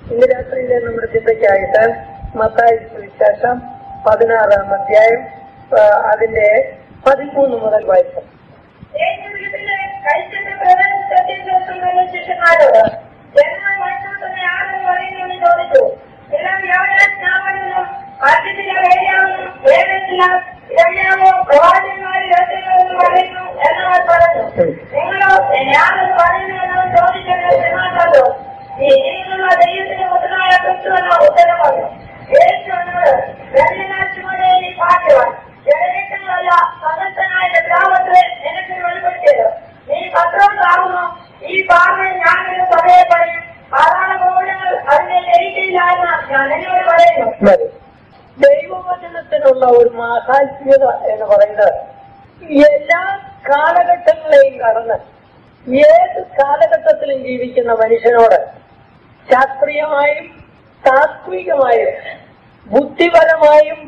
ഇന്ന് രാത്രിയിലെ നമ്മുടെ ചിന്തയ്ക്കായിട്ട് മത്തായി സുവിശേഷം പതിനാറാം അധ്യായം ആ, അതിന്റെ പതിമൂന്ന് മുതൽ വായിക്കാം യേശുവിനെ കഴിച്ചിട്ട് പ്രവേശിച്ചെത്തുന്ന ശിഷ്യന്മാരോട് ജനങ്ങൾ മനുഷ്യനെ ആരെന്ന് പറയുന്നു ചോദിച്ചു എല്ലാം യോനാൻ നാമനെന്നും അർജന്റീന വേദിയാണെന്നും വേദത്തില്ല രമ്യാവോ പ്രവാചകന്മാരിൽ എത്തുന്നതെന്ന് പറയുന്നു എന്നവർ പറഞ്ഞു നിങ്ങളോ ഞാനെന്ന് പറയുന്നു എന്നവർ ചോദിച്ചത് എന്നാണല്ലോ ഈ ജീവനുള്ള ദൈവത്തിന്റെ പുത്രനായ ക്രിസ്തു എന്ന ഉത്തരം പറഞ്ഞു യേശു എന്നോട് രമ്യനാശുമനെ ഈ പാട്ടുവാൻ ജനനങ്ങളല്ല സമസ്തനായ ഗ്രാമത്തിലെ നിനക്ക് വെളിപ്പെടുത്തിയത് നീ പത്രോസാകുന്നു ഈ പാർവയിൽ ഞാനൊരു സഭയെ പറയും സാധാരണ ഗോപുരങ്ങൾ അതിനെ ലയിക്കില്ല എന്ന് ഞാൻ എന്നോട് പറയുന്നു മതി ദൈവവചനത്തിനുള്ള ഒരു മാഹാത്മ്യത എന്ന് പറയുന്നത് എല്ലാ കാലഘട്ടങ്ങളെയും കടന്ന് ഏത് കാലഘട്ടത്തിലും ജീവിക്കുന്ന മനുഷ്യനോട് ശാസ്ത്രീയമായും താത്വികമായും ബുദ്ധിപരമായും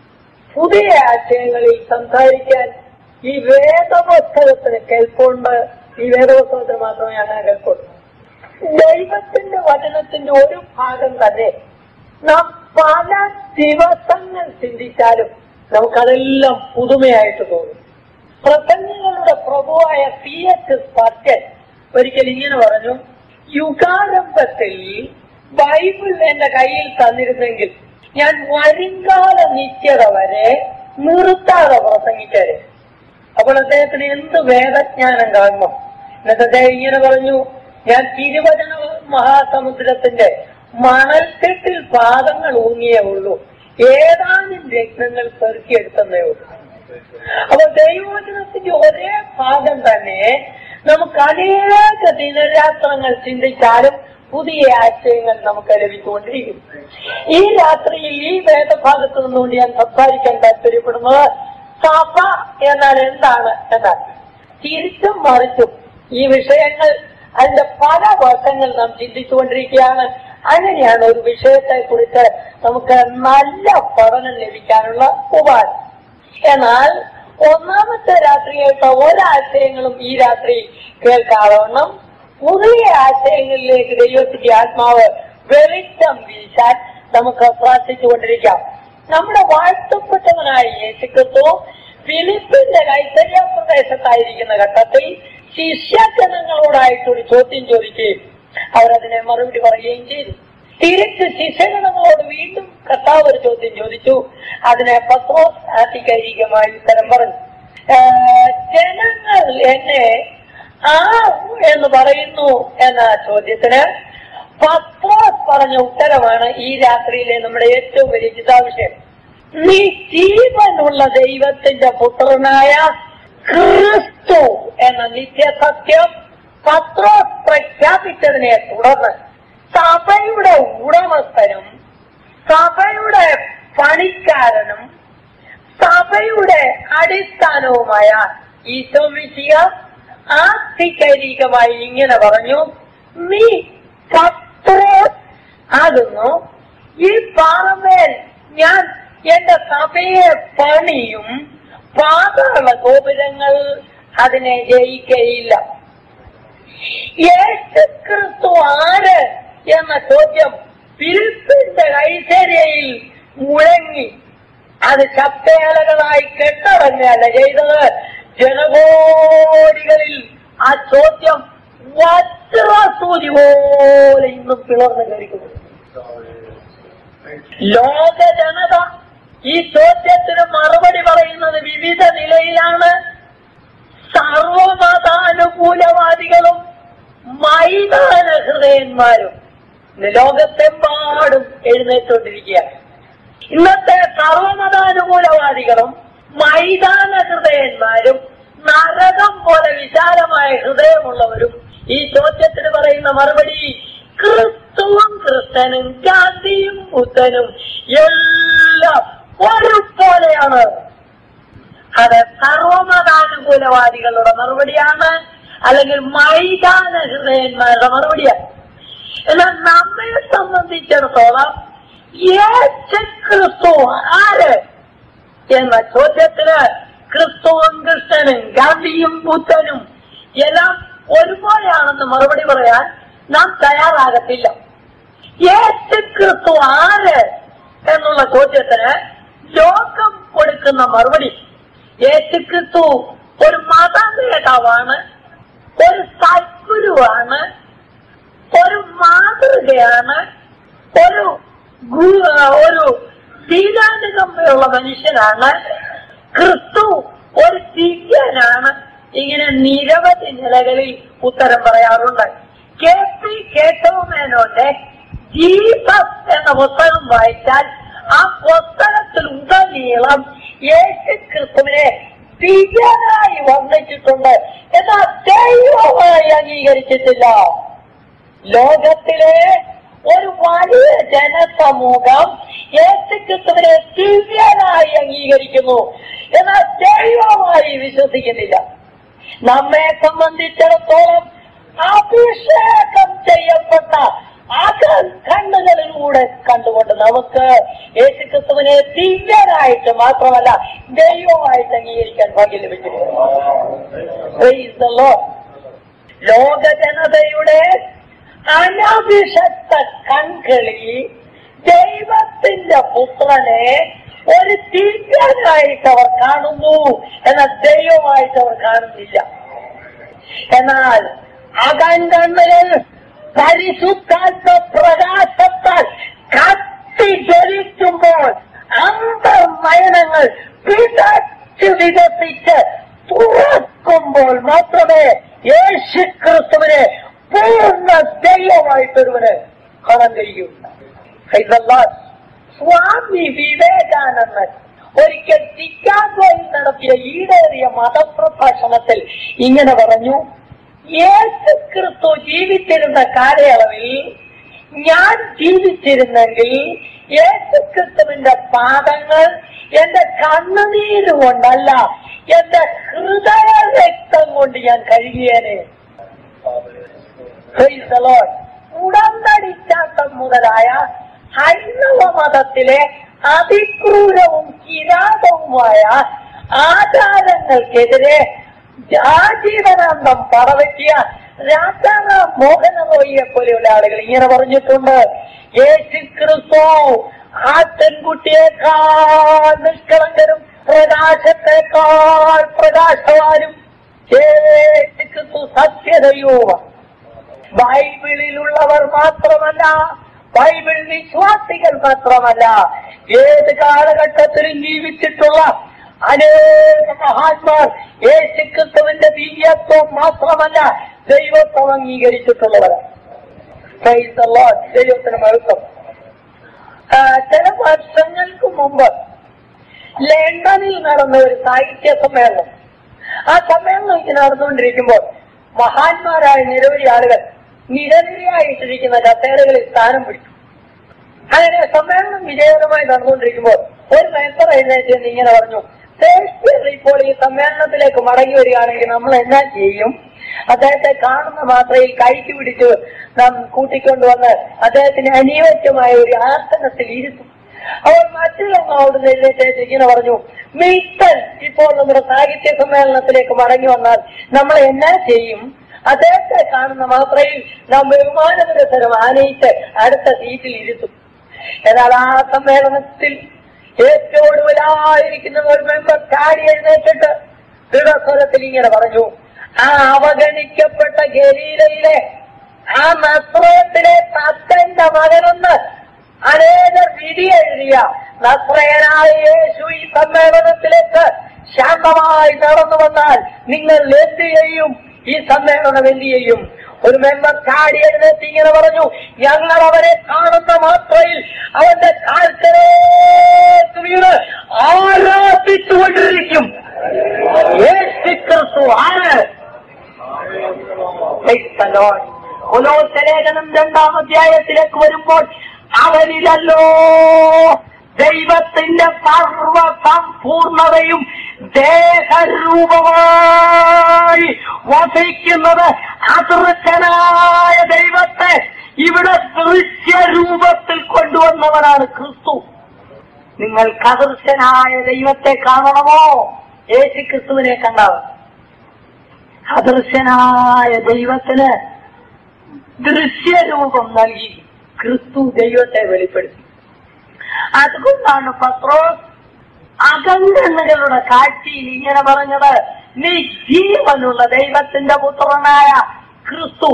പുതിയ ആശയങ്ങളിൽ സംസാരിക്കാൻ ഈ വേദപുസ്തകത്തിന് കേൾപ്പുണ്ട് ഈ വേദപുസ്തകത്തിന് മാത്രമേ അങ്ങനെ കേൾപ്പുള്ളൂ ദൈവത്തിന്റെ വചനത്തിന്റെ ഒരു ഭാഗം തന്നെ നാം പല ദിവസങ്ങൾ ചിന്തിച്ചാലും നമുക്കതെല്ലാം പുതുമയായിട്ട് തോന്നും പ്രസംഗങ്ങളുടെ പ്രഭുവായ പി എച്ച് സ്പർജൻ ഒരിക്കൽ ഇങ്ങനെ പറഞ്ഞു യുഗാരംഭത്തിൽ ബൈബിൾ എന്റെ കയ്യിൽ തന്നിരുന്നെങ്കിൽ ഞാൻ വരുംകാല നിത്യത വരെ നിർത്താതെ പ്രസംഗിച്ചേരെ അപ്പോൾ അദ്ദേഹത്തിന് എന്ത് വേദജ്ഞാനം കാണണം എന്നിട്ട് അദ്ദേഹം ഇങ്ങനെ പറഞ്ഞു ഞാൻ തിരുവചന മഹാസമുദ്രത്തിന്റെ മണൽക്കെട്ടിൽ പാദങ്ങൾ ഊന്നിയേ ഉള്ളൂ ഏതാനും രത്നങ്ങൾ പെറുക്കിയെടുത്തതേ ഉള്ളൂ അപ്പൊ ദൈവവചനത്തിന്റെ ഒരേ ഭാഗം തന്നെ നമുക്ക് അനേക ദിനരാത്രങ്ങൾ ചിന്തിച്ചാലും പുതിയ ആശയങ്ങൾ നമുക്ക് ലഭിച്ചുകൊണ്ടിരിക്കും ഈ രാത്രിയിൽ ഈ വേദഭാഗത്ത് നിന്നുകൊണ്ട് ഞാൻ സംസാരിക്കാൻ താല്പര്യപ്പെടുന്നത് സഭ എന്നാൽ എന്താണ് എന്നാൽ തിരിച്ചും മറിച്ചും ഈ വിഷയങ്ങൾ അതിന്റെ പല വശങ്ങൾ നാം ചിന്തിച്ചുകൊണ്ടിരിക്കുകയാണ് അങ്ങനെയാണ് ഒരു വിഷയത്തെ കുറിച്ച് നമുക്ക് നല്ല പഠനം ലഭിക്കാനുള്ള ഉപാധി എന്നാൽ ഒന്നാമത്തെ രാത്രിയായിട്ട് ഒരാശയങ്ങളും ഈ രാത്രി കേൾക്കാവണ്ണം പുതിയ ആശയങ്ങളിലേക്ക് ദൈവത്തിന്റെ ആത്മാവ് വെളിച്ചം വീശാൻ നമുക്ക് പ്രാർത്ഥിച്ചുകൊണ്ടിരിക്കാം നമ്മുടെ വാഴ്ത്തപ്പെട്ടവനായ യേശുക്രിസ്തു ഫിലിപ്പിന്റെ കൈത്തരിയ പ്രദേശത്തായിരിക്കുന്ന ഘട്ടത്തിൽ ശിഷ്യജനങ്ങളോടായിട്ടൊരു ചോദ്യം ചോദിക്കുകയും അവരതിനെ മറുപടി പറയുകയും ചെയ്തു തിരിച്ച് ശിഷ്യഗണങ്ങളോട് വീണ്ടും കർത്താവ് ഒരു ചോദ്യം ചോദിച്ചു അതിനെ പത്രോസ് ആധികാരികമായി ഉത്തരം പറഞ്ഞു ഏഹ്, ജനങ്ങൾ എന്നെ ആ എന്ന് പറയുന്നു എന്ന ചോദ്യത്തിന് പത്രോസ് പറഞ്ഞ ഉത്തരമാണ് ഈ രാത്രിയിലെ നമ്മുടെ ഏറ്റവും വലിയ ചിന്താവിഷയം നീ ജീവനുള്ള ദൈവത്തിന്റെ പുത്രനായ ക്രിസ്തു എന്ന നിത്യസത്യം പത്രോസ് പ്രഖ്യാപിച്ചതിനെ തുടർന്ന് സഭയുടെ ഉടമസ്ഥനും സഭയുടെ പണിക്കാരനും സഭയുടെ അടിസ്ഥാനവുമായ ഈശോ മിശിക ആധികാരികമായി ഇങ്ങനെ പറഞ്ഞു നീ പത്രോസ് ആകുന്നു ഈ പാറമേൽ ഞാൻ എന്റെ സഭയെ പണിയും പാതാള ഗോപുരങ്ങൾ അതിനെ ജയിക്കയില്ല യേശുക്രിസ്തു ആര് എന്ന ചോദ്യം ഫിലിപ്പിന്റെ കൈസേരയിൽ മുഴങ്ങി അത് ശബ്ദേലകളായി കെട്ടടങ്ങുകയല്ല ചെയ്തത് ജനകോടികളിൽ ആ ചോദ്യം വജ്രസൂചി പോലെ ഇന്നും പിളർന്നു കഴിക്കുന്നു ലോക ജനത ഈ ചോദ്യത്തിന് മറുപടി പറയുന്നത് വിവിധ നിലയിലാണ് സർവമതാനുകൂലവാദികളും മൈതാന ഹൃദയന്മാരും ഇന്ന് ലോകത്തെമ്പാടും എഴുന്നേറ്റുകൊണ്ടിരിക്കുകയാണ് ഇന്നത്തെ സർവമതാനുകൂലവാദികളും മൈതാന ഹൃദയന്മാരും നരകം പോലെ വിശാലമായ ഹൃദയമുള്ളവരും ഈ ചോദ്യത്തിന് പറയുന്ന മറുപടി ക്രിസ്തുവും ക്രിസ്തനും ഗാന്ധിയും ബുദ്ധനും എല്ലാം ഒരുപോലെയാണ് അത് സർവമതാനുകൂലവാദികളുടെ മറുപടിയാണ് അല്ലെങ്കിൽ മൈതാന ഹൃദയന്മാരുടെ മറുപടിയാണ് എന്നാൽ നമ്മെ സംബന്ധിച്ചിടത്തോളം യേശു ക്രിസ്തു ആര് എന്ന ചോദ്യത്തിന് ക്രിസ്തുവും ക്രിസ്ത്യനും ഗാന്ധിയും ബുദ്ധനും എല്ലാം ഒരുപോലെയാണെന്ന് മറുപടി പറയാൻ നാം തയ്യാറാകത്തില്ല യേശു ക്രിസ്തു ആര് എന്നുള്ള ചോദ്യത്തിന് ലോകം കൊടുക്കുന്ന മറുപടി യേശു ക്രിസ്തു ഒരു മത നേതാവാണ് ഒരു സദ്ഗുരുവാണ് ഒരു മാതൃകയാണ് ഒരു ഗു- ഒരു തീരാനുകമ്പയുള്ള മനുഷ്യനാണ് ക്രിസ്തു ഒരു ദിവ്യനാണ് ഇങ്ങനെ നിരവധി നിലകളിൽ ഉത്തരം പറയാറുണ്ട് കെ പി കേശവമേനോന്റെ ജീസസ് എന്ന പുസ്തകം വായിച്ചാൽ ആ പുസ്തകത്തിൽ ഉടനീളം യേശു ക്രിസ്തുവിനെ ദിവ്യനായി വർണ്ണിച്ചിട്ടുണ്ട് എന്നാൽ ദൈവമായി അംഗീകരിച്ചിട്ടില്ല ലോകത്തിലെ ഒരു വലിയ ജനസമൂഹം യേശുക്രിസ്തുവിനെ ദിവ്യനായി അംഗീകരിക്കുന്നു എന്നാൽ ദൈവമായി വിശ്വസിക്കുന്നില്ല നമ്മെ സംബന്ധിച്ചിടത്തോളം അഭിഷേകം ചെയ്യപ്പെട്ട അകൽ കണ്ണുകളിലൂടെ കണ്ടുകൊണ്ട് നമുക്ക് യേശുക്രിസ്തുവിനെ ദിവ്യനായിട്ട് മാത്രമല്ല ദൈവമായിട്ട് അംഗീകരിക്കാൻ ഭാഗ്യം ലഭിക്കുന്നു Praise the Lord. ലോക ജനതയുടെ അനഭിഷക്ത കൺകളിൽ ദൈവത്തിന്റെ പുത്രനെ ഒരു ദിവ്യനായിട്ട് അവർ കാണുന്നു എന്നാൽ ദൈവമായിട്ട് അവർ കാണുന്നില്ല എന്നാൽ അകങ്കണ്ണുകൾ പരിശുദ്ധാത്മ പ്രകാശത്താൽ കത്തി ജ്വലിക്കുമ്പോൾ അന്തർമയനങ്ങൾ പിടച്ചു വികസിച്ച് തുറക്കുമ്പോൾ മാത്രമേ യേശു ക്രിസ്തുവിനെ പൂർണ്ണ ദൈവമായിട്ടൊരുവന് കാണാൻ കഴിയൂ Praise the Lord. സ്വാമി വിവേകാനന്ദൻ ഒരിക്കൽ ചിക്കാഗോയിൽ നടത്തിയ ഈടേറിയ മതപ്രഭാഷണത്തിൽ ഇങ്ങനെ പറഞ്ഞു യേശു ക്രിസ്തു ജീവിച്ചിരുന്ന കാലയളവിൽ ഞാൻ ജീവിച്ചിരുന്നെങ്കിൽ യേശു ക്രിസ്തുവിന്റെ പാദങ്ങൾ എന്റെ കണ്ണുനീര് കൊണ്ടല്ല എന്റെ ഹൃദയ രക്തം കൊണ്ട് ഞാൻ കഴുകിയേനെ Praise the Lord. ഉടമ്പടിച്ചാട്ടം മുതലായ ഹൈന്ദവ മതത്തിലെ അതിക്രൂരവും കിരാതവുമായ ആചാരങ്ങൾക്കെതിരെ ആജീവനാന്തം പറവറ്റിയ രാജാറാം മോഹന റോയിയെ പോലെയുള്ള ആളുകൾ ഇങ്ങനെ പറഞ്ഞിട്ടുണ്ട് യേശു ക്രിസ്തു ആ പെൺകുട്ടിയേക്കാൾ നിഷ്കളങ്കരും പ്രകാശത്തെക്കാൾ പ്രകാശവാനും യേശു ക്രിസ്തു സത്യതയുമാണ് ബൈബിളിലുള്ളവർ മാത്രമല്ല ബൈബിൾ വിശ്വാസികൾ മാത്രമല്ല ഏത് കാലഘട്ടത്തിലും ജീവിച്ചിട്ടുള്ള അനേക മഹാന്മാർ യേശുക്രിസ്തുവിന്റെ ദിവ്യത്വം മാത്രമല്ല ദൈവത്വം അംഗീകരിച്ചിട്ടുള്ളവർ Praise the Lord. ദൈവത്തിന് മഹത്വം ആ, ചില വർഷങ്ങൾക്ക് മുമ്പ് ലണ്ടനിൽ നടന്ന ഒരു സാഹിത്യ സമ്മേളനം ആ സമ്മേളനം ഇങ്ങനെ നടന്നുകൊണ്ടിരിക്കുമ്പോൾ മഹാന്മാരായ നിരവധി ആളുകൾ നിരനിരയായിട്ടിരിക്കുന്ന കസേരകളിൽ സ്ഥാനം പിടിച്ചു അങ്ങനെ സമ്മേളനം വിജയകരമായി നടന്നുകൊണ്ടിരിക്കുമ്പോൾ ഒരു മെമ്പർ എഴുന്നേറ്റ് നിന്ന് ഇങ്ങനെ പറഞ്ഞു ഷേക്സ്പിയർ ഇപ്പോൾ ഈ സമ്മേളനത്തിലേക്ക് മടങ്ങി വരികയാണെങ്കിൽ നമ്മൾ എന്നാ ചെയ്യും അദ്ദേഹത്തെ കാണുന്ന മാത്രയിൽ കൈക്ക് പിടിച്ച് നാം കൂട്ടിക്കൊണ്ടുവന്ന് അദ്ദേഹത്തിന് അനുയോജ്യമായ ഒരു ആസനത്തിൽ ഇരുത്തും അവർ മറ്റുള്ളവർ അവിടുന്ന് എഴുന്നേറ്റ് ഇങ്ങനെ പറഞ്ഞു മിൽട്ടൺ ഇപ്പോൾ നമ്മുടെ സാഹിത്യ സമ്മേളനത്തിലേക്ക് മടങ്ങി വന്നാൽ നമ്മൾ എന്നാ ചെയ്യും അദ്ദേഹത്തെ കാണുന്ന മാത്രയിൽ നാം ബഹുമാനപുരസരം ആനയിച്ച് അടുത്ത സീറ്റിൽ ഇരുത്തും എന്നാൽ ആ സമ്മേളനത്തിൽ ഏറ്റവും ഒടുവിലായിരിക്കുന്ന ഒരു മെമ്പർ ചാടി എഴുന്നേറ്റിട്ട് ദൃഢസ്വരത്തിൽ ഇങ്ങനെ പറഞ്ഞു ആ അവഗണിക്കപ്പെട്ട ഗലീലയിലെ ആ നസ്രയത്തിലെ തത്തന്റെ മകനെന്ന് അനേകർ വിധി എഴുതിയ നസ്രയനായ യേശു ഈ സമ്മേളനത്തിലേക്ക് ശാന്തമായി നടന്നു വന്നാൽ നിങ്ങൾ എന്ത് ചെയ്യും ഈ സമ്മേളനം എന്ത് ചെയ്യും ഒരു മെമ്പർ ചാടി എഴുന്നേറ്റ് ഇങ്ങനെ പറഞ്ഞു ഞങ്ങൾ അവരെ കാണുന്ന മാത്രയിൽ അവന്റെ കാൽക്കലേക്ക് വീണ് ആരാധിച്ചുകൊണ്ടിരിക്കും യേശു ക്രിസ്തു ആര് Praise the Lord. കൊലോസലേഖനം രണ്ടാം അധ്യായത്തിലേക്ക് വരുമ്പോൾ അവരിലല്ലോ ദൈവത്തിന്റെ സർവ സമ്പൂർണതയും ദേഹരൂപമായി വസിക്കുന്നത് അദൃശ്യനായ ദൈവത്തെ ഇവിടെ ദൃശ്യരൂപത്തിൽ കൊണ്ടുവന്നവനാണ് ക്രിസ്തു നിങ്ങൾക്ക് അദൃശ്യനായ ദൈവത്തെ കാണണമോ യേശു ക്രിസ്തുവിനെ കണ്ടാവും അദൃശ്യനായ ദൈവത്തിന് ദൃശ്യരൂപം നൽകി ക്രിസ്തു ദൈവത്തെ വെളിപ്പെടുത്തി അതുകൊണ്ടാണ് പത്രോസ് അകങ്കണ്ണുകളുടെ കാഴ്ചയിൽ ഇങ്ങനെ പറഞ്ഞത് നീ ജീവനുള്ള ദൈവത്തിന്റെ പുത്രനായ ക്രിസ്തു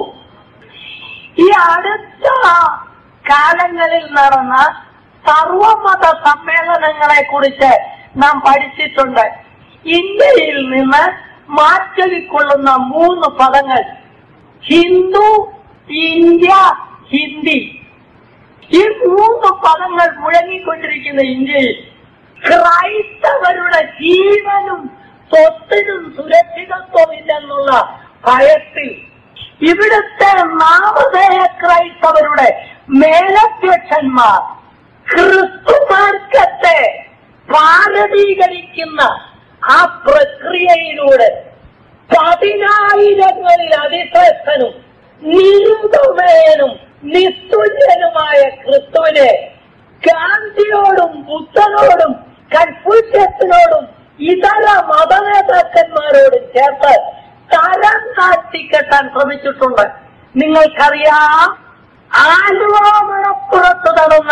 ഈ അടുത്ത കാലങ്ങളിൽ നടന്ന സർവമത സമ്മേളനങ്ങളെ കുറിച്ച് നാം പഠിച്ചിട്ടുണ്ട് ഇന്ത്യയിൽ നിന്ന് മാറ്റൊലിക്കൊള്ളുന്ന മൂന്ന് പദങ്ങൾ ഹിന്ദു ഇന്ത്യ ഹിന്ദി ഈ മൂന്ന് പദങ്ങൾ മുഴങ്ങിക്കൊണ്ടിരിക്കുന്ന ഇന്ത്യയിൽ ക്രൈസ്തവരുടെ ജീവനും സ്വത്തിനും സുരക്ഷിതത്വമില്ലെന്നുള്ള ഭയത്തിൽ ഇവിടുത്തെ നാമധേയ ക്രൈസ്തവരുടെ മേലധ്യക്ഷന്മാർ ക്രിസ്തുമാർക്കത്തെ ഭാരതീകരിക്കുന്ന ആ പ്രക്രിയയിലൂടെ പതിനായിരങ്ങളിൽ അതിശ്രേഷ്ഠനും നിരുപമേനും നിസ്തുല്യനുമായ ക്രിസ്തുവിനെ ഗാന്ധിയോടും ബുദ്ധനോടും കൺഫ്യൂഷ്യസിനോടും ഇതര മതനേതാക്കന്മാരോടും ചേർത്ത് തരം താഴ്ത്തിക്കെട്ടാൻ ശ്രമിച്ചിട്ടുണ്ട് നിങ്ങൾക്കറിയാം ആലുവ മണപ്പുറത്ത് നടന്ന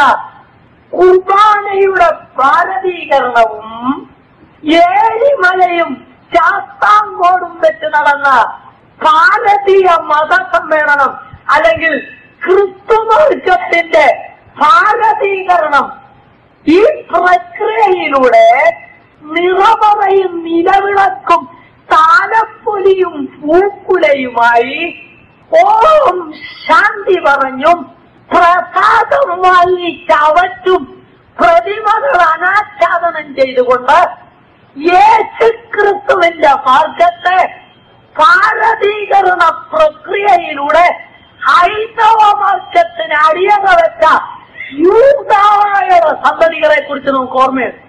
കുർബാനയുടെ ഭാരതീകരണവും ഏഴിമലയും ശാസ്താങ്കോടും വെച്ച് നടന്ന ഭാരതീയ മതസമ്മേളനം അല്ലെങ്കിൽ ക്രിസ്തുമാർഗത്തിന്റെ ഭാരതീകരണം ഈ പ്രക്രിയയിലൂടെ നിറമറയും നിലവിളക്കും താലപ്പൊലിയും പൂക്കുലയുമായി ഓം ശാന്തി പറഞ്ഞും പ്രസാദം വാങ്ങി ചവറ്റും പ്രതിമകൾ അനാച്ഛാദനം ചെയ്തുകൊണ്ട് യേശു ക്രിസ്തുവിന്റെ മാർഗത്തെ ഭാരതീകരണ പ്രക്രിയയിലൂടെ ഹൈന്ദവ മാർഗത്തിന് അടിയറ വെച്ച യൂതായുടെ സന്തതികളെ കുറിച്ച് നമുക്ക് ഓർമ്മയുണ്ട്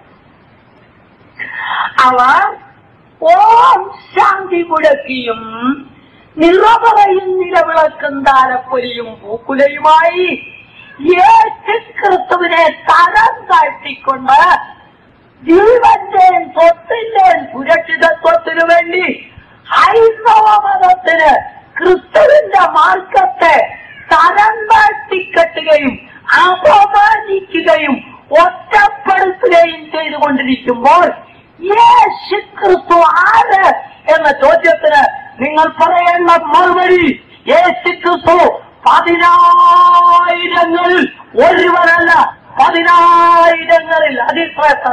അവർ ഓം ശാന്തി മുഴക്കിയും നിറപറയും നിലവിളക്കും താലപ്പൊലിയും പൂക്കുലയുമായി യേശു ക്രിസ്തുവിനെ തരം താഴ്ത്തിക്കൊണ്ട് ജീവന്റെയും സ്വത്തിന്റെയും സുരക്ഷിതത്വത്തിനു വേണ്ടി ഹൈന്ദവ മതത്തിന് ക്രിസ്തുവിന്റെ മാർഗത്തെ തരം താഴ്ത്തിക്കെട്ടുകയും അപമാനിക്കുകയും ഒറ്റപ്പെടുത്തുകയും ചെയ്തുകൊണ്ടിരിക്കുമ്പോൾ യേശു ക്രിസ്തു ആര് എന്ന ചോദ്യത്തിന് നിങ്ങൾ പറയേണ്ട മറുപടി യേശു ക്രിസ്തു പതിനായിരങ്ങളിൽ ഒരുവനല്ല പതിനായിരങ്ങളിൽ അതിശ്രേഷ്ഠന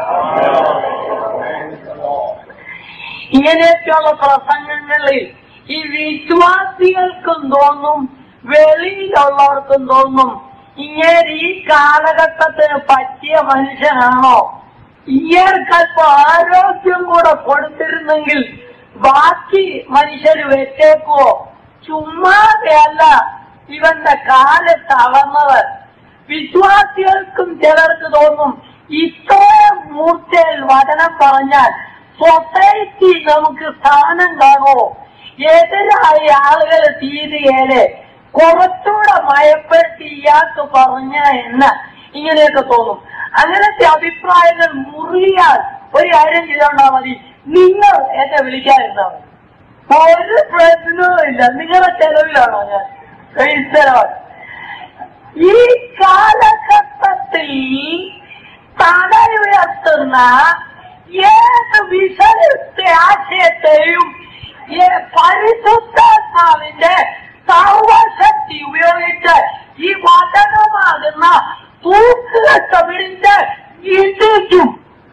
ഇങ്ങനെയൊക്കെയുള്ള പ്രസംഗങ്ങളിൽ ഈ വിശ്വാസികൾക്കും തോന്നും വെളിയിലുള്ളവർക്കും തോന്നും ഇങ്ങനെ ഈ കാലഘട്ടത്തിന് പറ്റിയ മനുഷ്യനാണോ ഇയാൾക്കല്പം ആരോഗ്യം കൂടെ കൊടുത്തിരുന്നെങ്കിൽ ബാക്കി മനുഷ്യര് വെച്ചേക്കുവോ ചുമ്മാതെയല്ല ഇവന്റെ കാല് തളർന്നത് വിശ്വാസികൾക്കും ചിലർക്ക് തോന്നും ഇത്രയും മൂർച്ചയിൽ വചനം പറഞ്ഞാൽ സൊസൈറ്റി നമുക്ക് സ്ഥാനം കാണുമോ എതിരായി ആളുകൾ തീരുകയില് കുറച്ചുകൂടെ മയപ്പെടുത്തി ഇയാൾക്ക് പറഞ്ഞ എന്ന് ഇങ്ങനെയൊക്കെ തോന്നും അങ്ങനത്തെ അഭിപ്രായങ്ങൾ മുറിയാൽ ഒരു കാര്യം ചെയ്തോണ്ടാ മതി നിങ്ങൾ എന്നെ വിളിക്കാതിരുന്നാ മതി ഒരു പ്രശ്നവും ഇല്ല നിങ്ങളുടെ ചെലവിലാണോ ഞാൻ ക്രൈസ്തവൻ ഈ കാലഘട്ടത്തിൽ തല ഉയർത്തുന്ന ഏത് വിഷയത്തെ ആശയത്തെയും ഈ പരിശുദ്ധാത്മാവിന്റെ സർവശക്തി ഉപയോഗിച്ച് ഈ വചനമാകുന്ന തൂക്കുകെട്ട പിടിച്ച് ഇടിക്കും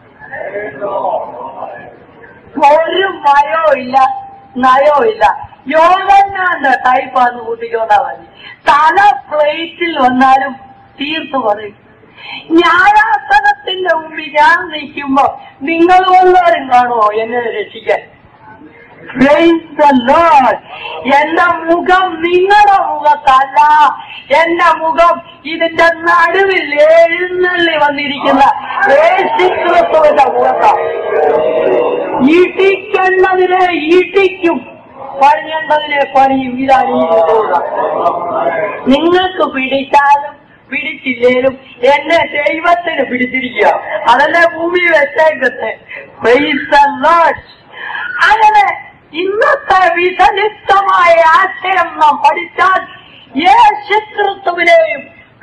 ഒരു മയോ ഇല്ല നയോ ഇല്ല യോഗന്നാന്റെ ടൈപ്പാന്ന് കൂട്ടിക്കൊണ്ടാ മതി തല പ്ലേറ്റിൽ വന്നാലും തീർത്തു പറയും ന്യായാസനത്തിന്റെ മുമ്പിൽ ഞാൻ നിൽക്കുമ്പോ നിങ്ങൾ വല്ലവരും കാണുമോ എന്നെ രക്ഷിക്കാൻ Praise the Lord. എന്റെ മുഖം നിങ്ങളുടെ മുഖത്തല്ല എന്റെ മുഖം ഇതിന്റെ നടുവിൽ എഴുന്നള്ളി വന്നിരിക്കുന്ന യേശുക്രിസ്തുവിന്റെ മുഖത്താണ് ഇടിക്കേണ്ടതിനെ ഇടിക്കും പണിയേണ്ടതിനെ പണിയും ഇതാണ് ഈ യുഗം. നിങ്ങൾക്ക് പിടിച്ചാലും പിടിച്ചില്ലേലും എന്നെ ദൈവത്തിന് പിടിച്ചിരിക്കുക അതല്ലേ ഭൂമി വെച്ചേക്കത്തെ Praise the Lord. അങ്ങനെ ഇന്നത്തെ വിസലിപ്തമായ ആശയം നാം പഠിച്ചാൽ യേശുക്രിസ്തുവിനെയും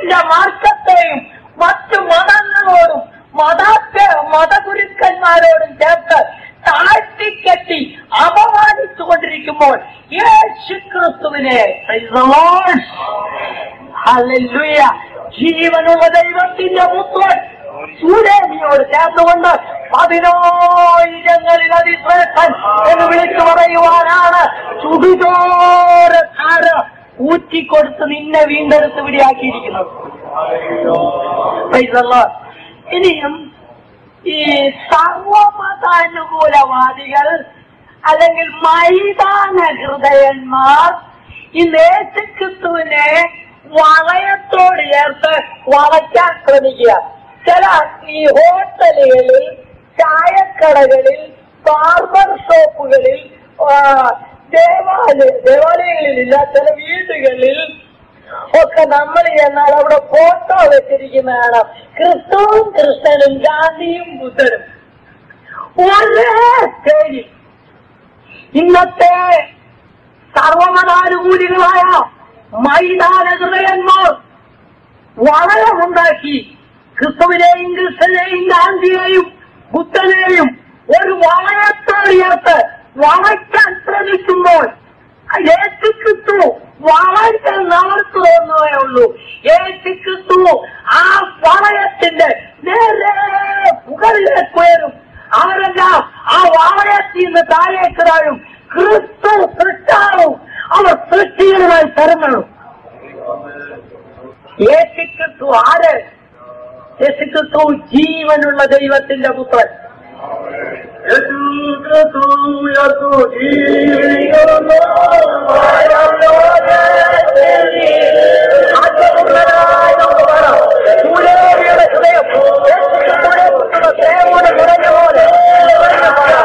ക്രിസ്തുവിന്റെ മാർഗത്തെയും മറ്റു മതങ്ങളോടും മതാത്ത മതഗുരുക്കന്മാരോടും ചേർത്ത് താഴ്ത്തിക്കെട്ടി അപമാനിച്ചു കൊണ്ടിരിക്കുമ്പോൾ യേശു ക്രിസ്തുവിനെ praise the Lord. Hallelujah. ജീവനുള്ള ദൈവത്തിന്റെ പുത്രൻ സൂര്യനിയോട് ചേർന്നുകൊണ്ട് പതിനായിരങ്ങളിൽ അതിശ്രേഷ്ഠൻ എന്ന് വിളിച്ചു പറയുവാനാണ് ചുടുചോരധാര ഊറ്റിക്കൊടുത്ത് നിന്നെ വീണ്ടെടുത്ത് വിടിയാക്കിയിരിക്കുന്നത് Praise the Lord. ഇനിയും ഈ സർവമതാനുകൂലവാദികൾ അല്ലെങ്കിൽ മൈതാന ഹൃദയന്മാർ ഈ യേശുക്രിസ്തുവിനെ വളയത്തോട് ചേർത്ത് വളയ്ക്കാൻ ശ്രമിക്കുക ചില ഈ ഹോട്ടലുകളിൽ ചായക്കടകളിൽ ബാർബർ ഷോപ്പുകളിൽ ആ, ദേവാലയ ദേവാലയങ്ങളിലില്ല ചില വീടുകളിൽ ഒക്കെ നമ്മൾ ചെന്നാൽ അവിടെ ഫോട്ടോ വെച്ചിരിക്കുന്നതാണ് ക്രിസ്തുവും കൃഷ്ണനും ഗാന്ധിയും ബുദ്ധനും ഒരേ സ്റ്റേജിൽ ഇന്നത്തെ സർവമതാനുകൂലികളായ മൈതാന ഹൃദയന്മാർ വളയമുണ്ടാക്കി ക്രിസ്തുവിനെയും കൃഷ്ണനെയും ഗാന്ധിയെയും ബുദ്ധനെയും ഒരു വളയത്തോട് ചേർത്ത് വളയ്ക്കാൻ ശ്രമിക്കുമ്പോൾ യേശു ക്രിസ്തു വളയ്ക്കൽ നടത്തുന്നേ ഉള്ളൂ യേശു ക്രിസ്തു ആ വളയത്തിന്റെ നേരെ മുകളിലേക്ക് ഉയരും അവരെല്ലാം ആ വളയത്തിൽ നിന്ന് താഴേക്ക് താഴും ക്രിസ്തു സൃഷ്ടാവും അവർ സൃഷ്ടികളുമായി തരങ്ങളും യേശു ക്രിസ്തു ആര് യേശു ക്രിസ്തു ജീവനുള്ള ദൈവത്തിന്റെ പുത്രൻ ആത്മപൂർണ്ണനായ നമുക്ക് കാണാം. സൂര്യോദയയുടെ ഹൃദയം യേശുക്രിസ്തുവിനെ കുറിച്ചുള്ള സ്നേഹം നിറഞ്ഞ പോലെ നിറഞ്ഞ പാടാം.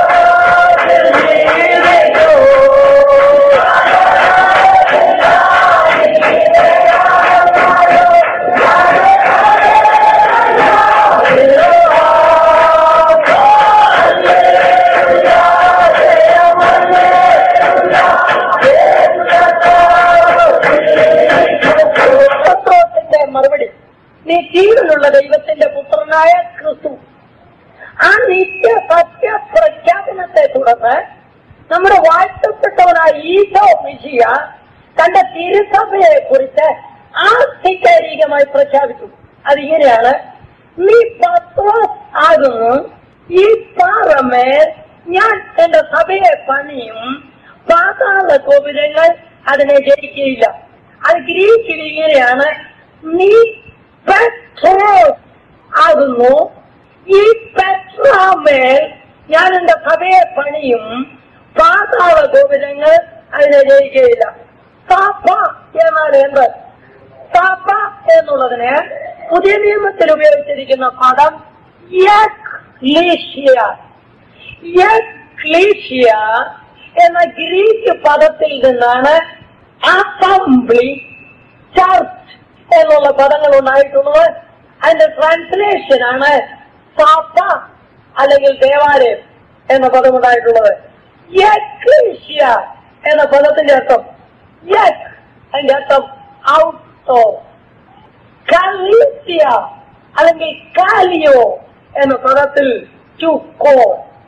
പത്രോസിന്റെ മറുപടി നീ ജീവനുള്ള ദൈവത്തിന്റെ പുത്രനായ ക്രിസ്തു ആ നിത്യ സത്യ പ്രഖ്യാപനത്തെ തുടർന്ന് നമ്മുടെ വാഴ്ത്തപ്പെട്ടവനായ ഈശോ മിശിയ തന്റെ തിരുസഭയെ കുറിച്ച് ആധികാരികമായി പ്രഖ്യാപിച്ചു അതിങ്ങനെയാണ് നീ പത്രോസ് ആകുന്നു ഈ പാറമേൽ ഞാൻ എന്റെ സഭയെ പണിയും പാതാള ഗോപുരങ്ങൾ അതിനെ ജയിക്കുകയില്ല അത് ഗ്രീക്കിൽ ഇങ്ങനെയാണ് നീ പെട്രോസ് ആകുന്നു ഈ പെട്രാമേൽ ഞാൻ എന്റെ സഭയെ പണിയും പാതാള ഗോപുരങ്ങൾ അതിനെ ജയിക്കുകയില്ല സഭ എന്നാൽ എന്ത് സഭ എന്നുള്ളതിന് പുതിയ നിയമത്തിൽ ഉപയോഗിച്ചിരിക്കുന്ന പദം യക്ലീഷ്യ യക്ലീഷ്യ എന്ന ഗ്രീക്ക് പദത്തിൽ നിന്നാണ് അസംബ്ലി ചർച്ച് എന്നുള്ള പദങ്ങൾ ഉണ്ടായിട്ടുള്ളത് അതിന്റെ ട്രാൻസ്ലേഷൻ ആണ് സഭ അല്ലെങ്കിൽ ദേവാലയം എന്ന പദം ഉണ്ടായിട്ടുള്ളത് യക്ലീഷ്യ എന്ന പദത്തിന്റെ അർത്ഥം യക് അതിന്റെ അർത്ഥം ഔട്ട് ഓഫ് കലീസ്യ അല്ലെങ്കിൽ കാലിയോ എന്ന പദത്തിൽ ടു കോ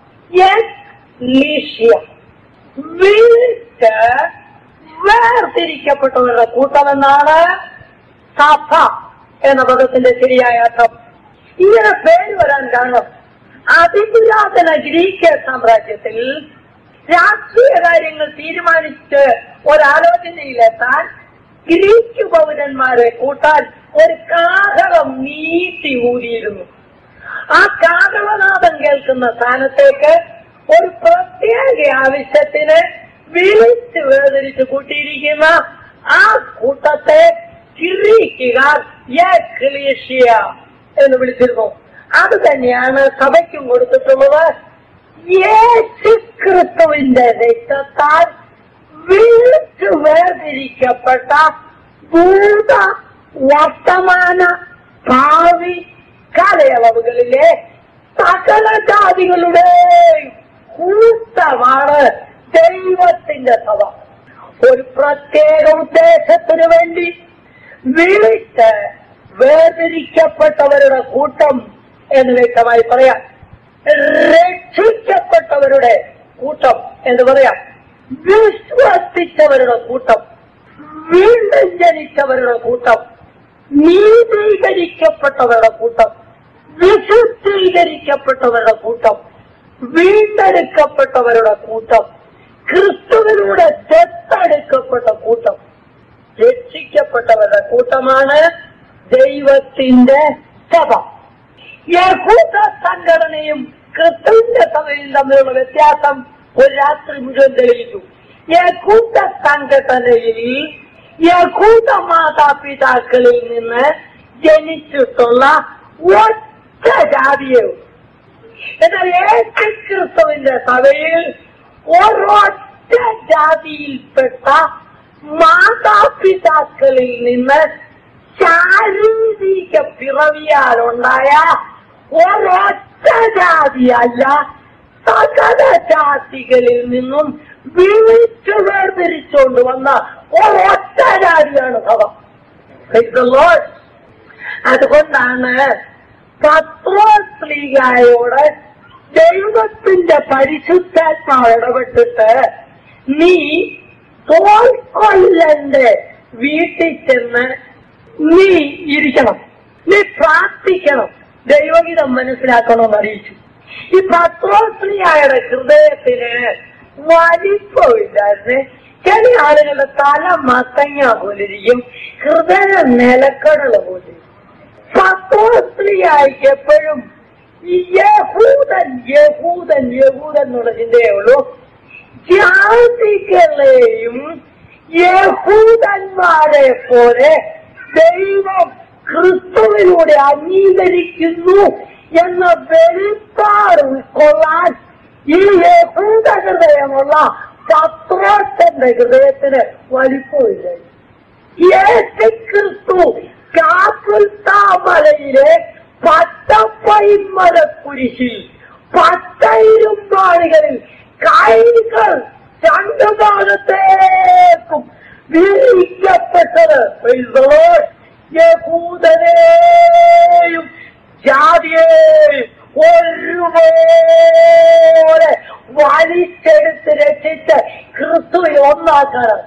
ലീഷ്യ വിളിച്ച് വേർതിരിക്കപ്പെട്ടവരുടെ കൂട്ടമെന്നാണ് സഭ എന്ന പദത്തിന്റെ ശരിയായ അർത്ഥം ഇങ്ങനെ പേര് വരാൻ കാരണം അതിപുരാതന ഗ്രീക്ക് സാമ്രാജ്യത്തിൽ രാഷ്ട്രീയ കാര്യങ്ങൾ തീരുമാനിച്ച് ഒരാലോചനയിലെത്താൻ ഗ്രീക്ക് പൗരന്മാരെ കൂട്ടാൻ ഒരു കാഹളം നീട്ടി ഊതിയിരുന്നു ആ കാഹളനാദം കേൾക്കുന്ന സ്ഥാനത്തേക്ക് ഒരു പ്രത്യേക ആവശ്യത്തിന് വിളിച്ച് വേദനിച്ച് കൂട്ടിയിരിക്കുന്ന ആ കൂട്ടത്തെ ഗ്രീക്കുകാർ യക്ലീഷ്യ എന്ന് വിളിച്ചിരുന്നു അത് തന്നെയാണ് സഭയ്ക്കും കൊടുത്തിട്ടുള്ളത് യേശു ക്രിസ്തുവിന്റെ രക്തത്താൽ വിളിച്ചു വേർതിരിക്കപ്പെട്ട ഭൂത വർത്തമാന ഭാവി കാലയളവുകളിലെ സകല ജാതികളുടെയും കൂട്ടമാണ് ദൈവത്തിന്റെ സഭ ഒരു പ്രത്യേക ഉദ്ദേശത്തിനു വേണ്ടി വിളിച്ച് വേർതിരിക്കപ്പെട്ടവരുടെ കൂട്ടം എന്ന് വ്യക്തമായി പറയാം രക്ഷിക്കപ്പെട്ടവരുടെ കൂട്ടം എന്ന് പറയാം വിശ്വസിച്ചവരുടെ കൂട്ടം വീണ്ടും ജനിച്ചവരുടെ കൂട്ടം നീതീകരിക്കപ്പെട്ടവരുടെ കൂട്ടം വിശുദ്ധീകരിക്കപ്പെട്ടവരുടെ കൂട്ടം വീണ്ടെടുക്കപ്പെട്ടവരുടെ കൂട്ടം ക്രിസ്തുവിലൂടെ ദത്തെടുക്കപ്പെട്ട കൂട്ടം രക്ഷിക്കപ്പെട്ടവരുടെ കൂട്ടമാണ് ദൈവത്തിന്റെ സഭ യഹൂദ സംഘടനയും ക്രിസ്തുവിന്റെ സഭയും തമ്മിലുള്ള വ്യത്യാസം ഒരു രാത്രി മുഴുവൻ തെളിയിച്ചു യഹൂദ സംഘടനയിൽ യഹൂദ മാതാപിതാക്കളിൽ നിന്ന് ജനിച്ചിട്ടുള്ള ഒറ്റ ജാതിയേ ഉള്ളൂ. എന്നാൽ യേശു ക്രിസ്തുവിന്റെ സഭയിൽ ഒരൊറ്റ ജാതിയിൽപ്പെട്ട മാതാപിതാക്കളിൽ നിന്ന് ശാരീരിക പിറവിയാലുണ്ടായ ഒരൊറ്റ ജാതിയല്ല സകല ജാതികളിൽ നിന്നും വിളിച്ചു വേർതിരിച്ചുകൊണ്ട് വന്ന ഒരൊറ്റ ജാതിയാണ് സഭ Praise the Lord. അതുകൊണ്ടാണ് പത്രോസ്ലീഗായോട് ദൈവത്തിന്റെ പരിശുദ്ധാത്മാവ് ഇടപെട്ടിട്ട് നീ തോൽക്കൊല്ലന്റെ വീട്ടിൽ ചെന്ന് നീ ഇരിക്കണം നീ പ്രാർത്ഥിക്കണം ദൈവഗീതം മനസ്സിലാക്കണമെന്ന് അറിയിച്ചു ഈ പത്രോസ്ലിയായുടെ ഹൃദയത്തിന് വലിപ്പമില്ലായിരുന്നു ചില ആളുകളുടെ തല മത്തങ്ങ പോലിരിക്കും ഹൃദയം നിലക്കടല പോലിരിക്കും പത്രോസ്ലിയായിക്ക് എപ്പോഴും ഈ യഹൂദൻ യഹൂദൻ യഹൂദൻ എന്നുള്ള ചിന്തയേ ഉള്ളൂ ജാതികളെയും യഹൂദന്മാരെ പോലെ ദൈവം ക്രിസ്തുവിലൂടെ അംഗീകരിക്കുന്നു എന്ന വെളിപ്പാട് ഉൾക്കൊള്ളാൻ ഈ യഹൂദ ഹൃദയമുള്ള പത്രോട്ടന്റെ ഹൃദയത്തിന് വലിപ്പമില്ല യേശു ക്രിസ്തു കാപ്പുൽത്താമലയിലെ പട്ടപ്പൈമല കുരിശിൽ പട്ടയിരുമ്പാളികളിൽ കൈകൾ രണ്ടു ഭാഗത്തേക്കും വിരിക്കപ്പെട്ടത് Praise the Lord. യഹൂദനെയും ജാതിയെയും ഒരുപോലെ വലിച്ചെടുത്ത് രക്ഷിച്ച് ക്രിസ്തുവിൽ ഒന്നാക്കണം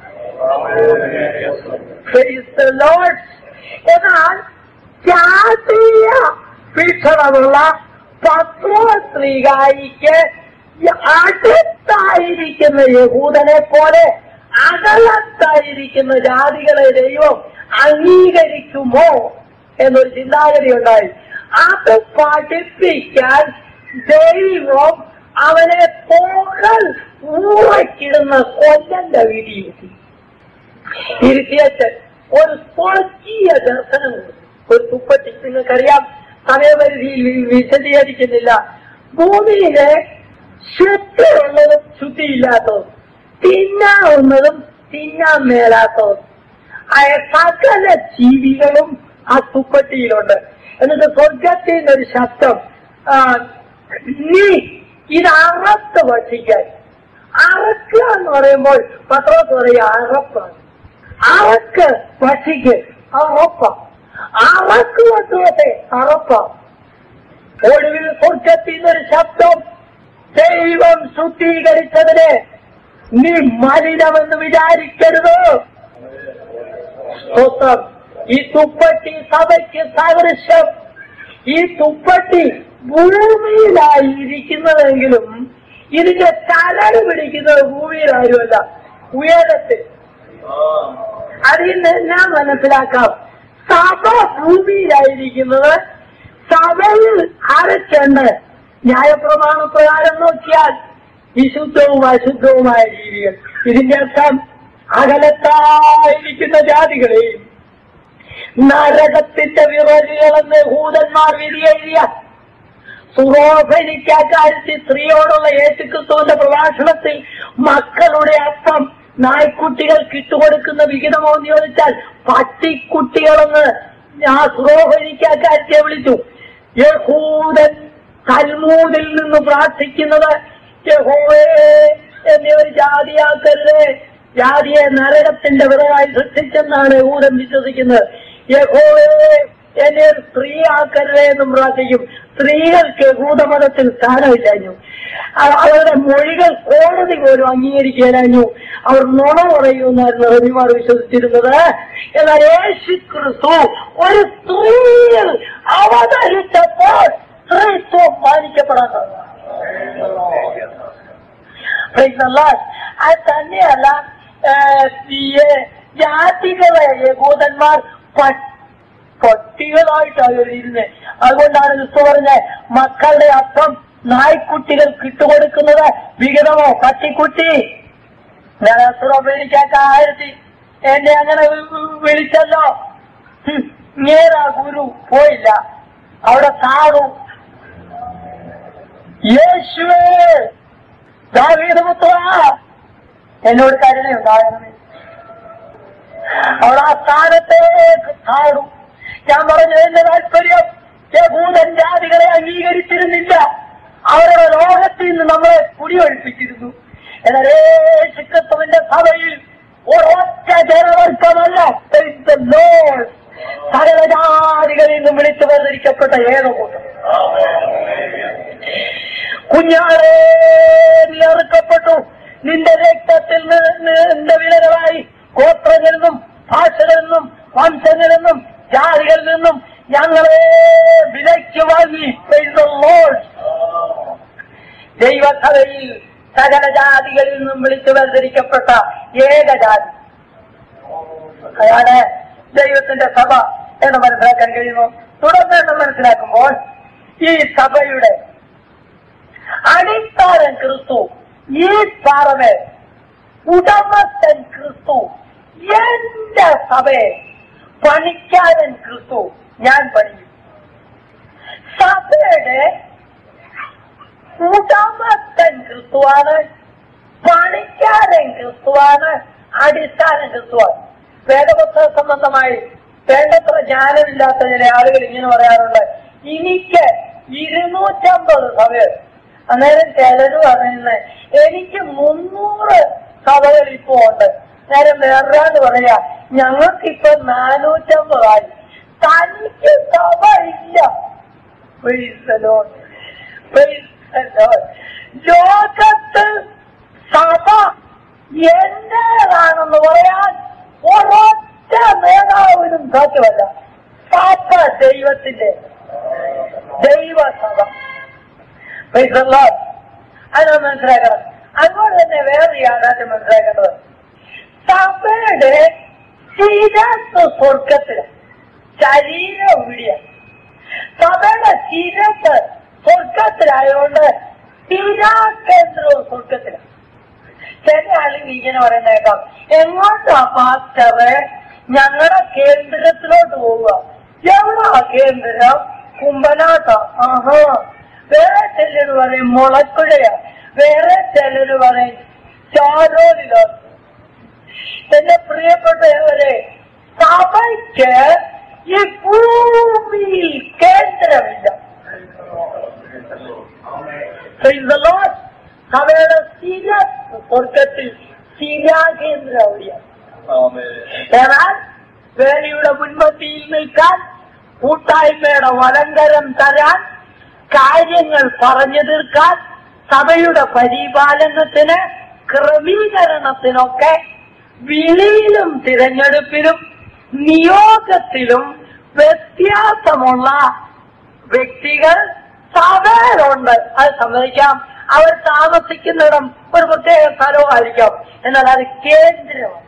Praise the Lord. എന്നാൽ ജാതീയ വീക്ഷണമുള്ള പത്രോസ്ത്രീകായിക്ക് അടുത്തായിരിക്കുന്ന യഹൂദനെ പോലെ അകലത്തായിരിക്കുന്ന ജാതികളെ ദൈവം അംഗീകരിക്കുമോ എന്നൊരു ചിന്താഗതി ഉണ്ടായി അത് പഠിപ്പിക്കാൻ ദൈവം അവനെ പോകൽ ഊറക്കിടുന്ന കൊല്ലന്റെ വിധിയിരുത്തി ഇരുത്തിയച്ച് ഒരു സ്വർഗീയ ദർശനം കൊടുത്തു. ഒരു തുപ്പറ്റി നിങ്ങൾക്കറിയാം സമയപരിധിയിൽ വി- വിശദീകരിക്കുന്നില്ല ഭൂമിയിലെ ശുദ്ധിയുള്ളതും ശുദ്ധിയില്ലാത്തതും തിന്നാവുന്നതും തിന്നാൻ മേലാത്തതും ആയ സകല ജീവികളും ആ തുപ്പട്ടിയിലുണ്ട് എന്നിട്ട് സ്വർഗത്തിൽ നിന്നൊരു ശബ്ദം ആ, നീ ഇത് അറത്ത് ഭക്ഷിക്കാൻ അറക്കുക എന്ന് പറയുമ്പോൾ പത്രോസ് പറയുക അറപ്പാണ് അറക്ക് ഭക്ഷിക്ക് അറപ്പ അറക്ക് പത്രോസെ അറപ്പ ഒടുവിൽ സ്വർഗത്തിൽ നിന്നൊരു ശബ്ദം ദൈവം ശുദ്ധീകരിച്ചതിനെ നീ മലിനമെന്ന് വിചാരിക്കരുത് സ്തോത്രം ഈ തുപ്പട്ടി സഭയ്ക്ക് സാദൃശ്യം ഈ തുപ്പട്ടി ഭൂമിയിലായിരിക്കുന്നതെങ്കിലും ഇതിന്റെ തലട് പിടിക്കുന്നത് ഭൂമിയിലാരുമല്ല ഉയരത്തിൽ അതിൽ നിന്ന് ഞാൻ മനസ്സിലാക്കാം സഭ ഭൂമിയിലായിരിക്കുന്നത് സഭയിൽ അരച്ചുണ്ട് ന്യായപ്രമാണ പ്രകാരം നോക്കിയാൽ വിശുദ്ധവും അശുദ്ധവുമായ ജീവികൾ ഇതിന്റെ അർത്ഥം അകലത്തായിരിക്കുന്ന ജാതികളെയും നരകത്തിന്റെ വിറകുകളെന്ന് ഭൂതന്മാർ വിധിയെഴുതിയ സുറോഭനിക്കാക്കാര്യത്തിൽ സ്ത്രീയോടുള്ള യേശുക്രിസ്തുവിന്റെ പ്രഭാഷണത്തിൽ മക്കളുടെ അപ്പം നായ്ക്കുട്ടികൾക്ക് ഇട്ടുകൊടുക്കുന്ന വിഹിതമോ എന്ന് ചോദിച്ചാൽ പട്ടിക്കുട്ടികളെന്ന് ആ സുറോഭനിക്കാക്കാര്യത്തെ വിളിച്ചു യഹൂദൻ കൽമൂതിൽ നിന്ന് പ്രാർത്ഥിക്കുന്നത് യഹോവേ എന്നെ ഒരു ജാതിയാക്കരുതേ ജാതിയെ നരകത്തിന്റെ വിറകായി സൃഷ്ടിച്ചെന്നാണ് യഹൂദൻ വിശ്വസിക്കുന്നത് യഹോവയെ എന്നെ ഒരു സ്ത്രീയാക്കരുതേ എന്നും പ്രാർത്ഥിക്കും സ്ത്രീകൾക്ക് യഹൂദമതത്തിൽ സ്ഥാനമില്ലാഞ്ഞു അ- അവരുടെ മൊഴികൾ കോടതി പോലും അംഗീകരിക്കാനാഞ്ഞു അവർ നുണ പറയുമെന്നായിരുന്നു റബിമാർ വിശ്വസിച്ചിരുന്നത് എന്നാൽ യേശു ക്രിസ്തു ഒരു സ്ത്രീയിൽ അവതരിച്ചപ്പോൾ സ്ത്രീത്വം മാനിക്കപ്പെടാൻ തുടങ്ങി. Praise the Lord. അത് തന്നെയല്ല ഏഹ്, ഈ ജാതികളെ യഹൂദന്മാർ പ- പട്ടികളായിട്ടാണ് ഇരുന്നത് അതുകൊണ്ടാണ് ക്രിസ്തു പറഞ്ഞ മക്കളുടെ അപ്പം നായ്ക്കുട്ടികൾ കിട്ടുകൊടുക്കുന്നത് വിഹിതമോ പട്ടിക്കുട്ടി ഞാൻ അത്ര പേടിക്കാത്ത ആയിരത്തി എന്നെ അങ്ങനെ വി- വി- വിളിച്ചല്ലോ ഹും, നേരാ ഗുരു പോയില്ല അവിടെ താഴു യേശുവേ ദാവീദപുത്ര എന്നോട് കരുണയുണ്ടാകണമേ അവൾ ആ സ്ഥാനത്തേക്ക് താഴും ഞാൻ പറഞ്ഞു എന്റെ താല്പര്യം യഹൂദൻ ജാതികളെ അംഗീകരിച്ചിരുന്നില്ല അവരുടെ ലോകത്തിൽ നിന്ന് നമ്മളെ കുടിയൊഴിപ്പിച്ചിരുന്നു എന്നാൽ ശിക്കത്വന്റെ സഭയിൽ ഒരൊറ്റ ജനവർഗമല്ല praise the Lord. സകല ജാതികളിൽ നിന്നും വിളിച്ചു വേർതിരിക്കപ്പെട്ട ഏക കൂട്ടം കുഞ്ഞാളെ നീ അറുക്കപ്പെട്ടു നിന്റെ രക്തത്തിൽ നി- നി- നിന്റെ വിലകളായി ഗോത്രങ്ങളിൽ നിന്നും ഭാഷകളിൽ നിന്നും വംശങ്ങളിൽ നിന്നും ജാതികളിൽ നിന്നും ഞങ്ങളെ വിലയ്ക്ക് വാങ്ങി Praise the Lord. ദൈവസഭയിൽ സകല ജാതികളിൽ നിന്നും വിളിച്ചു വേർതിരിക്കപ്പെട്ട ഏക ജാതി അതാണ് ദൈവത്തിന്റെ സഭ എന്ന് മനസ്സിലാക്കാൻ കഴിയുന്നു തുടർന്ന് എന്ന് മനസ്സിലാക്കുമ്പോൾ ഈ സഭയുടെ അടിസ്ഥാനം ക്രിസ്തു ഈ പാറമേ ഉടമസ്ഥൻ ക്രിസ്തു എന്റെ സഭയെ പണിക്കാരൻ ക്രിസ്തു ഞാൻ പണിയും സഭയുടെ ഉടമസ്ഥൻ ക്രിസ്തുവാണ് പണിക്കാരൻ ക്രിസ്തുവാണ് അടിസ്ഥാനം ക്രിസ്തുവാണ് വേദപുസ്തക സംബന്ധമായി വേണ്ടത്ര ജ്ഞാനമില്ലാത്ത ചില ആളുകൾ ഇങ്ങനെ പറയാറുണ്ട് എനിക്ക് ഇരുന്നൂറ്റമ്പത് സഭകൾ അന്നേരം ചിലര് പറയുന്നത് എനിക്ക് മുന്നൂറ് സഭകൾ ഇപ്പോ ഉണ്ട് നേരം വേറൊരാൾ പറയാ ഞങ്ങൾക്കിപ്പൊ നാനൂറ്റമ്പതായി തനിക്ക് സഭ ഇല്ല Praise the Lord. Praise the Lord. ലോകത്ത് സഭ എന്റേതാണെന്ന് പറയാൻ ഒരൊറ്റ നേതാവിനും സാധ്യമല്ല സഭ ദൈവത്തിന്റെ ദൈവസഭ Praise the Lord. അത് മനസ്സിലാക്കണം അതുപോലെ തന്നെ വേറെ യാഥാർത്ഥ്യം മനസ്സിലാക്കേണ്ടത് സഭയുടെ ശിരസ് സ്വർഗത്തിലാണ് ശരീരം ഇവിടെയാണ് സഭയുടെ ശിരസ് സ്വർഗത്തിലായതുകൊണ്ട് സ്ഥിരാകേന്ദ്രവും സ്വർഗത്തിലാണ് ചില ആളുകൾ ഇങ്ങനെ പറയുന്ന കേൾക്കാം എങ്ങോട്ടാ പാസ്റ്ററ് ഞങ്ങളുടെ കേന്ദ്രത്തിലോട്ട് പോവുക എവിടാ കേന്ദ്രം കുമ്പനാട്ടാ ആഹാ വേറെ ചിലര് പറയും മുളക്കുഴയാ വേറെ ചിലര് പറയും ചാരോലിലോ എന്റെ പ്രിയപ്പെട്ടവരെ സഭയ്ക്ക് ഈ ഭൂമിയിൽ കേന്ദ്രമില്ല Praise the Lord. സഭയുടെ സ്ഥിര സ്വർഗത്തിൽ സ്ഥിരാകേന്ദ്രം അവിടെയാണ് എന്നാൽ വേലയുടെ മുൻപന്തിയിൽ നിൽക്കാൻ കൂട്ടായ്മയുടെ വലങ്കരം തരാൻ കാര്യങ്ങൾ പറഞ്ഞു തീർക്കാൻ സഭയുടെ പരിപാലനത്തിന് ക്രമീകരണത്തിനൊക്കെ വിളിയിലും തിരഞ്ഞെടുപ്പിലും നിയോഗത്തിലും വ്യത്യാസമുള്ള വ്യക്തികൾ സഭയിലുണ്ട് അത് സമ്മതിക്കാം അവർ താമസിക്കുന്നിടം ഒരു പ്രത്യേക സ്ഥലവുമായിരിക്കാം എന്നാൽ അത് കേന്ദ്രമാണ്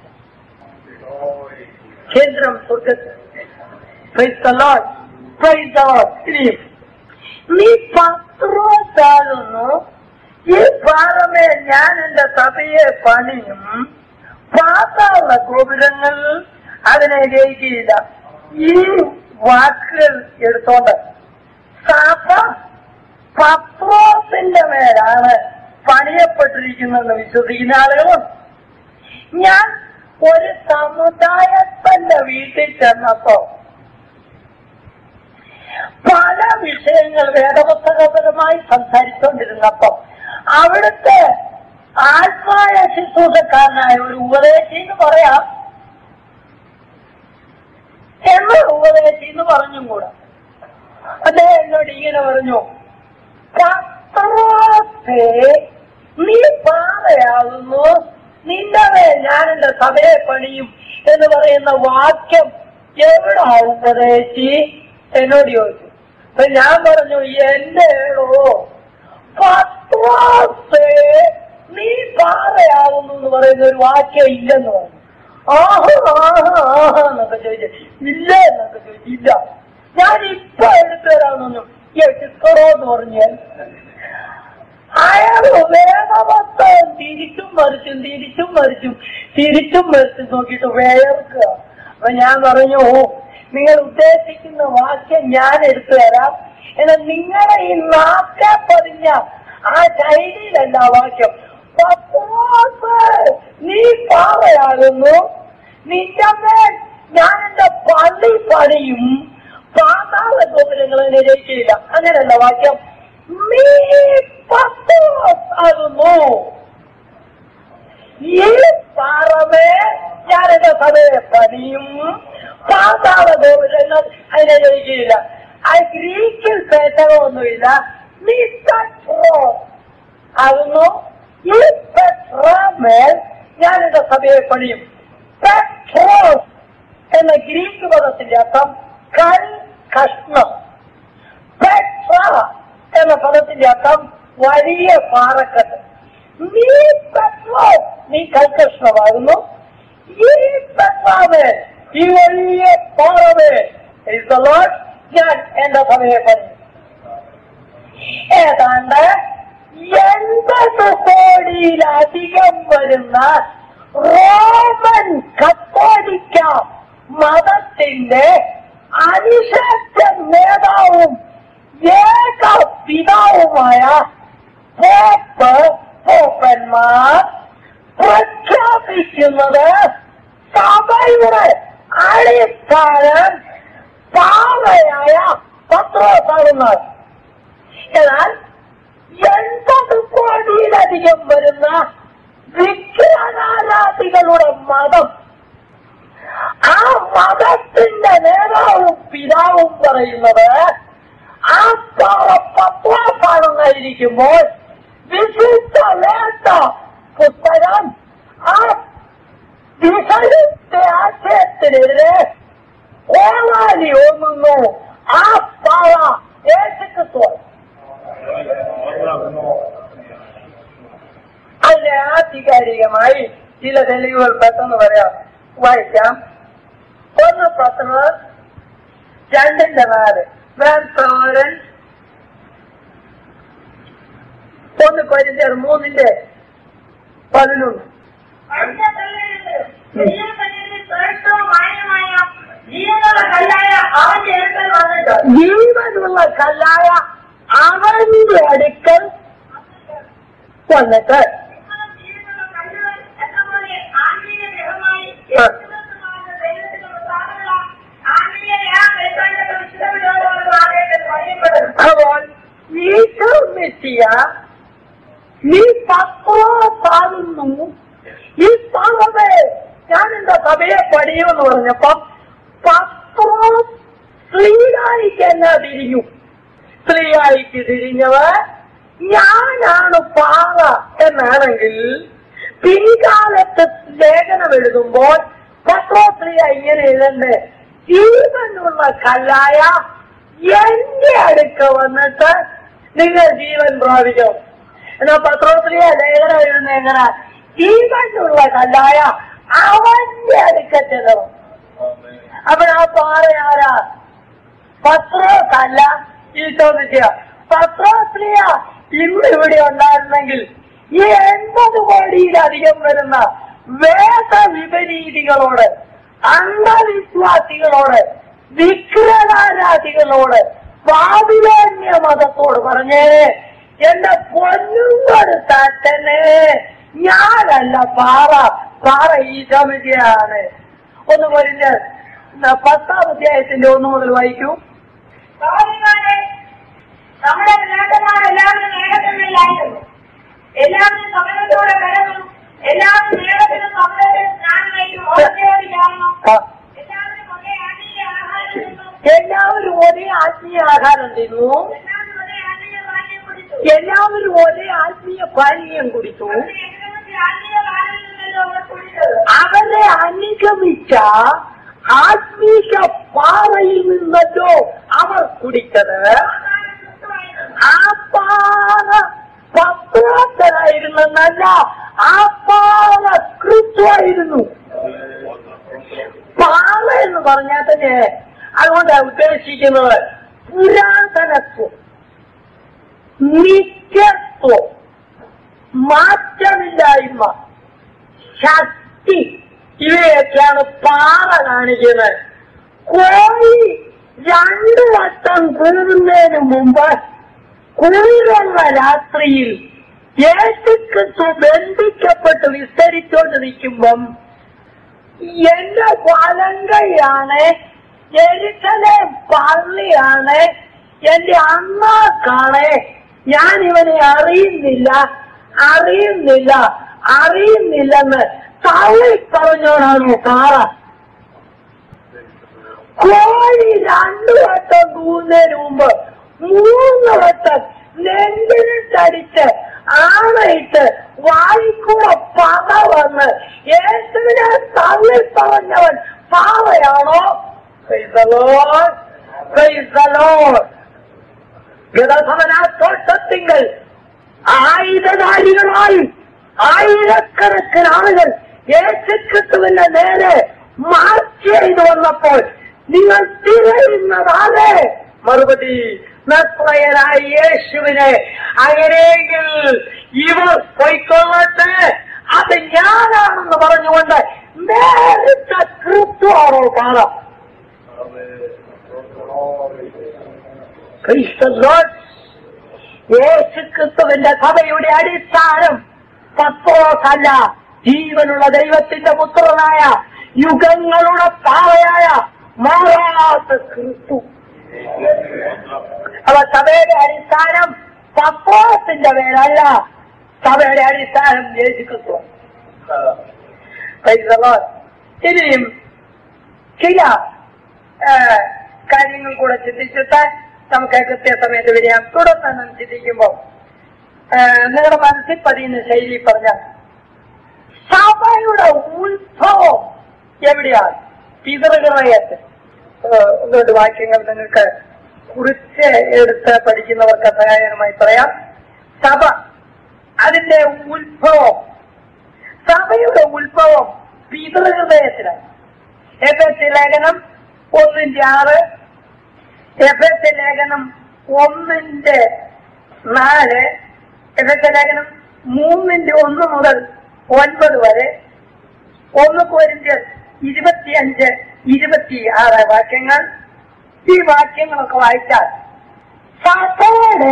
കേന്ദ്രം സ്വർഗത്തിൽ Praise the Lord. Praise the Lord. ഇനിയും നീ പത്രോസാകുന്നു ഈ പാറമേ ഞാൻ എന്റെ സഭയെ പണിയും പാതാള ഗോപുരങ്ങൾ അതിനെ ജയിക്കുകയില്ല ഈ വാക്കുകൾ എടുത്തോണ്ട് സഭ പത്രോസിന്റെ മേലാണ് പണിയപ്പെട്ടിരിക്കുന്നതെന്ന് വിശ്വസിക്കുന്ന ആളുകളുണ്ട് ഞാൻ ഒരു സമുദായത്തിന്റെ വീട്ടിൽ ചെന്നപ്പോ പല വിഷയങ്ങൾ വേദപുസ്തകപരമായി സംസാരിച്ചുകൊണ്ടിരുന്നപ്പോ അവിടുത്തെ ആത്മായ ശുശ്രൂഷക്കാരനായ ഒരു ഉപദേശി എന്ന് പറയാം എന്ന ഉപദേശി എന്ന് പറഞ്ഞും കൂടെ അദ്ദേഹം എന്നോട് ഇങ്ങനെ പറഞ്ഞു പത്രോസേ നീ പാതയാകുന്നു നിന്റെ മേൽ ഞാൻ എന്റെ സഭയെ പണിയും എന്ന് പറയുന്ന വാക്യം എവിടാ ഉപദേശി എന്നോട് ചോദിച്ചു അപ്പൊ ഞാൻ പറഞ്ഞു എന്റെ ഏടോ പത്രോസേ നീ പാതയാകുന്നു എന്ന് പറയുന്ന ഒരു വാക്യം ഇല്ലെന്ന് പറഞ്ഞു ആഹ് ആഹ് ആഹ് എന്നൊക്കെ ചോദിച്ചു ഇല്ല എന്നൊക്കെ ചോദിച്ചു ഇല്ല ഞാൻ ഇപ്പൊ എടുത്തു തരാമെന്നൊന്നും എട്ടിക്കറോ എന്ന് പറഞ്ഞാൽ അയാൾ വേദവസ്തം തിരിച്ചും മറിച്ചും തിരിച്ചും മറിച്ചും തിരിച്ചും മറിച്ചും നോക്കിയിട്ട് വേർക്കുക അപ്പൊ ഞാൻ പറഞ്ഞു നിങ്ങൾ ഉദ്ദേശിക്കുന്ന വാക്യം ഞാൻ എടുത്തു തരാം എന്നാൽ നിങ്ങളെ ഈ നാക്ക പതിഞ്ഞ ആ ശൈലിയിലല്ല ആ വാക്യം പത്രോസ്, നീ പാവയാകുന്നു നിന്റെ മേൽ ഞാൻ എന്റെ പള്ളി പണിയും പാതാള ഗോപുരങ്ങൾ അതിനെ ജയിക്കില്ല അങ്ങനെയല്ല വാക്യം നീ പത്രോസ് ആകുന്നു ഈ പാറമേ ഞാൻ എന്റെ സഭയെ പണിയും പാതാള ഗോപുരങ്ങൾ അതിനെ ജയിക്കില്ല ആ ഗ്രീക്കിൽ പേട്ടകമൊന്നുമില്ല നീ പത്രോസ് ആകുന്നു ഈ പെട്രാമേൽ ഞാൻ എന്റെ സഭയെ പണിയും പെട്രോസ് എന്ന ഗ്രീക്ക് പദത്തിന്റെ അർത്ഥം കൽ കഷ്ണം പെട്ര എന്ന പദത്തിന്റെ അർത്ഥം വലിയ പാറക്കെട്ട് നീ പെട്രോസ് നീ കൽകഷ്ണമാകുന്നു ഈ പെട്രാമേൽ ഈ വലിയ പാറമേൽ is the Lord ഞാൻ എന്റെ സഭയെ പണിയും ഏതാണ്ട് എൺപത് കോടിയിലധികം വരുന്ന റോമൻ കത്തോലിക്ക മതത്തിന്റെ അനിശ്ചിത നേതാവും ഏക പിതാവുമായ പോപ്പ് പോപ്പന്മാർ പ്രഖ്യാപിക്കുന്നത് സഭയുടെ അടിസ്ഥാനം പാവയായ പത്രോസാകുന്നത് എന്നാൽ എൺപത് കോടിയിലധികം വരുന്ന വിഗ്രഹാരാധികളുടെ മതം ആ മതത്തിന്റെ നേതാവും പിതാവും പറയുന്നത് ആ പാവ പത്വാസാണെന്നായിരിക്കുമ്പോൾ വിശുദ്ധ വേണ്ട പുസ്തകം ആ വിഷയത്തെ ആശയത്തിനെതിരെ ഓണാലി ഓന്നുന്നു ആ പാവ യേശുക്രിസ്തു അതിന്റെ ആധികാരികമായി ചില തെളിവുകൾ പെട്ടെന്ന് പറയാം വായിക്കാം ഒന്ന് പത്ര രണ്ടിന്റെ നാല് വേൻ സഹോദരൻ ഒന്ന് കൊരിന്ത്യർ മൂന്നിന്റെ പതിനൊന്ന് അടുത്ത തലയിലിട്ട് വലിയ തലയിൽ ശ്രേഷ്ഠവും മാന്യമായ ജീവനുള്ള കല്ലായ അവന്റെ അടുക്കൽ വന്നിട്ട് ജീവനുള്ള കല്ലായ അവന്റെ അടുക്കൽ വന്നിട്ട് നിങ്ങളും ജീവനുള്ള കല്ലുകൾ എന്നപോലെ ആത്മീയ ഗ്രഹമായി യേശുക്രിസ്തുവാകുന്ന ദൈവത്തിന്റെ പ്രസാദമുള്ള ആത്മീയ ആ കൈക്കാണ്ടത്തെ വിശുദ്ധവിധോട് ആകട്ടെ പറയപ്പെടുന്നു അപ്പോൾ ഈശ്വരമെത്തിയ നീ പത്രോസാകുന്നു ഈ സഭയെ ഞാൻ എന്റെ സഭയെ പണിയുമെന്ന് പറഞ്ഞപ്പം പത്രോ സ്ത്രീയായിക്ക് എന്നാ തിരിഞ്ഞു സ്ത്രീയായിക്ക് തിരിഞ്ഞവർ ഞാനാണ് പാറ എന്നാണെങ്കിൽ പിൻകാലത്ത് ലേഖനം എഴുതുമ്പോൾ പത്രോസ്ത്രീയ ഇങ്ങനെ എഴുതണ്ടേ ജീവനുള്ള കല്ലായ എന്റെ അടുക്ക വന്നിട്ട് നിങ്ങൾ ജീവൻ പ്രാപിക്കും എന്നാ പത്രോസ്ത്രീയ ലേഖനം എഴുതുന്ന എങ്ങനെ ജീവനുള്ള കല്ലായ അവന്റെ അടുക്ക ചെല്ലണം അപ്പോൾ ആ പാറ ആരാ പത്രോസല്ല ഈശോമിക്കുക പത്രോസ്ത്രീയ ഇന്ന് ഇവിടെ ഉണ്ടായിരുന്നെങ്കിൽ ഈ എൺപത് കോടിയിലധികം വരുന്ന വേദവിപരീതികളോട് അന്ധവിശ്വാസികളോട് വിഗ്രഹാരാധികളോട് ബാബിലോന്യ മതത്തോട് പറഞ്ഞേ എന്റെ പൊന്നുകൊരു തട്ടനെ ഞാനല്ല പാറ പാറ ഈശോമിക്കുകയാണ് ഒന്ന് പറഞ്ഞ് പത്താം അധ്യായത്തിന്റെ ഒന്ന് മുതൽ വായിക്കൂ സഹോദരന്മാരെ നമ്മുടെ പിതാക്കന്മാരെല്ലാവരും ഏകതമ്മിലായിരുന്നു എല്ലാവരും സമരത്തോടെ കരന്നു എല്ലാവരും നേരത്തിന് സമരത്തിൽ സ്നാനമായിട്ട് ഓർമ്മയോട് കാണണം ആ. എല്ലാവരും ഒരേ ആത്മീയ ആഹാരം തിന്നു എല്ലാവരും ഒരേ ആത്മീയ ആഹാരം തിന്നു എല്ലാവരും ഒരേ ആത്മീയ പാനീയം കുടിച്ചു എല്ലാവരും ഒരേ ആത്മീയ പാനീയം കുടിച്ചു അവരുടെ എഴുപത്തി ആത്മീയ പാനീയം നിന്നല്ലോ അവർ കുടിച്ചത് അവരെ അനുഗമിച്ച ആത്മീക പാറയിൽ നിന്നല്ലോ അവർ കുടിച്ചത് ആഹാരം ക്രിസ്തുവായിരുന്നു. ആ പാറ പത്രാത്തരായിരുന്നെന്നല്ല ആ പാറ ക്രിസ്തുവായിരുന്നു പാറ എന്ന് പറഞ്ഞാൽ തന്നെ അതുകൊണ്ട് ഉദ്ദേശിക്കുന്നത് പുരാതനത്വം നിത്യത്വം മാറ്റമില്ലായ്മ ശക്തി ഇവയൊക്കെയാണ് പാറ കാണിക്കുന്നത് കോഴി രണ്ടു വട്ടം കൂടുന്നതിന് മുമ്പ് കുളിരുള്ള രാത്രിയിൽ യേശുക്രിസ്തു ബന്ധിക്കപ്പെട്ട് വിസ്തരിച്ചുകൊണ്ട് നിൽക്കുമ്പം എന്റെ വലങ്കയാണ് എരിക്കലെ പള്ളിയാണ് എന്റെ അണ്ണാക്കാണ് ഞാൻ ഇവനെ അറിയുന്നില്ല അറിയുന്നില്ല അറിയുന്നില്ലെന്ന് തള്ളി പറഞ്ഞോടാണ് പാറ കോഴി രണ്ടു വട്ടം കൂന്നതിന് മുമ്പ് മൂന്ന് വട്ടം നെഞ്ചിനിട്ടടിച്ച് ആണയിട്ട് വായിക്കൂടെ പക വന്ന് യേശുവിനെ തള്ളി പറഞ്ഞവൻ പാവയാണോ Praise the Lord. Praise the Lord. ഗതഭവനാത്തോട്ടത്തിങ്കൽ ആയുധധാരികളായി ആയിരക്കണക്കിന് ആളുകൾ യേശുക്രിസ്തുവിന്റെ നേരെ മാർച്ച് ചെയ്തു വന്നപ്പോൾ നിങ്ങൾ തിരയുന്നതാകെ മറുപടി നസ്രയനായ യേശുവിനെ അങ്ങനെയെങ്കിൽ ഇവർ പൊയ്ക്കൊള്ളട്ടെ അത് ഞാനാണെന്ന് പറഞ്ഞുകൊണ്ട് നേരിട്ട ക്രിസ്തുവാണോ കാണാം ക്രിസ്തുലോട്ട് യേശുക്രിസ്തുവിന്റെ സഭയുടെ അടിസ്ഥാനം പത്രോസല്ല ജീവനുള്ള ദൈവത്തിന്റെ പുത്രനായ യുഗങ്ങളുടെ പാവയായ മാറാത്ത ക്രിസ്തു അപ്പൊ സഭയുടെ അടിസ്ഥാനം പത്രോസിന്റെ പേരല്ല സഭയുടെ അടിസ്ഥാനം യേശുക്രിസ്തു Praise the Lord. ഇനിയും ചില ആ, കാര്യങ്ങൾ കൂടെ ചിന്തിച്ചിട്ട് നമുക്ക് കൃത്യസമയത്ത് വരികയാം തുടർന്ന് നാം ചിന്തിക്കുമ്പോൾ ആ, നിങ്ങളുടെ മനസ്സിൽ പതിയുന്ന ശൈലി പറഞ്ഞ സഭയുടെ ഉത്ഭവം എവിടെയാണ് പിതൃഹൃദയത്തിൽ ഒന്നുകൊണ്ട് വാക്യങ്ങൾ നിങ്ങൾക്ക് കുറിച്ച് എടുത്ത് പഠിക്കുന്നവർക്ക് സഹായകരമായി പറയാം സഭ അതിന്റെ ഉത്ഭവം സഭയുടെ ഉത്ഭവം പിതൃഹൃദയത്തിലാണ് എഫ് എസ് ലേഖനം ഒന്നിന്റെ ആറ് എഫ് എസ് ലേഖനം ഒന്നിന്റെ നാല് എഫ് എസ് ലേഖനം മൂന്നിന്റെ ഒന്ന് മുതൽ ഒൻപത് വരെ ഒന്ന് പോയിന്റ് ഇരുപത്തിയഞ്ച് ഇരുപത്തി ആറ് വാക്യങ്ങൾ ഈ വാക്യങ്ങളൊക്കെ വായിച്ചാൽ സഭയുടെ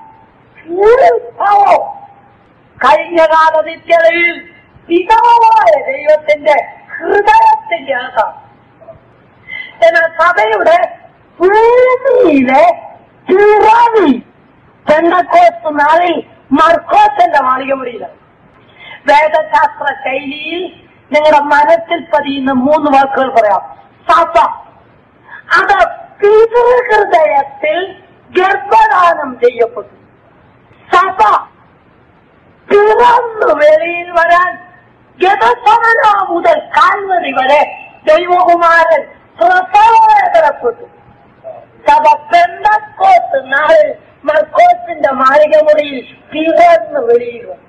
ഉത്ഭവം കഴിഞ്ഞകാല നിത്യതയിൽ പിതാവായ ദൈവത്തിന്റെ ഹൃദയത്തിന്റെ ആകാം എന്നാൽ സഭയുടെ ഭൂമിയിലെ പിറവി പെണ്ടക്കോസ് നാളിൽ മർക്കോസിന്റെ മാളികമുറിയിലാണ് വേദശാസ്ത്ര ശൈലിയിൽ നിങ്ങളുടെ മനസ്സിൽ പതിയുന്ന മൂന്ന് വാക്കുകൾ പറയാം സഭ അത് പിതൃഹൃദയത്തിൽ ഗർഭദാനം ചെയ്യപ്പെട്ടു സഭ പിറന്നു വെളിയിൽ വരാൻ ഗതസമന മുതൽ കാൽവരി വരെ ദൈവകുമാരൻ പ്രസവേതരപ്പെട്ടു സഭ പെന്തക്കോത്ത് നാളിൽ മർക്കോസിന്റെ മാളികമുറിയിൽ പിറന്നു വെളിയിൽ വന്നു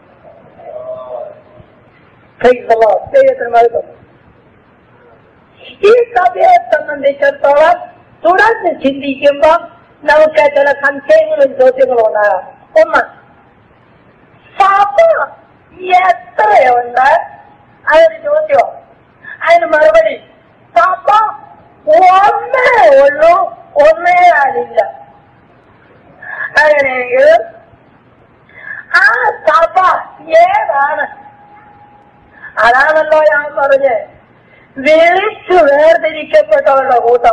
Praise the Lord. ദൈവത്തിന് മഹത്വം. ഈ സഭയെ സംബന്ധിച്ചിടത്തോളം തുടർന്ന് ചിന്തിക്കുമ്പോൾ നമുക്ക് ചില സംശയങ്ങളും ചോദ്യങ്ങളും ഉണ്ടാകാം ഒന്ന് സഭ എത്രയുണ്ട് അതൊരു ചോദ്യം അതിന് മറുപടി സഭ ഒന്നേ ഉള്ളൂ ഒന്നേ ആളില്ല അങ്ങനെയെങ്കിൽ ആ സഭ ഏതാണ് അതാണല്ലോ ഞാൻ പറഞ്ഞ് വിളിച്ചു വേർതിരിക്കപ്പെട്ടവരുടെ കൂട്ടം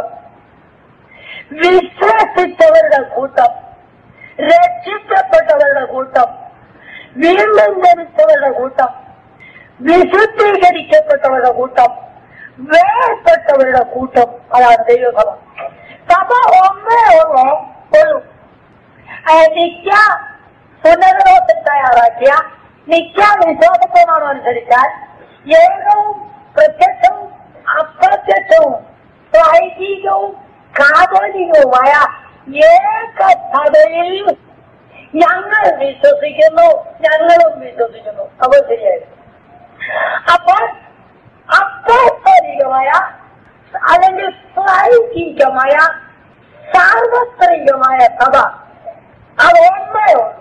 വിശ്വസിച്ചവരുടെ കൂട്ടം രക്ഷിക്കപ്പെട്ടവരുടെ കൂട്ടം വീണ്ടും ജനിച്ചവരുടെ കൂട്ടം വിശുദ്ധീകരിക്കപ്പെട്ടവരുടെ കൂട്ടം വേർപെട്ടവരുടെ കൂട്ടം അതാണ് ദൈവസഭ സഭ ഒന്നേ ഉള്ളൂ ഉള്ളൂ ആ, നിത്യ പുനർലോകത്തിൽ തയ്യാറാക്കിയ നിത്യ വിശ്വാസപ്രമാണം അനുസരിച്ചാൽ ഏകവും പ്രത്യക്ഷവും അപ്രത്യക്ഷവും വൈദികവും കാതോലികവുമായ ഏക സഭയിൽ ഞങ്ങൾ വിശ്വസിക്കുന്നു ഞങ്ങളും വിശ്വസിക്കുന്നു അപ്പോൾ ശരിയായിരുന്നു അപ്പോൾ അപ്പോസ്തലികമായ അല്ലെങ്കിൽ പ്രായോഗികമായ സാർവത്രികമായ സഭ അത് ഒന്നേ ഉള്ളൂ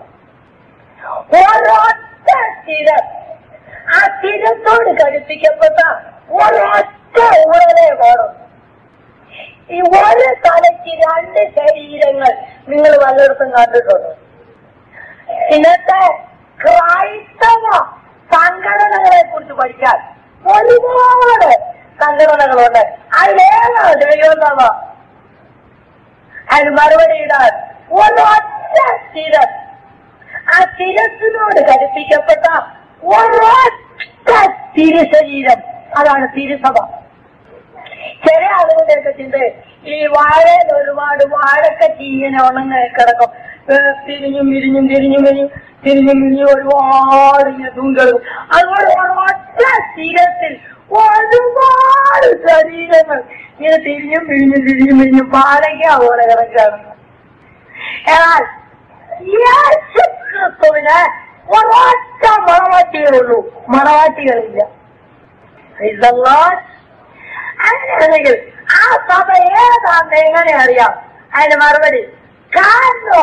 ഒരൊറ്റ സ്ഥിരം ആ സ്ഥിരത്തോട് ഘടിപ്പിക്കപ്പെട്ട ഒരൊറ്റ ഉടനെ വേണം ഈ ഒരു തലയ്ക്ക് രണ്ട് ശരീരങ്ങൾ നിങ്ങൾ വല്ലയിടത്തും കണ്ടിട്ടുണ്ട് ഇന്നത്തെ ക്രൈസ്തവ സംഘടനകളെ കുറിച്ച് പഠിക്കാൻ ഒരുപാട് സംഘടനകളുണ്ട് അതിലേതാണ് ദൈവനാമ അതിന് മറുപടി ഇടാൻ ഒരൊറ്റ സ്ഥിരം ആ സ്ഥിരത്തിനോട് ഘടിപ്പിക്കപ്പെട്ട ഒരൊറ്റ തിരുശരീരം അതാണ് തിരുസഭ ചില ആളുകളുടെയൊക്കെ ചിന്ത ഈ വാഴയിൽ ഒരുപാട് വാഴക്കച്ചി ഇങ്ങനെ ഉണങ്ങി കിടക്കും ഏ, തിരിഞ്ഞും തിരിഞ്ഞും തിരിഞ്ഞും തിരിഞ്ഞും തിരിഞ്ഞും തിരിഞ്ഞും ഒരുപാട് ഇങ്ങനെ തൂങ്ങിക്കിടക്കും അതുപോലെ ഒരൊറ്റ സ്ഥിരത്തിൽ ഒരുപാട് ശരീരങ്ങൾ ഇങ്ങനെ തിരിഞ്ഞും പിരിഞ്ഞും തിരിഞ്ഞും പിരിഞ്ഞും പാലയ്ക്ക പോലെ കിടക്കുകയാണ് എന്നാൽ യേശു ക്രിസ്തുവിന് ഒരൊറ്റ മണവാട്ടികളുള്ളൂ മണവാട്ടികളില്ല Praise the Lord. അങ്ങനെയാണെങ്കിൽ ആ സഭ ഏതാന്ന് എങ്ങനെ അറിയാം അതിന് മറുപടി കാരണോ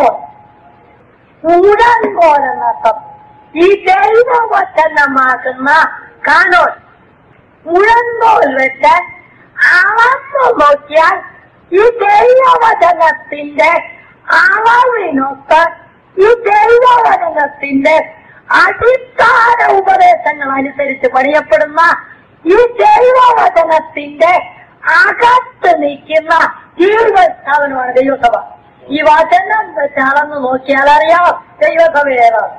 ഉടൻകോൽ എന്നർത്ഥം ഈ ദൈവവചനമാക്കുന്ന കാനോൻ ഉഴങ്കോൽ വെച്ച് അളന്നു നോക്കിയാൽ ഈ ദൈവവചനത്തിന്റെ അളവിനൊത്ത് ഈ ദൈവവചനത്തിന്റെ അടിസ്ഥാന ഉപദേശങ്ങൾ അനുസരിച്ച് പണിയപ്പെടുന്ന ഈ ദൈവവചനത്തിന്റെ അകത്ത് നിൽക്കുന്ന ജീവസ്ഥാപനമാണ് ദൈവസഭ ഈ വചനം വെച്ച് അളന്ന് നോക്കിയാൽ അറിയാം ദൈവസഭ ഏതാണ്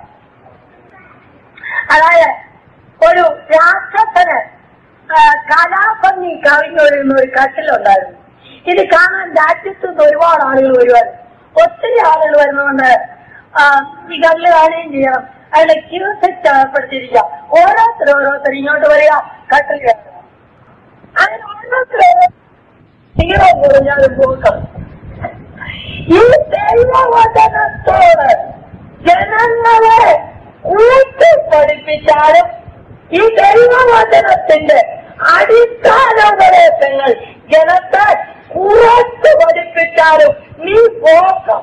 അതായത് ഒരു രാക്ഷസന് ആ, കലാഭംഗി കവിഞ്ഞൊഴുകുന്ന ഒരു കട്ടിലുണ്ടായിരുന്നു ഇത് കാണാൻ രാജ്യത്തു നിന്ന് ഒരുപാട് ആളുകൾ വരുവായിരുന്നു ഒത്തിരി ആളുകൾ വരുന്നതുകൊണ്ട് ആ, ഈ കല്ല് കാണുകയും ചെയ്യണം അതിന്റെ ക്യൂ സെറ്റ് ഏർപ്പെടുത്തിയിരിക്കുക ഓരോരുത്തർ ഓരോരുത്തർ ഇങ്ങോട്ട് വരിക കട്ടിൽ കയറുക അങ്ങനെ ഓരോരുത്തരും സീറോ കുറഞ്ഞാലും പോക്കാം ഈ ദൈവവചനത്തോട് ജനങ്ങളെ കൂട്ടി പഠിപ്പിച്ചാലും ഈ ദൈവവചനത്തിന്റെ അടിസ്ഥാന ഉപദേശങ്ങൾ ജനത്തെ കുറച്ച് പഠിപ്പിച്ചാലും നീ പോക്കാം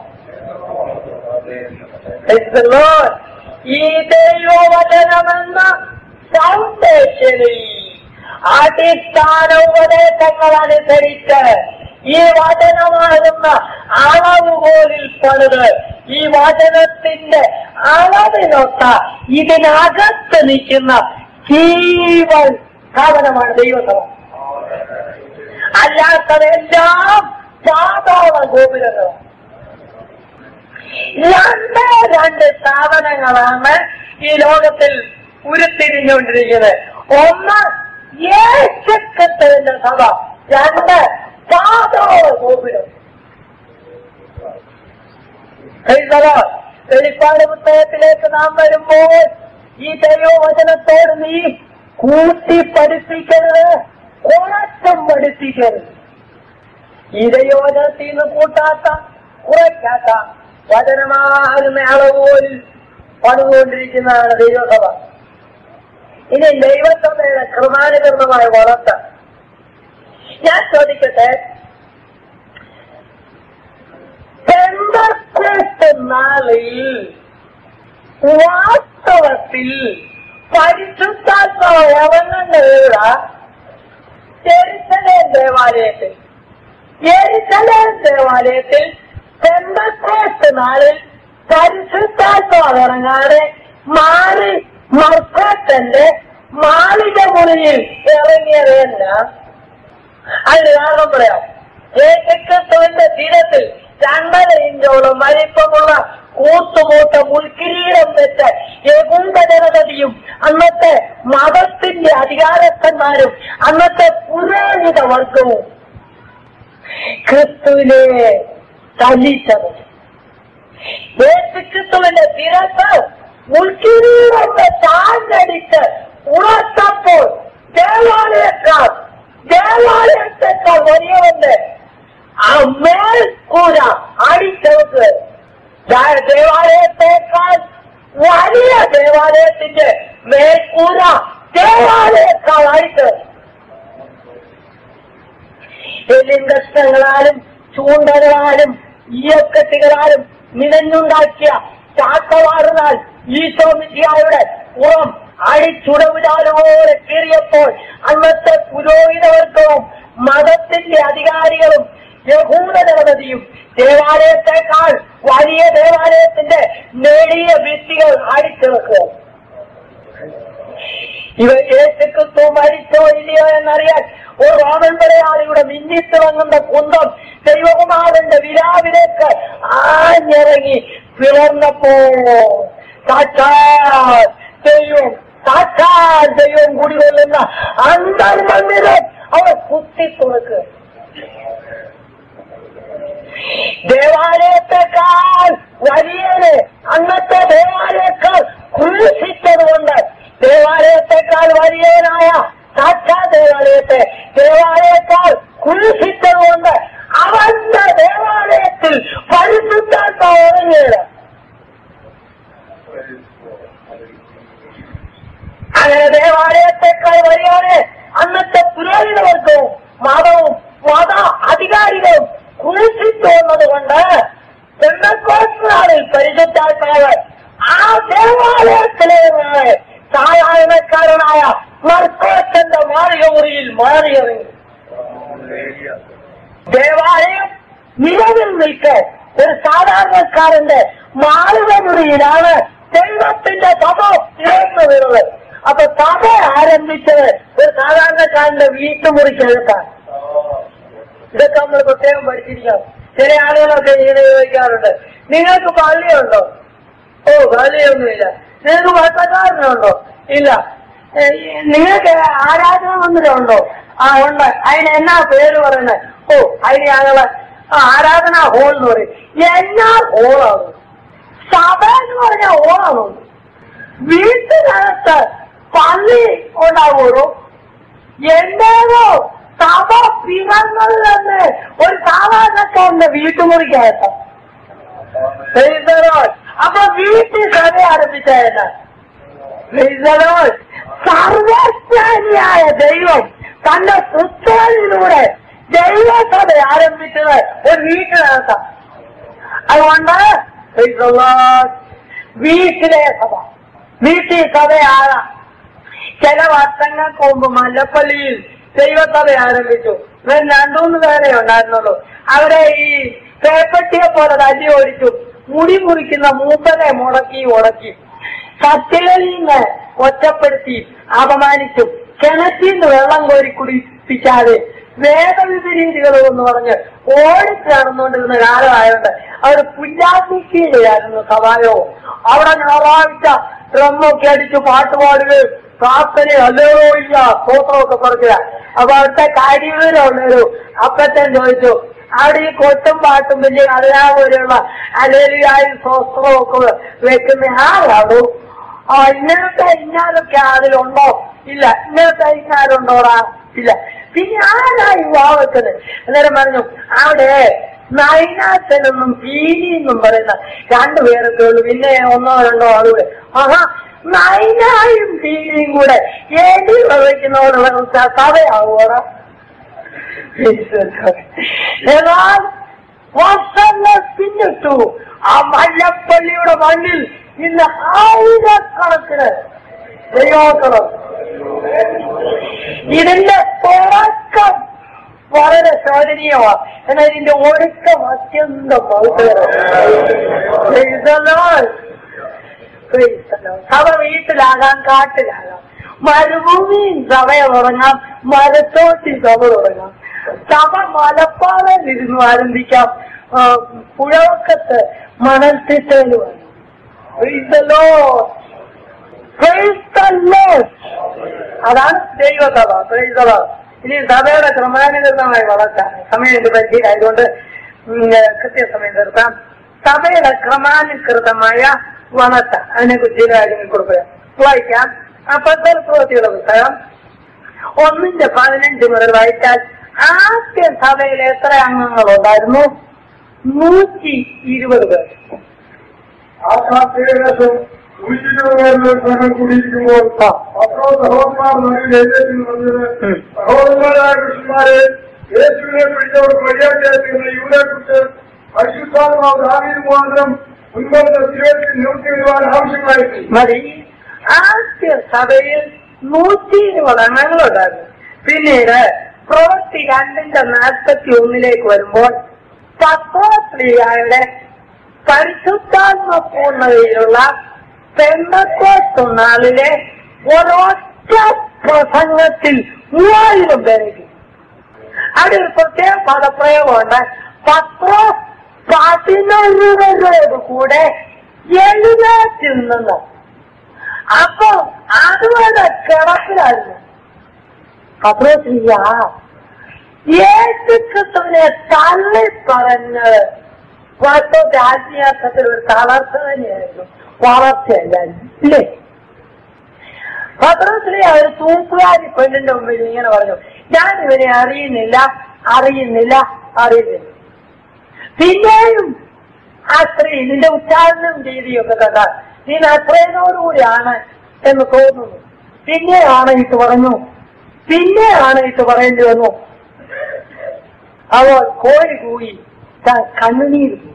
Praise the Lord. ഈ ദൈവവചനമെന്ന ഫൗണ്ടേഷനിൽ അടിസ്ഥാന ഉപദേശങ്ങൾ അനുസരിച്ച് ഈ വചനമാകുന്ന അളവുകോലിൽ പണിത് ഈ വചനത്തിന്റെ അളവിനൊത്ത ഇതിനകത്ത് നിൽക്കുന്ന ജീവൻ സ്ഥാപനമാണ് ദൈവസഭ അല്ലാത്തതെല്ലാം സാധാരണ ഗോപുരങ്ങളാണ് രണ്ട് രണ്ട് സ്ഥാപനങ്ങളാണ് ഈ ലോകത്തിൽ ഉരുത്തിരിഞ്ഞുകൊണ്ടിരിക്കുന്നത് ഒന്ന് യേശുക്രിസ്തുവിന്റെ സഭ രണ്ട് സാധാരണ ഗോപുരം Praise the Lord. വെളിപ്പാട് പുസ്തകത്തിലേക്ക് നാം വരുമ്പോൾ ഈ ദൈവവചനത്തോട് നീ കൂട്ടി പഠിപ്പിക്കരുത് കുറച്ചും പഠിപ്പിക്കരുത് ഈ ദൈവവചനത്തിൽ നിന്ന് കൂട്ടാത്ത കുറയ്ക്കാത്ത വചനമാകുന്ന അളവുപോലിൽ പണിതുകൊണ്ടിരിക്കുന്നതാണ് ദൈവസഭ ഇനി ദൈവസഭയുടെ കൃമാനുകരണമായ വളർത്ത ഞാൻ ചോദിക്കട്ടെ പെന്തക്കോസ്ത് നാളിൽ വാസ്തവത്തിൽ പരിശുദ്ധാത്മാവ് ഇറങ്ങുന്നതിലുള്ള ജെറുസലേം ദേവാലയത്തിൽ ജെറുസലേം ദേവാലയത്തിൽ പെന്തക്കോസ്ത് നാളിൽ പരിശുദ്ധാത്മാവ് ഇറങ്ങാതെ മാറി മർക്കത്തിന്റെ മാളിക മുറിയിൽ ഇറങ്ങിയതല്ല അതിന് കാരണം പറയാം യേശുക്രിസ്തുവിന്റെ തീരത്തിൽ രണ്ടര ഇഞ്ചോളം വലിപ്പമുള്ള കൂത്തുമൂട്ട മുൾക്കിരീടം വെച്ച് യകുണ്ട ജനതയും അന്നത്തെ മതത്തിന്റെ അധികാരസ്ഥന്മാരും അന്നത്തെ പുരോഹിത വർഗവും ക്രിസ്തുവിനെ തല്ലിച്ചത് യേശുക്രിസ്തുവിന്റെ തിരക്ക് മുൾക്കിരീടത്തെ താഴ്ന്നടിച്ച് ഉണർത്തപ്പോൾ ദേവാലയക്കാർ ദേവാലയത്തെക്കാൾ വലിയവന്റെ ആ മേൽക്കൂര അടിച്ചവർക്ക് ദാ- ദേവാലയത്തെക്കാൾ വലിയ ദേവാലയത്തിന്റെ മേൽക്കൂര ദേവാലയക്കാൾ അടിച്ചത് എല്ലിൻ കഷ്ണങ്ങളാലും ചൂണ്ടകളാലും ഈയക്കെട്ടുകളാലും നിലഞ്ഞുണ്ടാക്കിയ ചാട്ടവാറുനാൽ ഈശോ മിശിഹായുടെ പുറം അടിച്ചുടവിടാലോടെ കീറിയപ്പോൾ അന്നത്തെ പുരോഹിതവർഗവും മതത്തിന്റെ അധികാരികളും യഹൂദ ജനതയും ദേവാലയത്തെക്കാൾ വലിയ ദേവാലയത്തിന്റെ നേടിയ ഭിത്തികൾ അടിച്ചിറക്കുക ഇവ യേശുക്രിസ്തു മരിച്ചോ ഇല്ലയോ എന്നറിയാൻ ഒരു റോമൻ പടയാളിയുടെ മിന്നിത്തിളങ്ങുന്ന കുന്തം ദൈവകുമാരന്റെ വിരാവിലേക്ക് ആഞ്ഞിറങ്ങി പിളർന്നപ്പോ സാക്ഷാൽ ദൈവം സാക്ഷാൽ ദൈവം കുടികൊള്ളുന്ന അന്തർമന്ദിരം അവർ കുത്തി തുറക്കുക ദേവാലയത്തെക്കാൾ വലിയത് അന്നത്തെ ദേവാലയക്കാൾ ക്രൂശിച്ചതുകൊണ്ട് ദേവാലയത്തെക്കാൾ വലിയവനായ സാക്ഷാ ദേവാലയത്തെ ദേവാലയക്കാൾ ക്രൂശിച്ചതുകൊണ്ട് അവന്റെ ദേവാലയത്തിൽ പരിശുദ്ധാത്മ ഉറങ്ങിയത് അങ്ങനെ ദേവാലയത്തെക്കാൾ വലിയവനെ അന്നത്തെ പുരോഹിതവർഗവും മതവും മത അധികാരികളും കുറിച്ചിട്ട് വന്നതുകൊണ്ട് പെണ്ണക്കോസ്നാളിൽ പരിശുദ്ധാത്മാവ് ആ ദേവാലയത്തിലെ സാധാരണക്കാരനായ മർക്കോച്ചന്റെ മാറിയ മുറിയിൽ മാറിയിറങ്ങി ദേവാലയം നിലവിൽ നിൽക്കെ ഒരു സാധാരണക്കാരന്റെ മാളിക മുറിയിലാണ് ദൈവത്തിന്റെ സഭ തീർന്നു വീണത് അപ്പൊ സഭ ആരംഭിച്ചത് ഒരു സാധാരണക്കാരന്റെ വീട്ടുമുറിക്കകത്താണ് ഇതൊക്കെ നമ്മൾ പ്രത്യേകം പഠിച്ചിരിക്കണം ചില ആളുകളൊക്കെ ഇങ്ങനെ ചോദിക്കാറുണ്ട് നിങ്ങൾക്ക് പള്ളിയുണ്ടോ ഓ പള്ളിയൊന്നുമില്ല നിങ്ങൾക്ക് ഭർത്തക്കാരനുണ്ടോ ഇല്ല ഏ, നിങ്ങൾക്ക് ആരാധന മന്ദിരം ഉണ്ടോ ആ ഉണ്ട് അതിന് എന്നാ പേര് പറയുന്നത് ഓ അതിന് ഞങ്ങള് ആ, ആരാധന ഹോൾ എന്ന് പറയും എന്നാ ഹോളാണ് സഭ എന്ന് പറഞ്ഞ ഹോളാണോ വീട്ടിനകത്ത് പള്ളി ഉണ്ടാവുള്ളൂ എന്റേതോ സഭ പിറന്നത് തന്നെ ഒരു സാധാരണക്കാരന്റെ വീട്ടുമുറിക്കകത്ത് Praise the Lord. അപ്പൊ വീട്ടിൽ സഭ ആരംഭിച്ചായിരുന്ന സർവജ്ഞാനിയായ ദൈവം തന്റെ പുസ്തകത്തിലൂടെ ദൈവസഭ ആരംഭിച്ചത് ഒരു വീട്ടിനകത്താണ് അതുകൊണ്ട് praise the Lord. വീട്ടിലെ സഭ വീട്ടിൽ സഭയാകാം ചില വർഷങ്ങൾക്ക് മുമ്പ് മല്ലപ്പള്ളിയിൽ ദൈവസഭ ആരംഭിച്ചു ഇവർ രണ്ടുമൂന്ന് പേരെ ഉണ്ടായിരുന്നുള്ളൂ അവരെ ഈ പേപ്പട്ടിയെ പോലെ തല്ലി ഓടിച്ചു മുടി മുറിക്കുന്ന മൂപ്പനെ മുടക്കി ഉടക്കി സത്യകളിൽ നിന്ന് ഒറ്റപ്പെടുത്തി അപമാനിച്ചു കിണറ്റിൽ നിന്ന് വെള്ളം കോരി കുടിപ്പിക്കാതെ വേദവിപരീതികൾ എന്ന് പറഞ്ഞ് ഓടിച്ച് നടന്നുകൊണ്ടിരുന്ന കാലമായോണ്ട് അവർ പുല്ലാത്തിക്കീഴായിരുന്നു സഭായോ അവിടെ ഞായറാഴ്ച ഡ്രമ്മൊക്കെ അടിച്ച് പാട്ട് പാടുകയും പ്രാർത്ഥന അല്ലോ ഇല്ല സ്തോത്രമൊക്കെ പറയുക അപ്പൊ അവിടുത്തെ കാര്യവിവരമുള്ളൊരു അപ്പച്ചൻ ചോദിച്ചു അവിടെ ഈ കൊട്ടും പാട്ടും വലിയ കഥയാ പോലെയുള്ള അലേലിയായും സ്വസ്ത്രവും ഒക്കെ വെക്കുന്ന ആരാണോ ആ ഇന്നലത്തെ ഇന്നാലൊക്കെ അതിലുണ്ടോ ഇല്ല ഇന്നലത്തെ ഇന്നാലുണ്ടോടാ ഇല്ല പിന്നെ ആരാ ഈ വാവക്കുന്നത് അന്നേരം പറഞ്ഞു അവിടെ നൈനാച്ചനെന്നും പീലി എന്നും പറയുന്ന രണ്ടുപേരൊക്കെ ഉള്ളു പിന്നെ ഒന്നോ രണ്ടോ ആളുകൂടെ ആഹാ നൈനായും പീലിയും കൂടെ ഏടി വഹിക്കുന്നവരുടെ സഭയാവോടാ എന്നാൽ വർഷങ്ങൾ പിന്നിട്ടു ആ മല്ലപ്പള്ളിയുടെ മണ്ണിൽ ഇന്ന് ആയിരക്കണക്കിന് ദൈവോക്കളും ഇതിന്റെ തുടക്കം വളരെ ശോചനീയമാണ് എന്നാൽ ഇതിന്റെ ഒടുക്കം അത്യന്തം സഭ വീട്ടിലാകാം കാട്ടിലാകാം മരുഭൂമിയും സഭയെ തുടങ്ങാം മരത്തോട്ടി സഭ തുടങ്ങാം സഭ മലപ്പാറയിൽ ഇരുന്നു ആരംഭിക്കാം ആ, പുഴവക്കത്ത് മണൽ തിട്ടയിൽ വന്നു Praise the Lord. Praise the Lord. അതാണ് ദൈവസഭ Praise the Lord. ഇനി സഭയുടെ ക്രമാനുഗതമായി വളർത്താൻ സമയം എന്റെ പരിധിയിലായതുകൊണ്ട് ഉം, കൃത്യസമയം നിർത്താം സഭയുടെ ക്രമാനുസൃതമായ വളർത്ത അതിനെ കുറിച്ച് ചില കാര്യങ്ങൾ കൊടുക്കുക വായിക്കാം അപ്പത്തൽ പ്രവൃത്തിയുടെ പുസ്തകം ഒന്നിന്റെ പതിനഞ്ച് മുതൽ വായിച്ചാൽ ആദ്യ സഭയിൽ എത്ര അംഗങ്ങളുണ്ടായിരുന്നു നൂറ്റി ഇരുപത് പേർ ആ കാലത്തേകദേശം നൂറ്റിരുപതുപേരുടെ സംഘം കൂടിയിരിക്കുമ്പോൾ ആ. അത്രോ സഹോദരന്മാർ നടുവിൽ എഴുന്നേറ്റ് വന്നത് ഉം. സഹോദരന്മാരായ കൃഷ്ണന്മാരെ യേശുവിനെ പിടിച്ചവർക്ക് വഴിയാക്കിയായിരുന്ന ഇവരെ കുറിച്ച് പരിശുദ്ധാത്മാവ് ദാവീദ് മുഖാന്തരം മുൻപത്തെ തിരുവത്തിൽ നിവൃത്തി വരുവാൻ ആവശ്യമായിരുന്നു മതി ആദ്യ സഭയിൽ നൂറ്റി ഇരുപത് അംഗങ്ങളുണ്ടായിരുന്നു പിന്നീട് പ്രവൃത്തി രണ്ടിന്റെ നാൽപ്പത്തി ഒന്നിലേക്ക് വരുമ്പോൾ പത്തോസ്ത്രീയായുടെ പരിശുദ്ധാത്മ പൂർണ്ണതയിലുള്ള പെണ്ണക്കോത്ത് നാളിലെ ഒരൊറ്റ പ്രസംഗത്തിൽ മൂവായിരം പേരേക്ക് അവിടെ ഒരു പ്രത്യേക പദപ്രയോഗമുണ്ട് പത്രോ പതിനൊരുവരോട് കൂടെ എഴുന്നേറ്റിൽ നിന്ന് അപ്പൊ അതുവരെ കിടപ്പിലായിരുന്നു പത്രോസിയ യേശുക്രിസ്തുവിനെ തള്ളി പറഞ്ഞ് വാസ്തവത്തെ ആത്മീയാർത്ഥത്തിൽ ഒരു തളർച്ച തന്നെയായിരുന്നു വളർച്ചയല്ലായിരുന്നു ഇല്ലേ പത്രോസിലെ ഒരു തൂക്കുകാരി പെണ്ണിന്റെ മുമ്പിൽ ഇങ്ങനെ പറഞ്ഞു ഞാൻ ഇവനെ അറിയുന്നില്ല അറിയുന്നില്ല അറിയുന്നില്ല പിന്നെയും ആ സ്ത്രീ നിന്റെ ഉച്ചാരണം രീതിയൊക്കെ കണ്ടാൽ നീ അത്രയോടുകൂടിയാണ് എന്ന് തോന്നുന്നു പിന്നെ ആണയിട്ട് പറഞ്ഞു പിന്നെ ആണയിട്ട് പറയേണ്ടി വന്നു അവൾ കോഴി കൂയി താൻ കണ്ണുനീര് കൂയി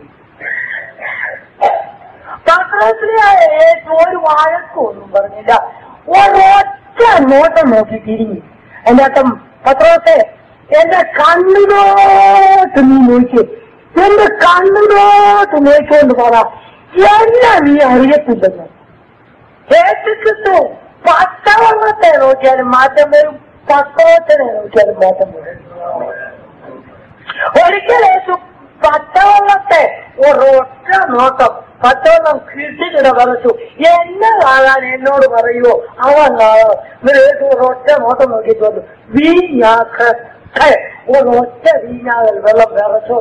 പത്രത്തിലെ ഏറ്റവും ഒരു വഴക്കൊന്നും പറഞ്ഞില്ല ഒരൊറ്റ നോട്ടം നോക്കി തിരിഞ്ഞു എന്റെ അർത്ഥം പത്രോസെ എന്റെ കണ്ണിലോട്ട് നീ നോക്കി എന്റെ കണ്ണിലോട്ട് നോക്കിക്കൊണ്ട് പറ എന്നെ നീ അറിയത്തില്ലെന്ന് യേശുക്രിസ്തു പച്ചവെള്ളത്തെ നോക്കിയാലും മാറ്റം വരും പത്രത്തിനെ നോക്കിയാലും മാറ്റം വരും ഒരിക്കൽ യേശു പച്ചവെള്ളത്തെ ഒരൊറ്റ നോട്ടം പച്ചവെള്ളം കിട്ടിക്കിട പറഞ്ഞു എന്നെ കാണാൻ എന്നോട് പറയുമോ അവൻ കാണാം എന്നിട്ട് യേശു ഒരൊറ്റ നോട്ടം നോക്കിയിട്ട് വന്നു വീഞ്ഞാക്ക് ഒരൊറ്റ വീഞ്ഞാകൽ വെള്ളം വിറച്ചു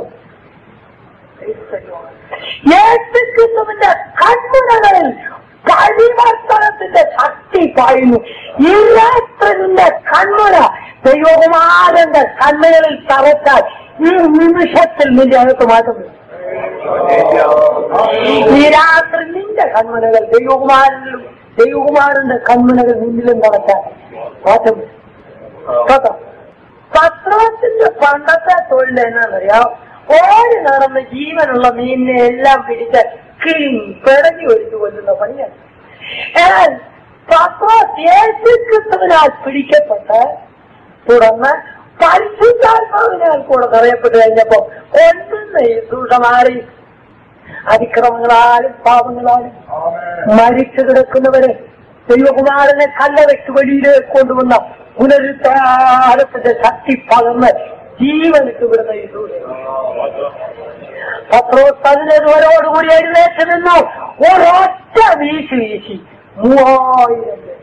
യേശുക്രിസ്തുവിന്റെ കൺമുനകളിൽ പരിവർത്തനത്തിന്റെ ശക്തി പായുന്നു ഇല്ലാത്തതിന്റെ കൺമുന ദൈവകുമാരന്റെ കണ്ണുകളിൽ തറച്ചാൽ ഈ നിമിഷത്തിൽ നിന്റെ അകത്ത് മാറ്റം വരും ഈ രാത്രി നിന്റെ കൺമുനകൾ ദൈവകുമാരനിലും ദൈവകുമാരന്റെ കൺമുനകൾ നിന്നിലും നടക്കാൻ മാറ്റം വരും കേട്ടോ പത്രത്തിന്റെ പണ്ടത്തെ തൊഴിൽ എന്നാണെന്നറിയാം ഓടി നടന്ന് ജീവനുള്ള മീനിനെ എല്ലാം പിടിച്ച് കിളിങ് പിടഞ്ഞു ഒഴിച്ചു കൊല്ലുന്ന പണിയാണ് എന്നാൽ പത്രോസ് യേശുക്രിസ്തുവിനാൽ പിടിക്കപ്പെട്ട് തുടർന്ന് പരിശുദ്ധാത്മാവിനാൽ കൂടെ നിറയപ്പെട്ട് കഴിഞ്ഞപ്പോ കൊണ്ടുന്ന ഈ ദൂഷമാരി അതിക്രമങ്ങളാലും പാപങ്ങളാലും മരിച്ചു കിടക്കുന്നവരെ ദൈവകുമാരനെ കല്ലറയ്ക്ക് വെളിയിലേക്ക് കൊണ്ടുവന്ന പുനരുദ്ധാരത്തിന്റെ ശക്തി പകർന്ന് ജീവനിട്ട് വിടുന്ന ഈ ദൂരം പത്രോസ് പതിനൊരുവരോടുകൂടി എഴുന്നേറ്റ് നിന്നു ഒരൊറ്റ വീശി വീശി മൂവായിരം പേർ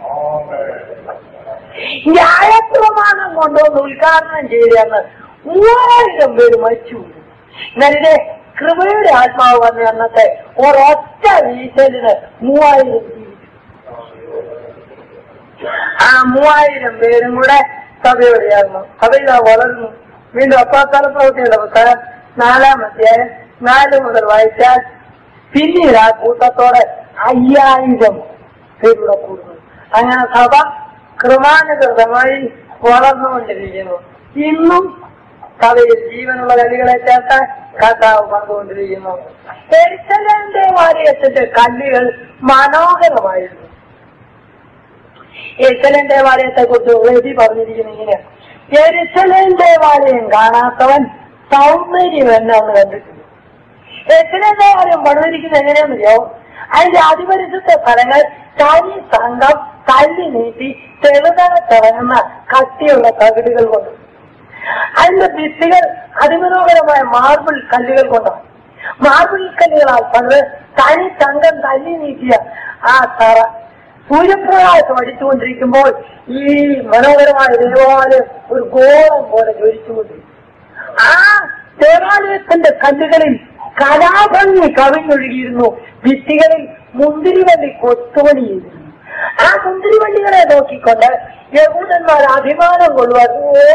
ന്യായപ്രമാണം കൊണ്ടുവന്ന് ഉദ്ഘാടനം ചെയ്തെന്ന് മൂവായിരം പേര് മരിച്ചു എന്നാലിത് കൃപയുടെ ആത്മാവ് വന്ന അന്നത്തെ ഒരൊറ്റ വീശലിന് മൂവായിരം ജീവിച്ചു ആ മൂവായിരം പേരും കൂടെ സഭയോടെയായിരുന്നു സഭയിലാ വളർന്നു വീണ്ടും അപ്പാത്താല പ്രവൃത്തിയുടെ പുസ്തകം നാലാം അധ്യായം നാല് മുതൽ വായിച്ചാൽ പിന്നീട് ആ കൂട്ടത്തോടെ അയ്യായിരം പേരുടെ കൂടുന്നു അങ്ങനെ സഭ ക്രമാനുഗതമായി വളർന്നുകൊണ്ടിരിക്കുന്നു ഇന്നും സഭയിൽ ജീവനുള്ള കല്ലുകളെ ചേർത്ത് കർത്താവ് പങ്കുകൊണ്ടിരിക്കുന്നു എരിശലേം ദേവാലയത്തിന്റെ കല്ലുകൾ മനോഹരമായിരുന്നു എരിശലേം ദേവാലയത്തെ കുറിച്ച് എഴുതി പറഞ്ഞിരിക്കുന്നത് ഇങ്ങനെ എരിശലേം ദേവാലയം കാണാത്തവൻ സൗന്ദര്യം എന്നാണ് കണ്ടിട്ടുണ്ട് എരിശലേം ദേവാലയം പണിതിരിക്കുന്നത് എങ്ങനെയാണെന്നറിയോ അതിന്റെ അതിപരിശുദ്ധ ഫലങ്ങൾ തനി സംഘം തല്ലി നീട്ടി തെളിതല തിളങ്ങുന്ന കട്ടിയുള്ള തകിടുകൾ കൊണ്ട് അതിന്റെ ഭിത്തികൾ അതിമനോഹരമായ മാർബിൾ കല്ലുകൾ കൊണ്ടാണ് മാർബിൾ കല്ലുകളാൽ പണ്ട് തനി തങ്കം തല്ലി നീക്കിയ ആ തറ സൂര്യപ്രകാശം അടിച്ചുകൊണ്ടിരിക്കുമ്പോൾ ഈ മനോഹരമായ ദേവാലയം ഒരു ഗോളം പോലെ ജ്വലിച്ചുകൊണ്ടിരിക്കും ആ ദേവാലയത്തിന്റെ കല്ലുകളിൽ കലാഭംഗി കവിഞ്ഞൊഴുകിയിരുന്നു ഭിത്തികളിൽ മുന്തിരിവള്ളി കൊത്തുപണിയിരുന്നു ആ മുന്തിരിവള്ളികളെ നോക്കിക്കൊണ്ട് യഹൂദന്മാർ അഭിമാനം കൊള്ളുവാൻ ഓ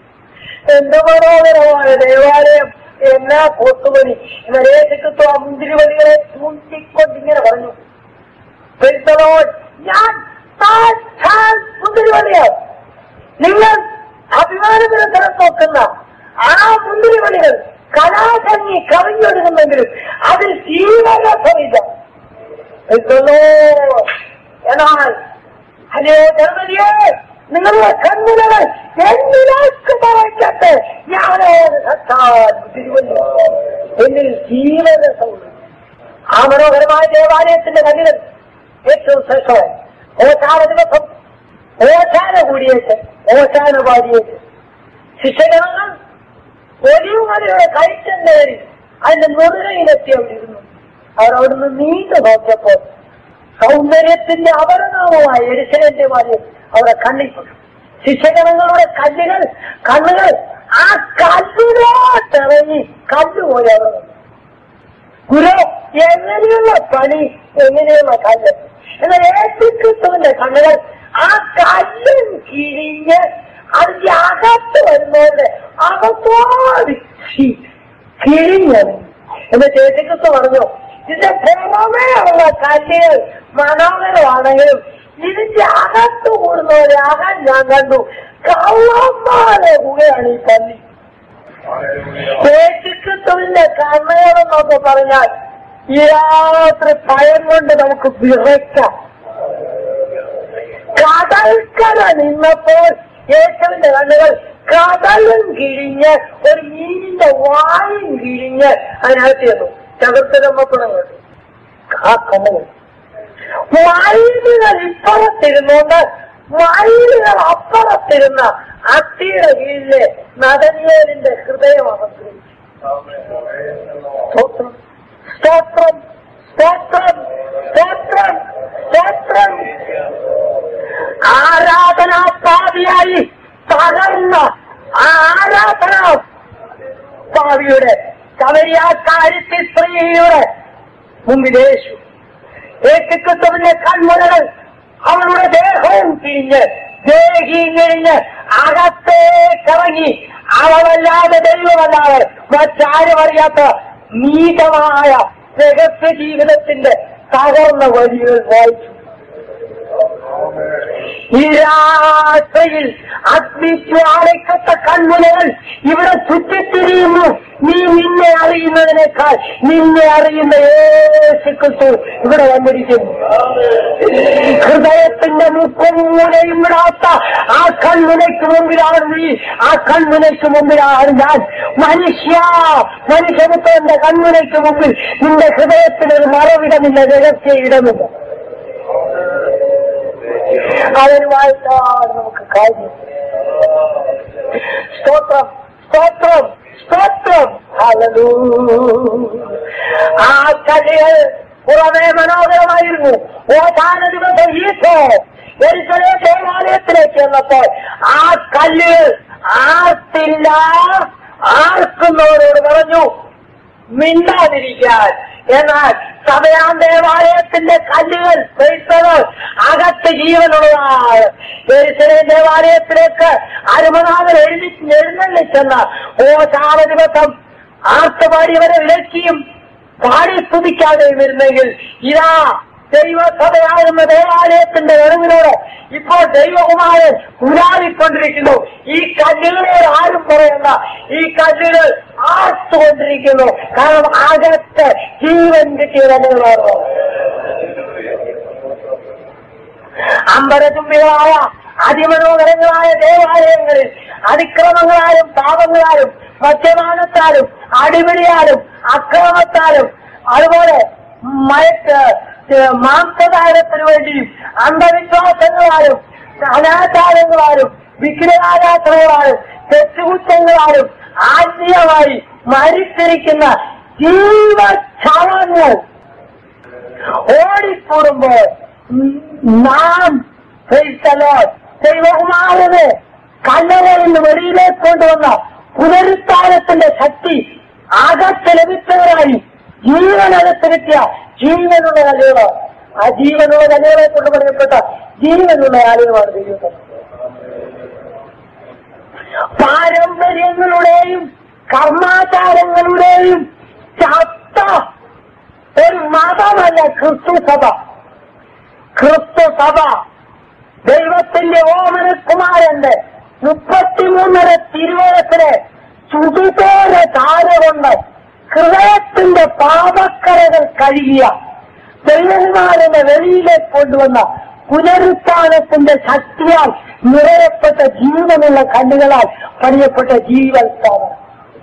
എന്ത് മനോഹരമായ ദേവാലയം എന്നാ കൊത്തുപണി നരേശക്കത്വം ആ മുന്തിരിവള്ളികളെ ചൂണ്ടിക്കൊണ്ടിങ്ങനെ പറഞ്ഞു Praise the Lord. ഞാൻ സാക്ഷാൽ മുന്തിരിവള്ളിയാണ് നിങ്ങൾ അഭിമാനപുരത്തരം നോക്കുന്ന ആ മുന്തിരിവള്ളികൾ കലാഭംഗി കവിഞ്ഞൊടുങ്ങുന്നെങ്കിലും അതിൽ ജീവരസമില്ല Praise the Lord. എന്നാൽ ഹലോ ജർമ്മനിയെ നിങ്ങളുടെ കണ്ണുകൾ എന്നിലേക്ക് മറയ്ക്കട്ടെ ഞാനോട് സത്താൻ തിരുവല്ല എന്നിൽ ജീവരസമുണ്ട് ആ മനോഹരമായ ദേവാലയത്തിന്റെ കല്ലുകൾ ഏറ്റവും ശ്രേഷ്ഠമായി ഓശാന ദിവസം ഓശാന കൂടിയേറ്റ് ഓശാന പാടിയേറ്റ് ശിഷ്യഗണങ്ങൾ ഒലിവുമലയുടെ കയറ്റം കയറി അതിന്റെ നെറുകയിലെത്തി അവിടെ ഇരുന്നു അവർ അവിടുന്ന് നീണ്ടു നോക്കിയപ്പോൾ സൗന്ദര്യത്തിന്റെ അപരനാമമായ എരിശലന്റെ വാര്യം അവരെ കണ്ണിപ്പെട്ടു ശിഷ്യഗണങ്ങളുടെ കല്ലുകൾ കണ്ണുകൾ ആ കല്ലിലോട്ടിറങ്ങി കല്ലുപോലെ അവർ നിന്നു. ഗുരു എങ്ങനെയുള്ള പണി എങ്ങനെയുള്ള കല്ല് എന്നാൽ ഏറ്റുക്രിസ്തുവിന്റെ കണ്ണുകൾ ആ കല്ലും കിഴിഞ്ഞ് അതിന്റെ അകത്ത് വരുന്നവരുടെ അകത്തോട് കിഴിഞ്ഞത് എന്ന് ചേച്ചിക്രിസ്തു പറഞ്ഞു ഇതിന്റെ പുറമേ ഉള്ള കല്ലുകൾ മനോഹരമാണെങ്കിലും ഇതിന്റെ അകത്ത് കൂടുന്നവരെ അകം ഞാൻ കണ്ടു കള്ളന്മാരെ ഗുഹയാണ് ഈ പള്ളി യേശുക്രിസ്തുവിന്റെ കണ്ണുകളെന്നൊക്കെ പറഞ്ഞാൽ ഈ രാത്രി ഭയം കൊണ്ട് നമുക്ക് വിറയ്ക്കാം കടൽക്കര നിന്നപ്പോൾ യേശുവിന്റെ കണ്ണുകൾ കടലും കിഴിഞ്ഞ് ഒരു മീനിന്റെ വായും കിഴിഞ്ഞ് അതിനകത്ത് ചെന്നു ചതുർത്ഥരമ്മപ്പുറങ്ങൾ ആ കണ്ണുകൾ മയിലുകൾ ഇപ്പുറത്തിരുന്നുകൊണ്ട് മയിലുകൾ അപ്പുറത്തിരുന്ന അത്തിയുടെ കീഴിലെ നടനിയലിന്റെ ഹൃദയം അമർത്തി സ്തോത്രം സ്തോത്രം സ്തോത്രം സ്തോത്രം സ്തോത്രം ആരാധനാപാതിയായി തകർന്ന ആ ആരാധനാ പാവിയുടെ കവരിയാക്കാരിത്തി സ്ത്രീയുടെ മുമ്പിൽ യേശു യേശുക്രിസ്തുവിന്റെ കൺമുനകൾ അവളുടെ ദേഹവും തിരിഞ്ഞ് ദേഹിയും കഴിഞ്ഞ് അകത്തേക്കിറങ്ങി അവളല്ലാതെ ദൈവമല്ലാതെ മറ്റാരും അറിയാത്ത നീതമായ രഹസ്യ ജീവിതത്തിന്റെ തകർന്ന വരികൾ വായിച്ചു ഈ രാത്രിയിൽ അഗ്നിജ്വാലയ്ക്കത്ത കൺമുനകൾ ഇവിടെ ചുറ്റിത്തിരിയുന്നു നീ നിന്നെ അറിയുന്നതിനേക്കാൾ നിന്നെ അറിയുന്ന യേശുക്രിസ്തു ഇവിടെ വന്നിരിക്കുന്നു ഹൃദയത്തിന്റെ മുക്കും മൂലയും വിടാത്ത ആ കൺമുനയ്ക്ക് മുമ്പിലാണ് നീ ആ കൺമുനയ്ക്ക് മുമ്പിലാണ് ഞാൻ മനുഷ്യ മനുഷ്യപുത്രന്റെ കൺമുനയ്ക്ക് മുമ്പിൽ നിന്റെ ഹൃദയത്തിനൊരു മറവിടമില്ല രഹസ്യ ഇടമില്ല അവരുമായിട്ടാണ് നമുക്ക് കാര്യം സ്തോത്രം സ്തോത്രം സ്തോത്രം ഹല്ലേലൂയ. ആ കല്ലുകൾ പുറമേ മനോഹരമായിരുന്നു ഓശാന ദിവസം ഈശോ എരിശലേം ദേവാലയത്തിലേക്ക് ചെന്നപ്പോൾ ആ കല്ലുകൾ ആർത്തില്ല ആർക്കുന്നവരോട് പറഞ്ഞു മിണ്ടാതിരിക്കാൻ എന്നാൽ സഭയാം ദേവാലയത്തിന്റെ കല്ലുകൾ ക്രൈസ്തവർ അകത്ത് ജീവനുള്ളതാണ് എരിശലേം ദേവാലയത്തിലേക്ക് അരുമനാഥൻ എഴുതി എഴുന്നള്ളിച്ചെന്ന ഓശാന ദിവസം ആർത്തപാടിയവരെ വിലക്കിയും പാടി സ്തുതിക്കാതെയും ഇരുന്നെങ്കിൽ ഇതാ ദൈവസഭയാകുന്ന ദേവാലയത്തിന്റെ വെറുവിനോട് ഇപ്പോൾ ദൈവകുമാരൻ ഉലാവിക്കൊണ്ടിരിക്കുന്നു ഈ കല്ലുകളോട് ആരും പറയണ്ട ഈ കല്ലുകൾ ആർത്തുകൊണ്ടിരിക്കുന്നു കാരണം അകത്ത് ജീവൻ കിട്ടിയ കല്ലുകളാണ് അമ്പരചുംബികളായ അതിമനോഹരങ്ങളായ ദേവാലയങ്ങളിൽ അതിക്രമങ്ങളാലും പാപങ്ങളാലും മദ്യപാനത്താലും അടിപിടിയാലും അക്രമത്താലും അതുപോലെ മയക്ക് മാംസദാനത്തിനു വേണ്ടിയും അന്ധവിശ്വാസങ്ങളാലും അനാചാരങ്ങളാലും വിഗ്രഹാരാധനകളാലും തെറ്റുകുറ്റങ്ങളാലും ആത്മീയമായി മരിച്ചിരിക്കുന്ന ജീവക്ഷാളങ്ങൾ ഓടിക്കൂടുമ്പോൾ നാം ക്രൈസ്തലോ ദൈവകുമാരന് കല്ലറയിൽ നിന്ന് വെളിയിലേക്ക് കൊണ്ടുവന്ന പുനരുത്ഥാനത്തിന്റെ ശക്തി അകത്ത് ലഭിച്ചവരായി ജീവനകത്ത് കിട്ടിയ ജീവനുള്ള കല്ലുകൾ ആ ജീവനുള്ള കല്ലുകളെ കൊണ്ട് പറയപ്പെട്ട ജീവനുള്ള ആളുകളാണ് ദൈവം പാരമ്പര്യങ്ങളുടെയും കർമാചാരങ്ങളുടെയും ചത്ത ഒരു മതമല്ല ക്രിസ്തു സഭ ക്രിസ്തു സഭ ദൈവത്തിന്റെ ഓമനകുമാരന്റെ മുപ്പത്തിമൂന്നര തിരുവനത്തിന് ചുടുതോര താരകൊണ്ട് ഹൃദയത്തിന്റെ പാപക്കരകൾ കഴുകിയ ദൈവന്മാരനെ വെളിയിലേക്ക് കൊണ്ടുവന്ന പുനരുത്ഥാനത്തിന്റെ ശക്തിയാൽ നിറയപ്പെട്ട ജീവനുള്ള കണ്ണുകളാൽ പണിയപ്പെട്ട ജീവൻ സ്ഥാപനം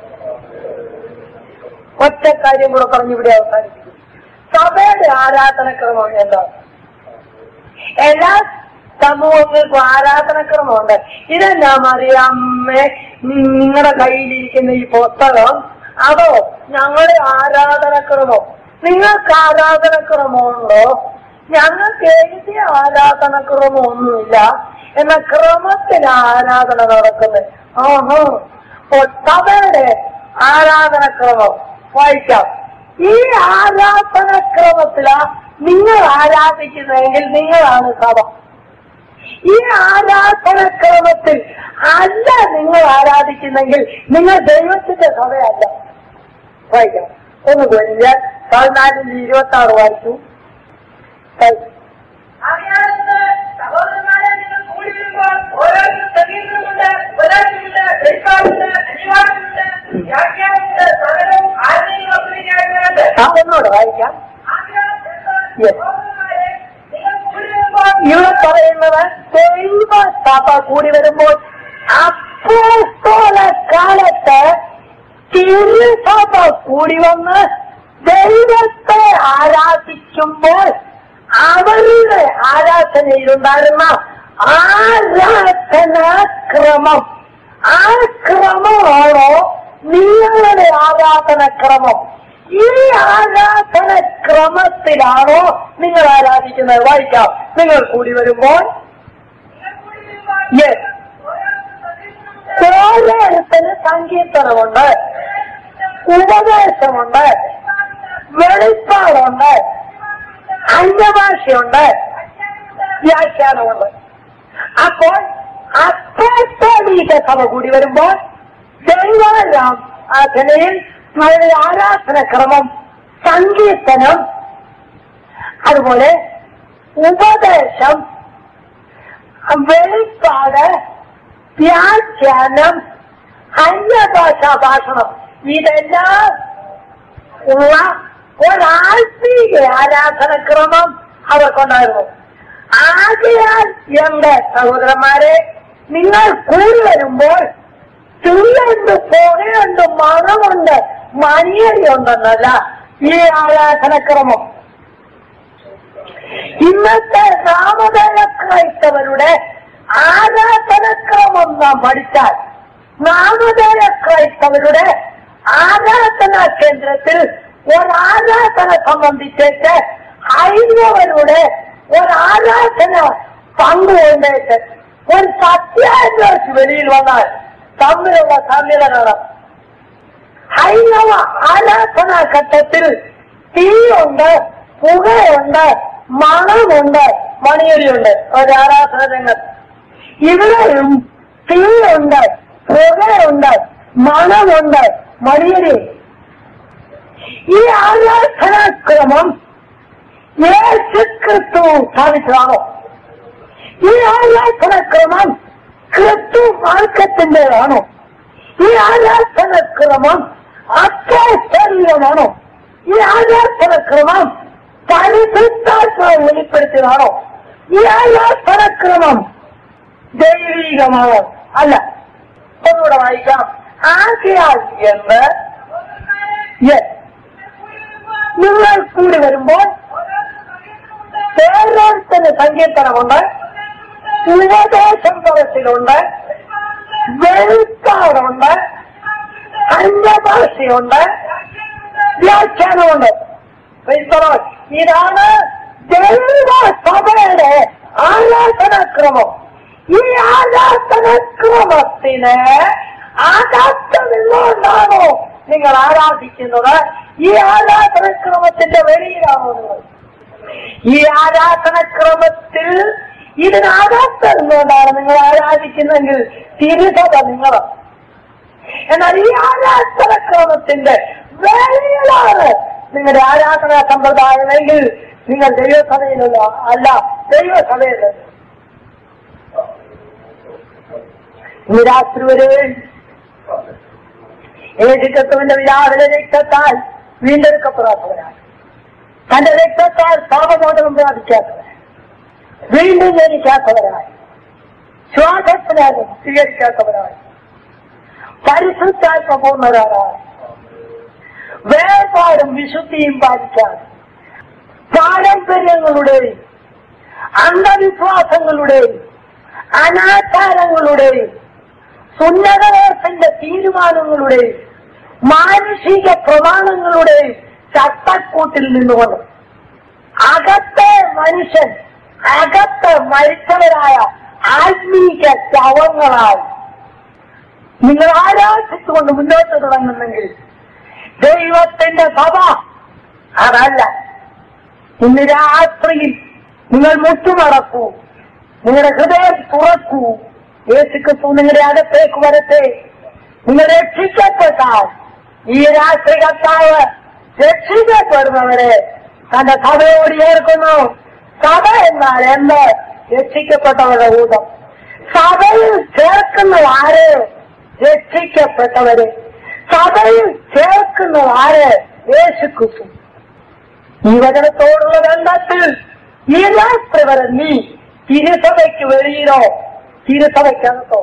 ഒറ്റ കാര്യം കൂടെ പറഞ്ഞ് ഇവിടെ അവസാനിപ്പിക്കും സഭയുടെ ആരാധനക്രമം എന്താണ് എല്ലാ സമൂഹങ്ങൾക്കും ആരാധനക്രമമുണ്ട് ഇതെന്നാ മറിയാമ്മേ നിങ്ങളുടെ കയ്യിലിരിക്കുന്ന ഈ പുസ്തകം അതോ ഞങ്ങളുടെ ആരാധനക്രമം നിങ്ങൾക്ക് ആരാധനക്രമമുണ്ടോ ഞങ്ങൾക്ക് എഴുതിയ ആരാധനക്രമമൊന്നുമില്ല എന്ന ക്രമത്തിൽ ആരാധന നടക്കുന്നത് ആഹോ ഓ സഭയുടെ ആരാധനക്രമം വായിക്കാം ഈ ആരാധനക്രമത്തിലാ നിങ്ങൾ ആരാധിക്കുന്നതെങ്കിൽ നിങ്ങളാണ് സഭ ഈ ആരാധനക്രമത്തിൽ അല്ല നിങ്ങൾ ആരാധിക്കുന്നെങ്കിൽ നിങ്ങൾ ദൈവത്തിന്റെ സഭയല്ല വായിക്കാം ഒന്ന് കൊല്ല പതിനാലിന് ഇരുപത്തി ആറ് വായിച്ചു ആകയാൽ സഹോദരന്മാരെ നിങ്ങൾ കൂടി വരുമ്പോൾ ഓരോരുത്തരും സംഗീതമുണ്ട് ഒരാൾക്കുണ്ട് വെളിപ്പാടുണ്ട് അനിവാര്യമുണ്ട് വ്യാഖ്യാനമുണ്ട് സകലവും ആരെയും അഭിനയിക്കാറുണ്ട് ആ ഒന്നുകൂടെ വായിക്കാം ആകയാൽ Yes. സഹോദരന്മാരെ നിങ്ങൾ കൂടി വരുമ്പോൾ ഇവിടെ പറയുന്നത് ദൈവ സഭ കൂടി വരുമ്പോൾ അപ്പോസ്തോല കാലത്ത് തിരുസഭ കൂടി വന്ന് ദൈവത്തെ ആരാധിക്കുമ്പോൾ അവരുടെ ആരാധനയിലുണ്ടായിരുന്ന ആരാധനാക്രമം ആ ക്രമമാണോ നിങ്ങളുടെ ആരാധനക്രമം ഈ ആരാധനക്രമത്തിലാണോ നിങ്ങൾ ആരാധിക്കുന്നത് വായിക്കാം നിങ്ങൾ കൂടി വരുമ്പോൾ നിങ്ങൾ കൂടി വരുമ്പോൾ യെസ് ഓരോരുത്തരും സംഗീതമുണ്ട് ഓരോരുത്തരും സങ്കീർത്തനമുണ്ട് ഉപദേശമുണ്ട് വെളിപ്പാടുണ്ട് അന്യഭാഷയുണ്ട് വ്യാഖ്യാനമുണ്ട് അപ്പോൾ അപ്പോസ്തോലിക സഭ കൂടി വരുമ്പോൾ ദൈവാരാം ആധനയിൽ നമ്മുടെ ആരാധനക്രമം സങ്കീർത്തനം അതുപോലെ ഉപദേശം വെളിപ്പാട് വ്യാഖ്യാനം അന്യഭാഷാ ഭാഷണം ഇതെല്ലാം ഉള്ള ഒരാത്മീക ആരാധനക്രമം അവർക്കുണ്ടായിരുന്നു ആകയാൽ എന്റെ സഹോദരന്മാരെ നിങ്ങൾ കൂടി വരുമ്പോൾ ചുള്ളുണ്ട് പുകയുണ്ട് മണമുണ്ട് മണിയടിയുണ്ടെന്നല്ല ഈ ആരാധനക്രമം ഇന്നത്തെ നാമധേയ ക്രൈസ്തവരുടെ ആരാധനക്രമം നാം പഠിച്ചാൽ നാമധേയ ക്രൈസ്തവരുടെ ആരാധനാ കേന്ദ്രത്തിൽ ഒരാരാധന സംബന്ധിച്ചിട്ട് ഹൈന്ദവരുടെ ഒരാരാധന പങ്കുകൊണ്ടേറ്റ് ഒരു സത്യാന്വേഷി വെളിയിൽ വന്നാൽ തമ്മിലുള്ള സമ്മിലനം ഹൈന്ദവ ആരാധനാ ഘട്ടത്തിൽ തീയുണ്ട് പുകയുണ്ട് മണമുണ്ട് മണിയടിയുണ്ട് ഒരു ആരാധന രംഗത്ത് ഇവിടെയും തീയുണ്ട് പുകയുണ്ട് മണമുണ്ട് മണിയടി ഈ ആരാധനാക്രമം യേശുക്രിസ്തു സ്ഥാപിച്ചതാണോ ഈ ആരാധനക്രമം ക്രിസ്തു മാർക്കത്തിൻ്റെതാണോ ഈ ആരാധനക്രമം അത്യാശരീരമാണോ ഈ ആരാധനക്രമം പരിശുദ്ധാത്മാവ് വെളിപ്പെടുത്തിയതാണോ ഈ ആരാധനക്രമം ദൈവികമാണോ അല്ല ഒന്നുകൂടെ വായിക്കാം ആകയാൽ എന്ന് yes. നിങ്ങൾ കൂടി വരുമ്പോൾ ഓരോരുത്തന് സങ്കീർത്തനമുണ്ട് ഉപദേശം പറച്ചിലുണ്ട് വെളുപ്പാടുണ്ട് കച്ചവടമുണ്ട് അന്യഭാഷയുണ്ട് വ്യാഖ്യാനമുണ്ട് Praise the Lord. ഇതാണ് ദൈവ സഭയുടെ ആരാധനാക്രമം ഈ ആരാധനാക്രമത്തിന് ആകാത്തതുകൊണ്ടാണോ നിങ്ങൾ ആരാധിക്കുന്നത് ഈ ആരാധനക്രമത്തിന്റെ വെളിയിലാണോ നിങ്ങൾ ഈ ആരാധനക്രമത്തിൽ ഇതിനാകാത്തതുകൊണ്ടാണ് നിങ്ങൾ ആരാധിക്കുന്നെങ്കിൽ തിരുസഭ നിങ്ങളാണ് എന്നാൽ ഈ ആരാധനക്രമത്തിന്റെ വെളിയിലാണ് നിങ്ങളുടെ ആരാധനാ സമ്പ്രദായമെങ്കിൽ നിങ്ങൾ ദൈവസഭയിലുള്ള അല്ല ദൈവസഭയിലുള്ള ഇന്ന് രാത്രി വരെ ഏകത്വത്തിന്റെ വിരാവിലെ രക്തത്താൽ വീണ്ടെടുക്കപ്പെടാത്തവരാണ് തന്റെ രക്തത്താൽ പാപബോധം പ്രാപിക്കാത്തവരാണ് വീണ്ടും ജനിക്കാത്തവരായി ശ്വാസത്തിനാലും സ്വീകരിക്കാത്തവരായി പരിശുദ്ധാത്മ പൂർണ്ണരാണ് വേർപാടും വിശുദ്ധിയും പാലിക്കാതെ പാരമ്പര്യങ്ങളുടെയും അന്ധവിശ്വാസങ്ങളുടെയും അനാചാരങ്ങളുടെയും സുന്നതവേഷന്റെ തീരുമാനങ്ങളുടെയും മാനുഷിക പ്രമാണങ്ങളുടെയും ചട്ടക്കൂട്ടിൽ നിന്നുകൊണ്ട് അകത്തെ മനുഷ്യൻ അകത്ത് മരിച്ചവരായ ആത്മീക ശവങ്ങളായി നിങ്ങൾ ആരാധിച്ചുകൊണ്ട് മുന്നോട്ട് തുടങ്ങുന്നെങ്കിൽ ദൈവത്തിന്റെ സഭ അതല്ല ഇന്ന് രാത്രിയിൽ നിങ്ങൾ മുട്ടുമടക്കൂ നിങ്ങളുടെ ഹൃദയം തുറക്കൂ യേശുക്രിസ്തു നിങ്ങളുടെ അകത്തേക്ക് വരട്ടെ നിങ്ങൾ രക്ഷിക്കപ്പെട്ടാൽ ഈ രാത്രി കർത്താവ് രക്ഷിക്കപ്പെടുന്നവരെ തന്റെ സഭയോട് ചേർക്കുന്നു സഭ എന്നാൽ എന്ത് രക്ഷിക്കപ്പെട്ടവരുടെ കൂട്ടം സഭയിൽ ചേർക്കുന്നത് ആര് രക്ഷിക്കപ്പെട്ടവര് സഭയിൽ ചേർക്കുന്നത് ആര് യേശുക്രിസ്തു ഈ വചനത്തോടുള്ള ബന്ധത്തിൽ ഈ രാത്രി വരെ നീ തിരുസഭയ്ക്ക് വെളിയിലോ തിരുസഭയ്ക്കകത്തോ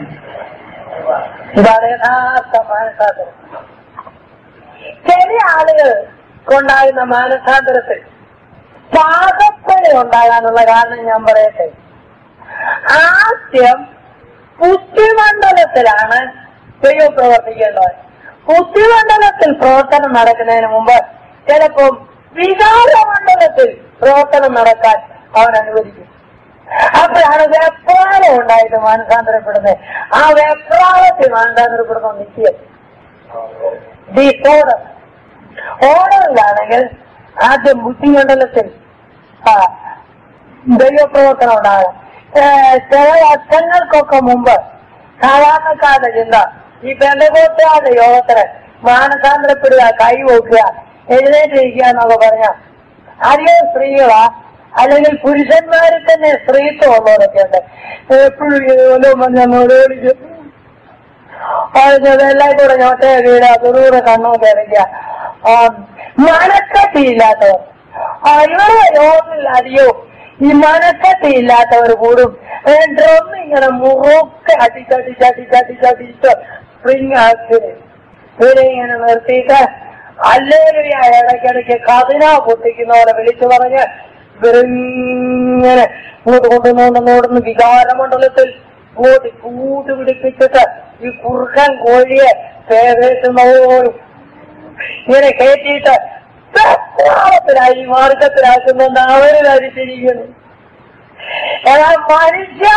ഇതാണ് യഥാർത്ഥ മാനസാന്തരം ചില ആളുകൾ കൊണ്ടാകുന്ന മാനസാന്തരത്തിൽ പാകപ്പഴ ഉണ്ടാകാനുള്ള കാരണം ഞാൻ പറയട്ടെ ആദ്യം ബുദ്ധിമണ്ഡലത്തിലാണ് ദൈവം പ്രവർത്തിക്കേണ്ടത് ബുദ്ധിമണ്ഡലത്തിൽ പ്രവർത്തനം നടക്കുന്നതിന് മുമ്പ് ചിലപ്പം വികാരമണ്ഡലത്തിൽ പ്രവർത്തനം നടക്കാൻ അവൻ അനുവദിക്കും അപ്പോഴാണ് വെപ്രാളം ഉണ്ടായിട്ട് മാനസാന്തരപ്പെടുന്നത് ആ വെപ്രാളത്തിൽ മാനസാന്തരപ്പെടുന്ന നിശ്ചയം ഡിസോർഡർ ഓർഡറിലാണെങ്കിൽ ആദ്യം ബുദ്ധിമണ്ഡലത്തിൽ ആ, ദൈവപ്രവർത്തനം ഉണ്ടാകും ഏഹ് ചില വർഷങ്ങൾക്കൊക്കെ മുമ്പ് സാധാരണക്കാരുടെ ചിന്ത ഈ പെന്തകോട്ടുകാരുടെ യോഗത്തിന് മാനസാന്തരപ്പെടുക കൈ നോക്കുക എഴുന്നേറ്റിരിക്കുക എന്നൊക്കെ പറഞ്ഞ അധികം സ്ത്രീകളാ അല്ലെങ്കിൽ പുരുഷന്മാരിൽ തന്നെ സ്ത്രീത്വം ഉള്ളവരൊക്കെ ഉണ്ട് എപ്പോഴും ഇതുപോലെ പറഞ്ഞോടിക്കും പറഞ്ഞതെല്ലാം കൂടെ ഞൊട്ടയെ വീട് തുറൂടെ കണ്ണൊക്കെ അടയ്ക്കുക മനക്കട്ടിയില്ലാത്തവർ ആ, ഇവരുടെ യോഗത്തിൽ അധികവും ഈ മനക്കട്ടിയില്ലാത്തവർ കൂടും ഡ്രം ഇങ്ങനെ മുറുക്കെ അടിച്ചടിച്ചടിച്ചടിച്ചടിച്ച് സ്പ്രിങ് ആക്കി ഇവരെ ഇങ്ങനെ നിർത്തിയിട്ട് അല്ലേലുയ ഇടയ്ക്കിടയ്ക്ക് കതിന പൊട്ടിക്കുന്ന പോലെ വിളിച്ചു പറഞ്ഞ് ഇവരിങ്ങനെ ഇങ്ങോട്ട് കൊണ്ടുവന്ന് ഓടുന്ന വികാരമണ്ഡലത്തിൽ കൂട്ടി കൂട്ട് പിടിപ്പിച്ചിട്ട് ഈ കുറുക്കൻ കോഴിയെ പേവേറ്റുന്നവരും ഇങ്ങനെ കയറ്റിയിട്ട് വെപ്രാളത്തിലായി മാർഗത്തിലാക്കുന്നെന്ന് അവര് ധരിച്ചിരിക്കുന്നു എന്നാൽ മനുഷ്യ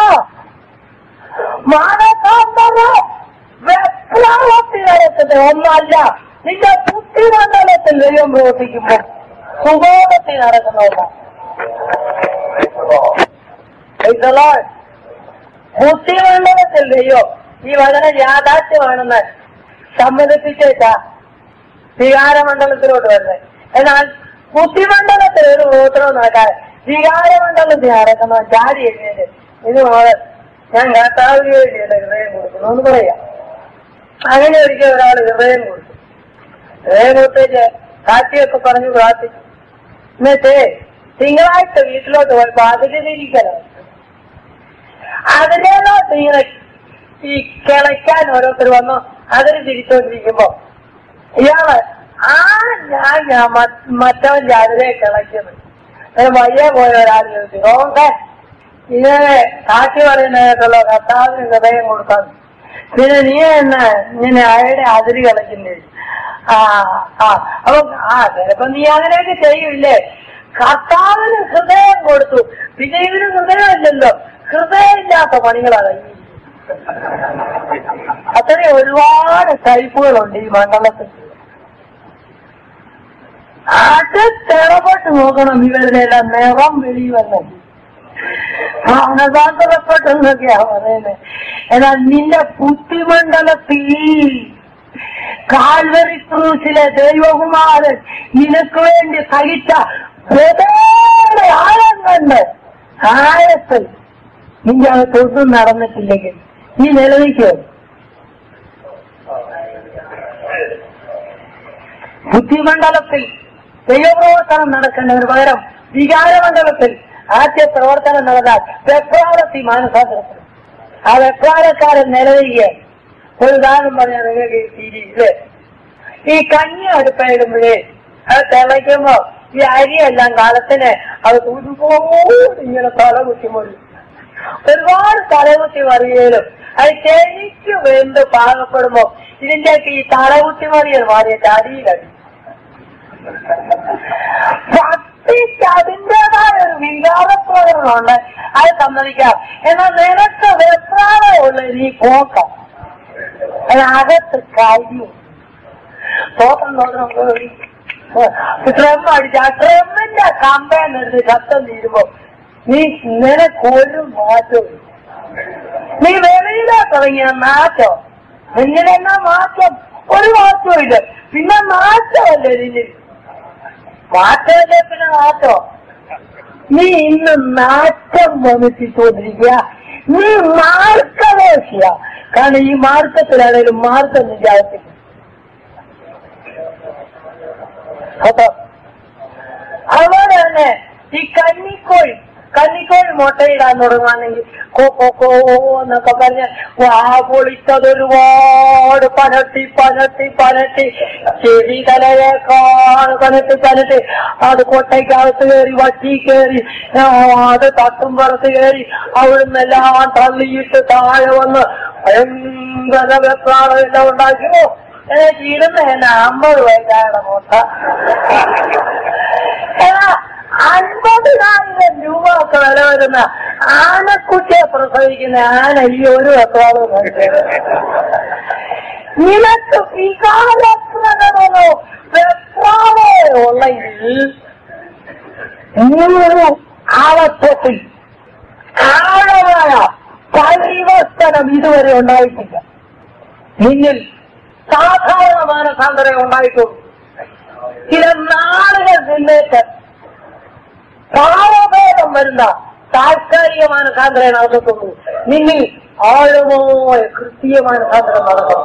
മാനസാന്തരം വെപ്രാളത്തിൽ നടക്കുന്ന ഒന്നല്ല നിന്റെ ബുദ്ധിമണ്ഡലത്തിൽ ദൈവം പ്രവർത്തിക്കുമ്പോൾ സുബോധത്തിൽ നടക്കുന്ന ഒന്നാണ് Praise the Lord. ബുദ്ധിമണ്ഡലത്തിൽ ദൈവം ഈ വചനം യാഥാർത്ഥ്യമാണെന്ന് സമ്മതിപ്പിച്ചേച്ച വികാരമണ്ഡലത്തിലോട്ട് വരുന്നത് എന്നാൽ ബുദ്ധിമണ്ഡലത്തിൽ ഒരു പ്രവർത്തനം നടക്കാൻ വികാരമണ്ഡലത്തിൽ നടക്കുന്ന ചാടി എഴുതിയത് ഇത് മോളെ ഞാൻ കർത്താവിന് വേണ്ടി എന്റെ ഹൃദയം കൊടുക്കുന്നു എന്ന് പറയാം അങ്ങനെ ഒരിക്കൽ ഒരാൾ ഹൃദയം കൊടുത്തു ഹൃദയം കൊടുത്തേച്ച് സാക്ഷിയൊക്കെ പറഞ്ഞു പ്രാർത്ഥിച്ചു എന്നിട്ടേ തിങ്കളാഴ്ച വീട്ടിലോട്ട് പോയപ്പോ അതിലിരിക്കണം അതിനോട്ട് ഇങ്ങനെ ഈ കിളയ്ക്കാൻ ഓരോരുത്തർ വന്നു അതിന് തിരിച്ചോണ്ടിരിക്കുമ്പോ ഇയാള് ആ ഞാൻ ഞാൻ മ- മറ്റവൻ രാവിലെ കിളയ്ക്കുന്നത് ഒരു വയ്യ പോയ ഒരാൾ ചോദിച്ചു റോങ്ക ഇങ്ങനെ സാക്ഷി പറയുന്ന കേട്ടല്ലോ കർത്താവിന് ഹൃദയം കൊടുക്കാൻ പിന്നെ നീ എന്നാ ഇങ്ങനെ അയാളുടെ അതിര് കളിക്കുന്നേ ആ ആ അപ്പൊ ആ ചിലപ്പോ നീ അങ്ങനെയൊക്കെ ചെയ്യൂല്ലേ കർത്താവിന് ഹൃദയം കൊടുത്തു പിന്നെ ഇവന് ഹൃദയമില്ലല്ലോ ഹൃദയമില്ലാത്ത പണികളാണ് ഈ അത്രയും ഒരുപാട് ടൈപ്പുകളുണ്ട് ഈ മണ്ഡലത്തിൽ അത് തിറപ്പെട്ട് നോക്കണം ഇവരുടെ എല്ലാം നിറം വെളിവല്ലേ മാനസാന്തരപ്പെട്ടെന്നൊക്കെയാ പറയുന്നത് എന്നാൽ നിന്റെ ബുദ്ധിമണ്ഡലത്തിൽ കാൽവരി ക്രൂസിലെ ദൈവകുമാരൻ നിനക്ക് വേണ്ടി സഹിച്ച ഹൃദയുടെ ആഴം കണ്ട് ആഴത്തിൽ നിന്റെ അകത്തൊന്നും നടന്നിട്ടില്ലെങ്കിൽ നീ നിലനിൽക്കുക ബുദ്ധിമണ്ഡലത്തിൽ ദൈവപ്രവർത്തനം നടക്കേണ്ടതിന് പകരം വികാരമണ്ഡലത്തിൽ ആദ്യ പ്രവർത്തനം നടന്നാൽ വെപ്രാളത്തി മാനസാന്തരത്തിൽ ആ വെപ്രാളക്കാരൻ നിലനിൽക്കുക ഒരു ഉദാഹരണം പറഞ്ഞാൽ നിങ്ങൾക്ക് തിരിയില്ലേ ഈ കഞ്ഞി അടുപ്പയിടുമ്പോഴേ അത് തിളയ്ക്കുമ്പോ ഈ അരിയെല്ലാം കാലത്തിന് അത് ഒരുപാട് ഇങ്ങനെ തലകുത്തി മറി ഒരുപാട് തലകുത്തി മറിയലും അത് ശരിക്ക് വെന്ത് പാകപ്പെടുമ്പോ ഇതിന്റെയൊക്കെ ഈ തലകുത്തി മറിയൽ മാറിയിട്ട് അടിയിലടി ഭക്തിക്ക് അതിൻ്റെതായ ഒരു വികാരപ്രകടനമുണ്ട് അത് സമ്മതിക്കാം എന്നാൽ നിനക്ക് വെപ്രാളമുള്ള നീ പോക്കാം അതിനകത്ത് കാര്യം തോട്ടം തോട്ടം ഡ്രം അടിച്ച ആ ഡ്രമ്മിന്റെ കമ്പയെന്നെടുത്ത് ശബ്ദം തീരുമ്പോ നീ നിനക്കൊരു മാറ്റവും നീ വെളിയിലോട്ട് ഇറങ്ങിയ നാറ്റം നിന്നിലെന്നാ മാറ്റം ഒരു മാറ്റവും ഇല്ല പിന്നെ മാറ്റമല്ലേ നിന്നിൽ മാറ്റമല്ലേ പിന്നെ നാറ്റം നീ ഇന്ന് നാറ്റം വമിപ്പിച്ചുകൊണ്ടിരിക്കുക നീ മാർക്കവേശിയ കാരണം ഈ മാർക്കത്തിലാണേലും മാർക്കം നിന്റെ അകത്തേക്ക് കേട്ടോ അതുപോലെ തന്നെ ഈ കന്നിക്കോഴി കന്നിക്കോഴി മുട്ടയിടാൻ തുടങ്ങുകയാണെങ്കിൽ കോ കോ കോ എന്നൊക്കെ പറഞ്ഞ് വാ പൊളിച്ചത് ഒരുപാട് പനട്ടി പനട്ടി പനട്ടി ചെവി തലയേക്കാൾ പനട്ടി പനട്ടി അത് കൊട്ടയ്ക്കകത്ത് കയറി വട്ടി കയറി ആ, അത് തട്ടും പുറത്ത് കയറി അവിടുന്ന് എല്ലാം തള്ളിയിട്ട് താഴെ വന്ന് ഭയങ്കര വെപ്രാളം എല്ലാം ഉണ്ടാക്കിയോ എനിക്ക് ഇരുന്ന് എന്നെ അമ്പത് വയസ്സാണ് മുട്ട എടാ, അൻപതിനായിരം രൂപ ഒക്കെ വില വരുന്ന ആനക്കുട്ടിയെ പ്രസവിക്കുന്ന ആന ഈ ഒരു വെപ്രാളവും കഴിച്ചത് നിനക്ക് വികാരപ്രകടനോ വെപ്രാളോ ഉള്ളെങ്കിൽ നൂറ് ആവത്തത്തിൽ ആഴമായ പരിവർത്തനം ഇതുവരെ ഉണ്ടായിട്ടില്ല നിന്നിൽ സാധാരണ മാനസാന്തരം ഉണ്ടായിട്ടുള്ളൂ ചില നാളുകൾ നിന്നേക്ക് ഭാവഭേദം വരുന്ന താൽക്കാലിക മാനസാന്തരം നടക്കത്തുള്ളൂ നിന്നിൽ ആഴമായ കൃത്യ മാനസാന്തരം നടക്കും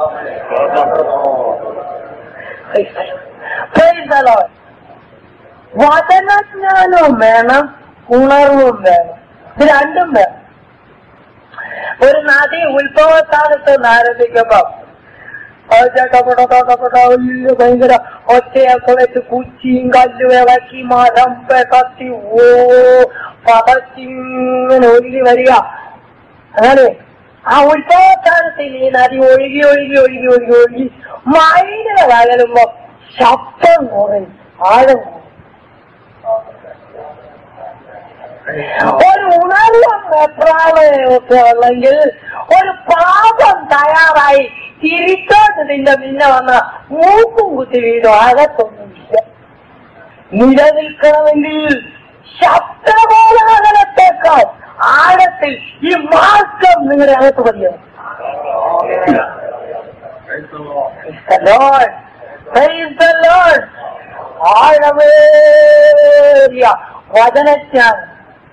Praise the Lord. വചനജ്ഞാനവും വേണം ഉണർവും വേണം ഇത് രണ്ടും വേണം ഒരു നദി ഉത്ഭവസ്ഥാനത്ത് നിന്ന് ആരംഭിക്കുമ്പോ വലിയ ഭയങ്കര ഒച്ചയൊക്കെ വെച്ച് കുച്ചിയും കല്ലും ഇളക്കി മരം കത്തി ഓ പതച്ചിങ്ങനെ ഒഴുകി വരിക അങ്ങനെ ആ ഉത്ഭവസ്ഥാനത്തിൽ ഈ നദി ഒഴുകി ഒഴുകി ഒഴുകി ഒഴുകി ഒഴുകി മൈലുകൾ അകലുമ്പോ ശബ്ദം കുറയും ആഴം കുറയും ഒരു ഉണർവും വെപ്രാളയൊക്കെ ഉള്ളെങ്കിൽ ഒരു പാപം തയ്യാറായി തിരിച്ചോട്ട് നിന്റെ പിന്നെ വന്ന മൂക്കും കുത്തി വീടും അകത്തൊന്നുമില്ല നിലനിൽക്കണമെങ്കിൽ ശബ്ദകോലാഹലത്തേക്കാൾ ആഴത്തിൽ ഈ മാർക്കം നിങ്ങളുടെ അകത്ത് പതിയണം the Lord. Praise the Lord. ആഴമേറിയ വചനജ്ഞാനം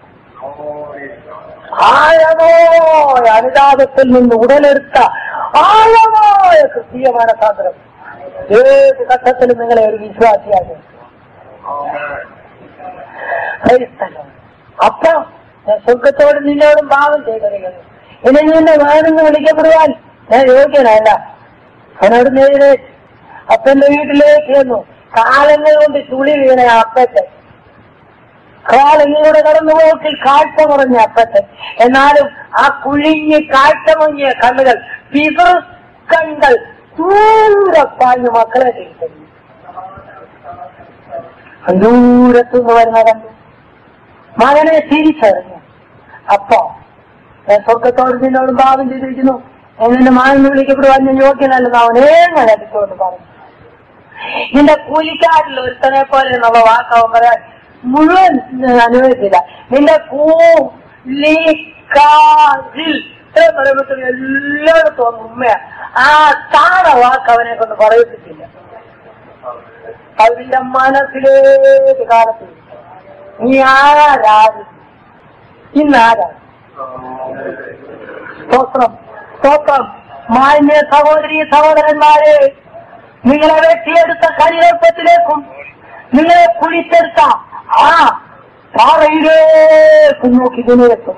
ആഴമായ അനുതാപത്തിൽ നിന്ന് ഉടലെടുത്ത ആഴമായ ക്രിസ്തീയ മനസാന്തരം ഏത് ഘട്ടത്തിലും നിങ്ങളെ ഒരു വിശ്വാസിയാകും Praise the Lord. അപ്പൊ ഞാൻ സ്വർഗത്തോട് നിന്നോടും പാപം ചെയ്തിരിക്കുന്നു ഇനി നിന്നെ വേണമെന്ന് വിളിക്കപ്പെടുവാൻ ഞാൻ യോഗ്യനല്ല അവനോട് നേരെ അപ്പന്റെ വീട്ടിലേക്ക് ചെന്നു കാലങ്ങൾ കൊണ്ട് ചുളി വീണ അപ്പത്തെ കാലങ്ങളുടെ കടന്നുപോക്കിൽ കാഴ്ച കുറഞ്ഞ അപ്പത്തെ എന്നാലും ആ കുഴിഞ്ഞ് കാഴ്ച മങ്ങിയ കണ്ണുകൾ പിതൃക്കങ്ങൾ ദൂരെ പാഞ്ഞു മക്കളെ തിരിച്ചറിഞ്ഞു ദൂരത്തുനിന്ന് വരുന്ന കണ്ടു മകനെ തിരിച്ചറിഞ്ഞു അപ്പോ ഞാൻ സ്വർഗത്തോട് നിന്നോടും പാപം ചെയ്തിരിക്കുന്നു എന്നെ മാണെന്ന് വിളിക്കപ്പെടുവാൻ ഞാൻ യോഗ്യനല്ലെന്ന് അവൻ എങ്ങനെ അടിച്ചുകൊണ്ട് പറഞ്ഞു നിന്റെ കൂലിക്കാരിൽ ഒരുത്തനെ പോലെ എന്നുള്ള വാക്കവൻ പറയാൻ മുഴുവൻ അനുവദിച്ചില്ല നിന്റെ കൂലിക്കാരിൽ ഇത്രയും പറയുമ്പോഴത്തേക്കും എല്ലായിടത്തും അങ്ങ് ഉമ്മയാ ആ താണ വാക്ക് അവനെ കൊണ്ട് പറയിപ്പിച്ചില്ല അതിന്റെ മനസ്സിലേക്ക് കാലത്ത് നീ ആരാണ് ഇന്നാരാ സ്തോത്രം സ്തോത്രം മാന്യ സഹോദരി സഹോദരന്മാരെ നിങ്ങളെ വെട്ടിയെടുത്ത കരിവേപ്പത്തിലേക്കും നിങ്ങളെ കുഴിച്ചെടുത്ത ആ പാറയിലേക്കും നോക്കി നിലനിൽക്കുക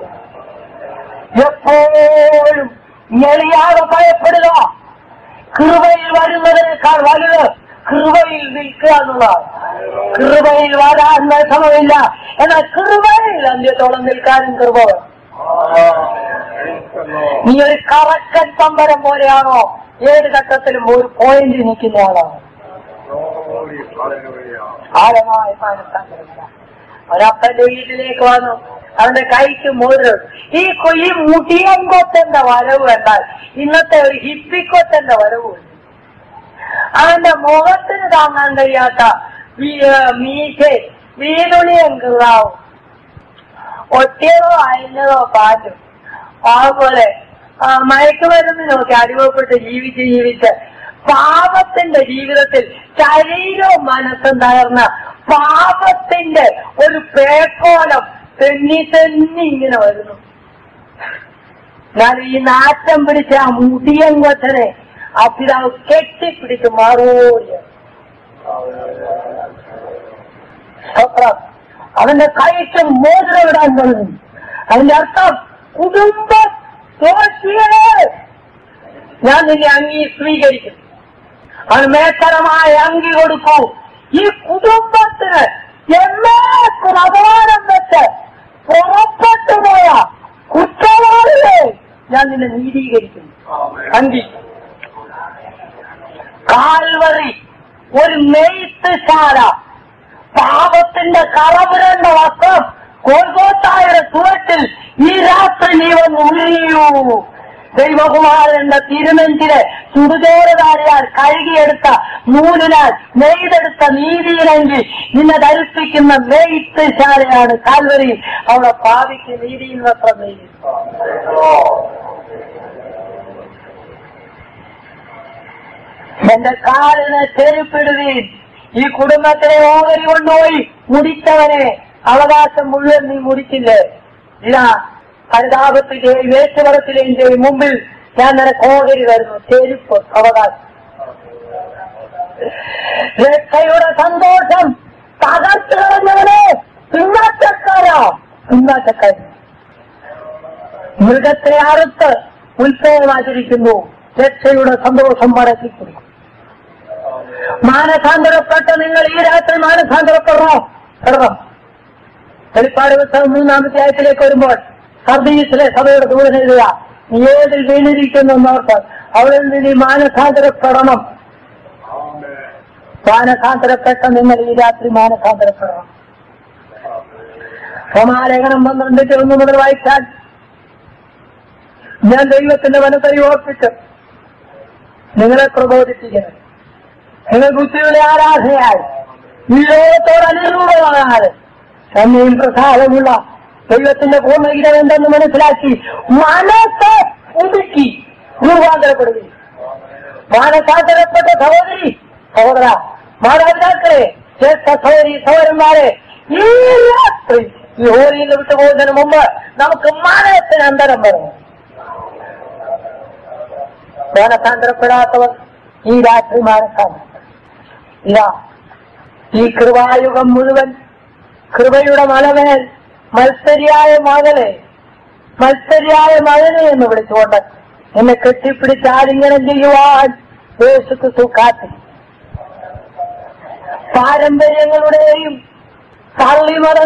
എപ്പോഴും ഞെളിയാതെ ഭയപ്പെടുക കൃപയിൽ വരുന്നതിനേക്കാൾ വലുത് കൃപയിൽ നിൽക്കുക എന്നുള്ളതാണ് കൃപയിൽ വരാൻ വിഷമമില്ല എന്നാൽ കൃപയിൽ അന്ത്യത്തോളം നിൽക്കാനും കൃപ വേണം. നീ ഒരു കറക്കൻ പമ്പരം പോലെയാണോ ഏത് ഘട്ടത്തിലും ഒരു പോയിന്റ് നിൽക്കുന്ന ആളാണ് ആഴമായ മാനസാന്തരമില്ല ഒരപ്പന്റെ വീട്ടിലേക്ക് വന്നു അവന്റെ കൈക്ക് മോതിരം ഈ കൊ- ഈ മുടിയങ്കൊത്തന്റെ വരവ് എന്നാൽ ഇന്നത്തെ ഒരു ഹിപ്പിക്കൊത്തന്റെ വരവ് ഉണ്ട് അവന്റെ മുഖത്തിന് താങ്ങാൻ കഴിയാത്ത മീശ വീടുളിയും കീറാവും ഒറ്റയോ അയഞ്ഞതോ പാറ്റും അതുപോലെ ആ, മയക്കുമരുന്ന് നോക്കി അടിമപ്പെട്ട് ജീവിച്ച് ജീവിച്ച് പാപത്തിന്റെ ജീവിതത്തിൽ ശരീരവും മനസ്സും തകർന്ന പാപത്തിന്റെ ഒരു പേക്കോലം തെന്നി തെന്നി ഇങ്ങനെ വരുന്നു ഞാൻ ഈ നാറ്റം പിടിച്ച ആ മുടിയൻ കൊച്ചനെ ആ പിതാവ് കെട്ടിപ്പിടിച്ച് മാറോടിയ സ്തോത്രം. അവന്റെ കൈക്ക് മോതിരവിടാൻ തുടങ്ങി അതിന്റെ അർത്ഥം കുടുംബ ദോഷികളെ ഞാൻ നിന്നെ അംഗീ സ്വീകരിക്കും അവന് മേത്തരമായ അങ്കി കൊടുക്കൂ ഈ കുടുംബത്തിന് എന്നേക്കും അപമാനം വെച്ച് പുറപ്പെട്ടു പോയ കുറ്റവാളികളെ ഞാൻ നിന്നെ നീതീകരിക്കും അങ്കി കാൽവറി ഒരു നെയ്ത്തുശാല പാപത്തിന്റെ കറപുരണ്ട വസ്ത്രം കോൽക്കോത്തായുടെ ചുവട്ടിൽ ഈ രാത്രി നീ വന്ന് ഉഴിയൂ ദൈവകുമാരന്റെ തിരുനെഞ്ചിലെ ചുടുചോരധാരിയാൽ കഴുകിയെടുത്ത നൂലിനാൽ നെയ്തെടുത്ത നീതിയിലെങ്കിൽ നിന്നെ ധരിപ്പിക്കുന്ന നെയ്ത്തുശാലയാണ് കാൽവരി അവിടെ പാവിക്ക് നീതിയിൽ വസ്ത്രം നെയ്തി എന്റെ കാലിന് ചെരുപ്പിടുവീൻ ഈ കുടുംബത്തിനെ ഓഹരി കൊണ്ടുപോയി മുടിച്ചവനെ അവകാശം മുഴുവൻ നീ മുടിച്ചില്ലേ ഇതാ പരിതാപത്തിന്റെയും വേറ്റുവളത്തിന്റെയും മുമ്പിൽ ഞാൻ നിനക്ക് ഓഹരി വരുന്നു ചെരുപ്പ് അവകാശം രക്ഷയുടെ സന്തോഷം തകർത്ത് കളഞ്ഞവനെ പിന്നാറ്റക്കാരാ പിന്നാറ്റക്കാരി മൃഗത്തെ അറുത്ത് ഉത്സവം ആചരിക്കുന്നു രക്ഷയുടെ സന്തോഷം മടക്കിക്കുന്നു മാനസാന്തരപ്പെട്ട നിങ്ങൾ ഈ രാത്രി മാനസാന്തരപ്പെടണോ പെടണം വെളിപ്പാട് പുസ്തകം മൂന്നാമത്തെ ആയത്തിലേക്ക് വരുമ്പോൾ സർദീസിലെ സഭയുടെ ദൂരം എഴുതുക നീ ഏതിൽ വീണിരിക്കുന്നു എന്നോർത്ത് അവിടെ നിന്ന് നീ മാനസാന്തരപ്പെടണം മാനസാന്തരപ്പെട്ട നിങ്ങൾ ഈ രാത്രി മാനസാന്തരപ്പെടണം റോമാലേഖനം പന്ത്രണ്ടിന്റെ ഒന്ന് മുതൽ വായിച്ചാൽ ഞാൻ ദൈവത്തിന്റെ വനത്തരി ഓർപ്പിച്ചു നിങ്ങളെ പ്രബോധിപ്പിക്കണം നിങ്ങൾ ബുദ്ധിയുടെ ആരാധനയാൽ ഈ ലോകത്തോട് അനുരൂപമാകാതെ തന്നെയും പ്രസാദമുള്ള ദൈവത്തിന്റെ പൂർണ്ണഗീതം എന്തെന്ന് മനസ്സിലാക്കി മനസ്സ് പുതുക്കി രൂപാന്തരപ്പെടുകയും മാനസാന്തരപ്പെട്ട സഹോദരി സഹോദര മാതാപിതാക്കളെ ശ്രേഷ്ഠ സഹോദരി സഹോദരന്മാരെ ഈ രാത്രി ഈ ഹോലിയിൽ നിന്ന് വിട്ടുപോകുന്നതിന് മുമ്പ് നമുക്ക് മനസ്സിന് അന്തരം വരണം മാനസാന്തരപ്പെടാത്തവർ ഈ രാത്രി മാനസാന്തരം ഇല്ല ഈ കൃപായുഗം മുഴുവൻ കൃപയുടെ മലമേൽ മത്സരിയായ മകനെ മത്സരിയായ മകനെ എന്ന് വിളിച്ചുകൊണ്ട് എന്നെ കെട്ടിപ്പിടിച്ച് ആലിംഗനം ചെയ്യുവാൻ യേശുക്രിസ്തു കാത്തി പാരമ്പര്യങ്ങളുടെയും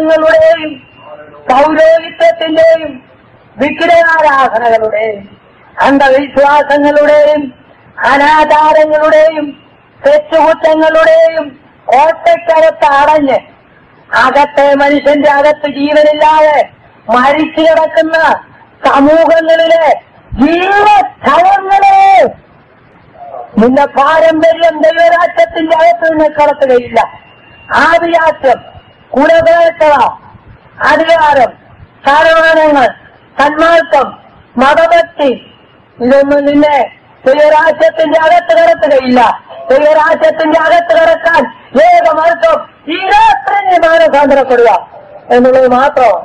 പള്ളിമതങ്ങളുടെയും പൗരോഹിത്യത്തിന്റെയും വിഗ്രഹാരാധനകളുടെയും അന്ധവിശ്വാസങ്ങളുടെയും അനാചാരങ്ങളുടെയും തെറ്റുകുറ്റങ്ങളുടെയും കോട്ടയ്ക്കകത്ത് അടഞ്ഞ് അകത്തെ മനുഷ്യന്റെ അകത്ത് ജീവനില്ലാതെ മരിച്ചു കിടക്കുന്ന സമൂഹങ്ങളിലെ ജീവസ്ഥലങ്ങളെ നിന്റെ പാരമ്പര്യം ദൈവരാജ്യത്തിന്റെ അകത്ത് നിന്ന് കടത്തുകയില്ല ആദിരാഷ്ട്രം കുലപേക്ഷത അധികാരം സ്ഥാനമാനങ്ങൾ സന്മാർക്കം മതഭക്തി ഇതൊന്നും നിന്നെ ദൈവരാജ്യത്തിന്റെ അകത്ത് കടത്തുകയില്ല ദൈവരാജ്യത്തിന്റെ അകത്ത് കടക്കാൻ ഏക മാർഗം ഈ രാത്രി നീ മാനസാന്തരപ്പെടുക എന്നുള്ളത് മാത്രമാണ്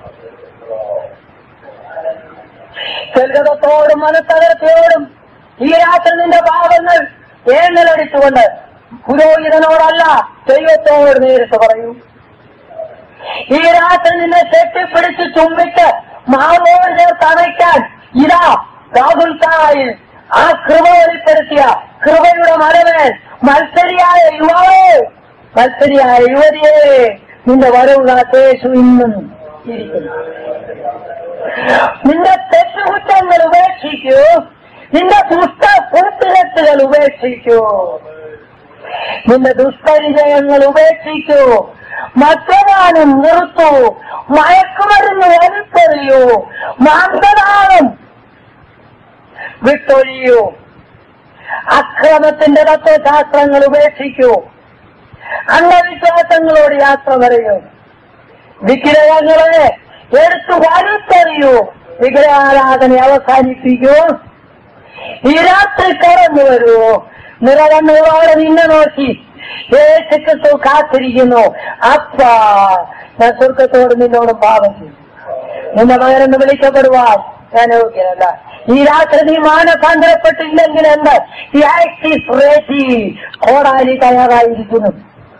ചെൽകതത്തോടും മനസ്സകർച്ചയോടും ഈ രാത്രി നിന്റെ പാപങ്ങൾ ഏങ്ങലടിച്ചുകൊണ്ട് പുരോഹിതനോടല്ല ദൈവത്തോട് നേരിട്ട് പറയൂ ഈ രാത്രി നിന്നെ കെട്ടിപ്പിടിച്ച് ചുംബിച്ച് മാമോട് ചേർത്ത് അണയ്ക്കാൻ ഇതാ രാഹുൽക്കായിൽ ആ കൃപ വെളിപ്പെടുത്തിയ കൃപയുടെ മരമേൽ മത്സരിയായ യുവാവേ മത്സരിയായ യുവതിയെ നിന്റെ വരവ് കാത്തേശു ഇന്നും ഇരിക്കുന്നു നിന്റെ തെറ്റുകുറ്റങ്ങൾ ഉപേക്ഷിക്കൂ നിന്റെ ദുഷ്ട കൂട്ടുകെട്ടുകൾ ഉപേക്ഷിക്കൂ നിന്റെ ദുഷ്പരിചയങ്ങൾ ഉപേക്ഷിക്കൂ മദ്യപാനം നിർത്തു മയക്കുമരുന്ന് വലിച്ചെറിയൂ മാംസദാനം വിട്ടൊഴിയൂ അക്രമത്തിന്റെ തത്വശാസ്ത്രങ്ങൾ ഉപേക്ഷിക്കൂ അന്ധവിശ്വാസങ്ങളോട് യാത്ര പറയൂ വിഗ്രഹങ്ങളെ എടുത്തു വലിച്ചെറിയൂ വിഗ്രഹാരാധന അവസാനിപ്പിക്കൂ ഈ രാത്രി കടന്നു വരൂ നിറകണ്ണുകളോടെ നിന്നെ നോക്കി യേശുക്രിസ്തു കാത്തിരിക്കുന്നു അപ്പ ഞാൻ സ്വർഗത്തോട് നിന്നോട് പാപം ചെയ്തു നിന്റെ മകനെന്ന് വിളിക്കപ്പെടുവാൻ ഞാൻ യോഗ്യനല്ല ഈ രാത്രി നീ മാനസാന്തരപ്പെട്ടില്ലെങ്കിൽ എന്ത് ഈ ആക്ടീസ് റേറ്റി കോടാലി തയ്യാറായിരിക്കുന്നു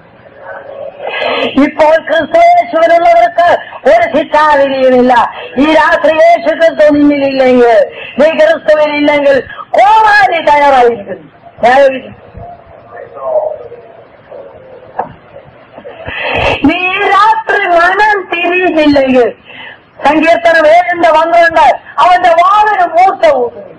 ഇപ്പോൾ ക്രിസ്തു യേശുവിനുള്ളവർക്ക് ഒരു ശിക്ഷാവിധിയുമില്ല ഈ രാത്രി യേശു ക്രിസ്തു നിന്നിലില്ലെങ്കിൽ നീ ക്രിസ്തുവിനില്ലെങ്കിൽ കോടാലി തയ്യാറായിരിക്കുന്നു ന്യായവിധി നീ ഈ രാത്രി മനം തിരിഞ്ഞില്ലെങ്കിൽ സങ്കീർത്തനം ഏഴിന്റെ പന്ത്രണ്ട് അവന്റെ വാവിന് മൂർച്ച കൂട്ടുന്നു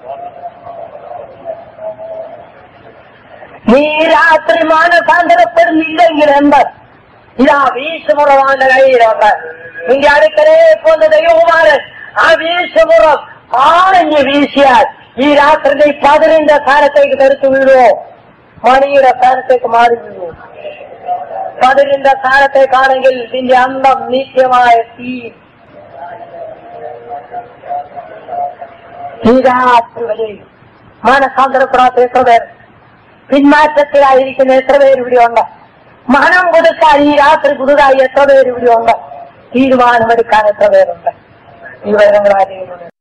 നീ ഈ രാത്രി മാനസാന്തരപ്പെടുന്നില്ലെങ്കിൽ എന്ത് ഇതാ വീശുമുറവാന്റെ കയ്യിലുണ്ട് നിന്റെ അടുക്കലേ കൊണ്ട് ദൈവകുമാരൻ ആ വീശുമുറം ആണെന്ന് വീശിയാൽ ഈ രാത്രി നീ പതിനിന്റെ സ്ഥാനത്തേക്ക് തെറിച്ചു വീഴുവോ മണിയുടെ സ്ഥാനത്തേക്ക് മാറി വീഴുവോ പതിനിന്റെ സ്ഥാനത്തേക്കാണെങ്കിൽ നിന്റെ അന്തം നിത്യമായ തീ ഈ രാത്രി വരെയും മാനസാന്തരപ്പെടാത്ത എത്ര പേർ പിന്മാറ്റത്തിലായിരിക്കുന്ന എത്ര പേര് ഇവിടെയുണ്ട് മനം കൊടുക്കാൻ ഈ രാത്രി പുതുതായി എത്ര പേര് ഇവിടെയുണ്ട് തീരുമാനമെടുക്കാൻ എത്ര പേരുണ്ട് ഈ വിവരങ്ങൾ ആരെയും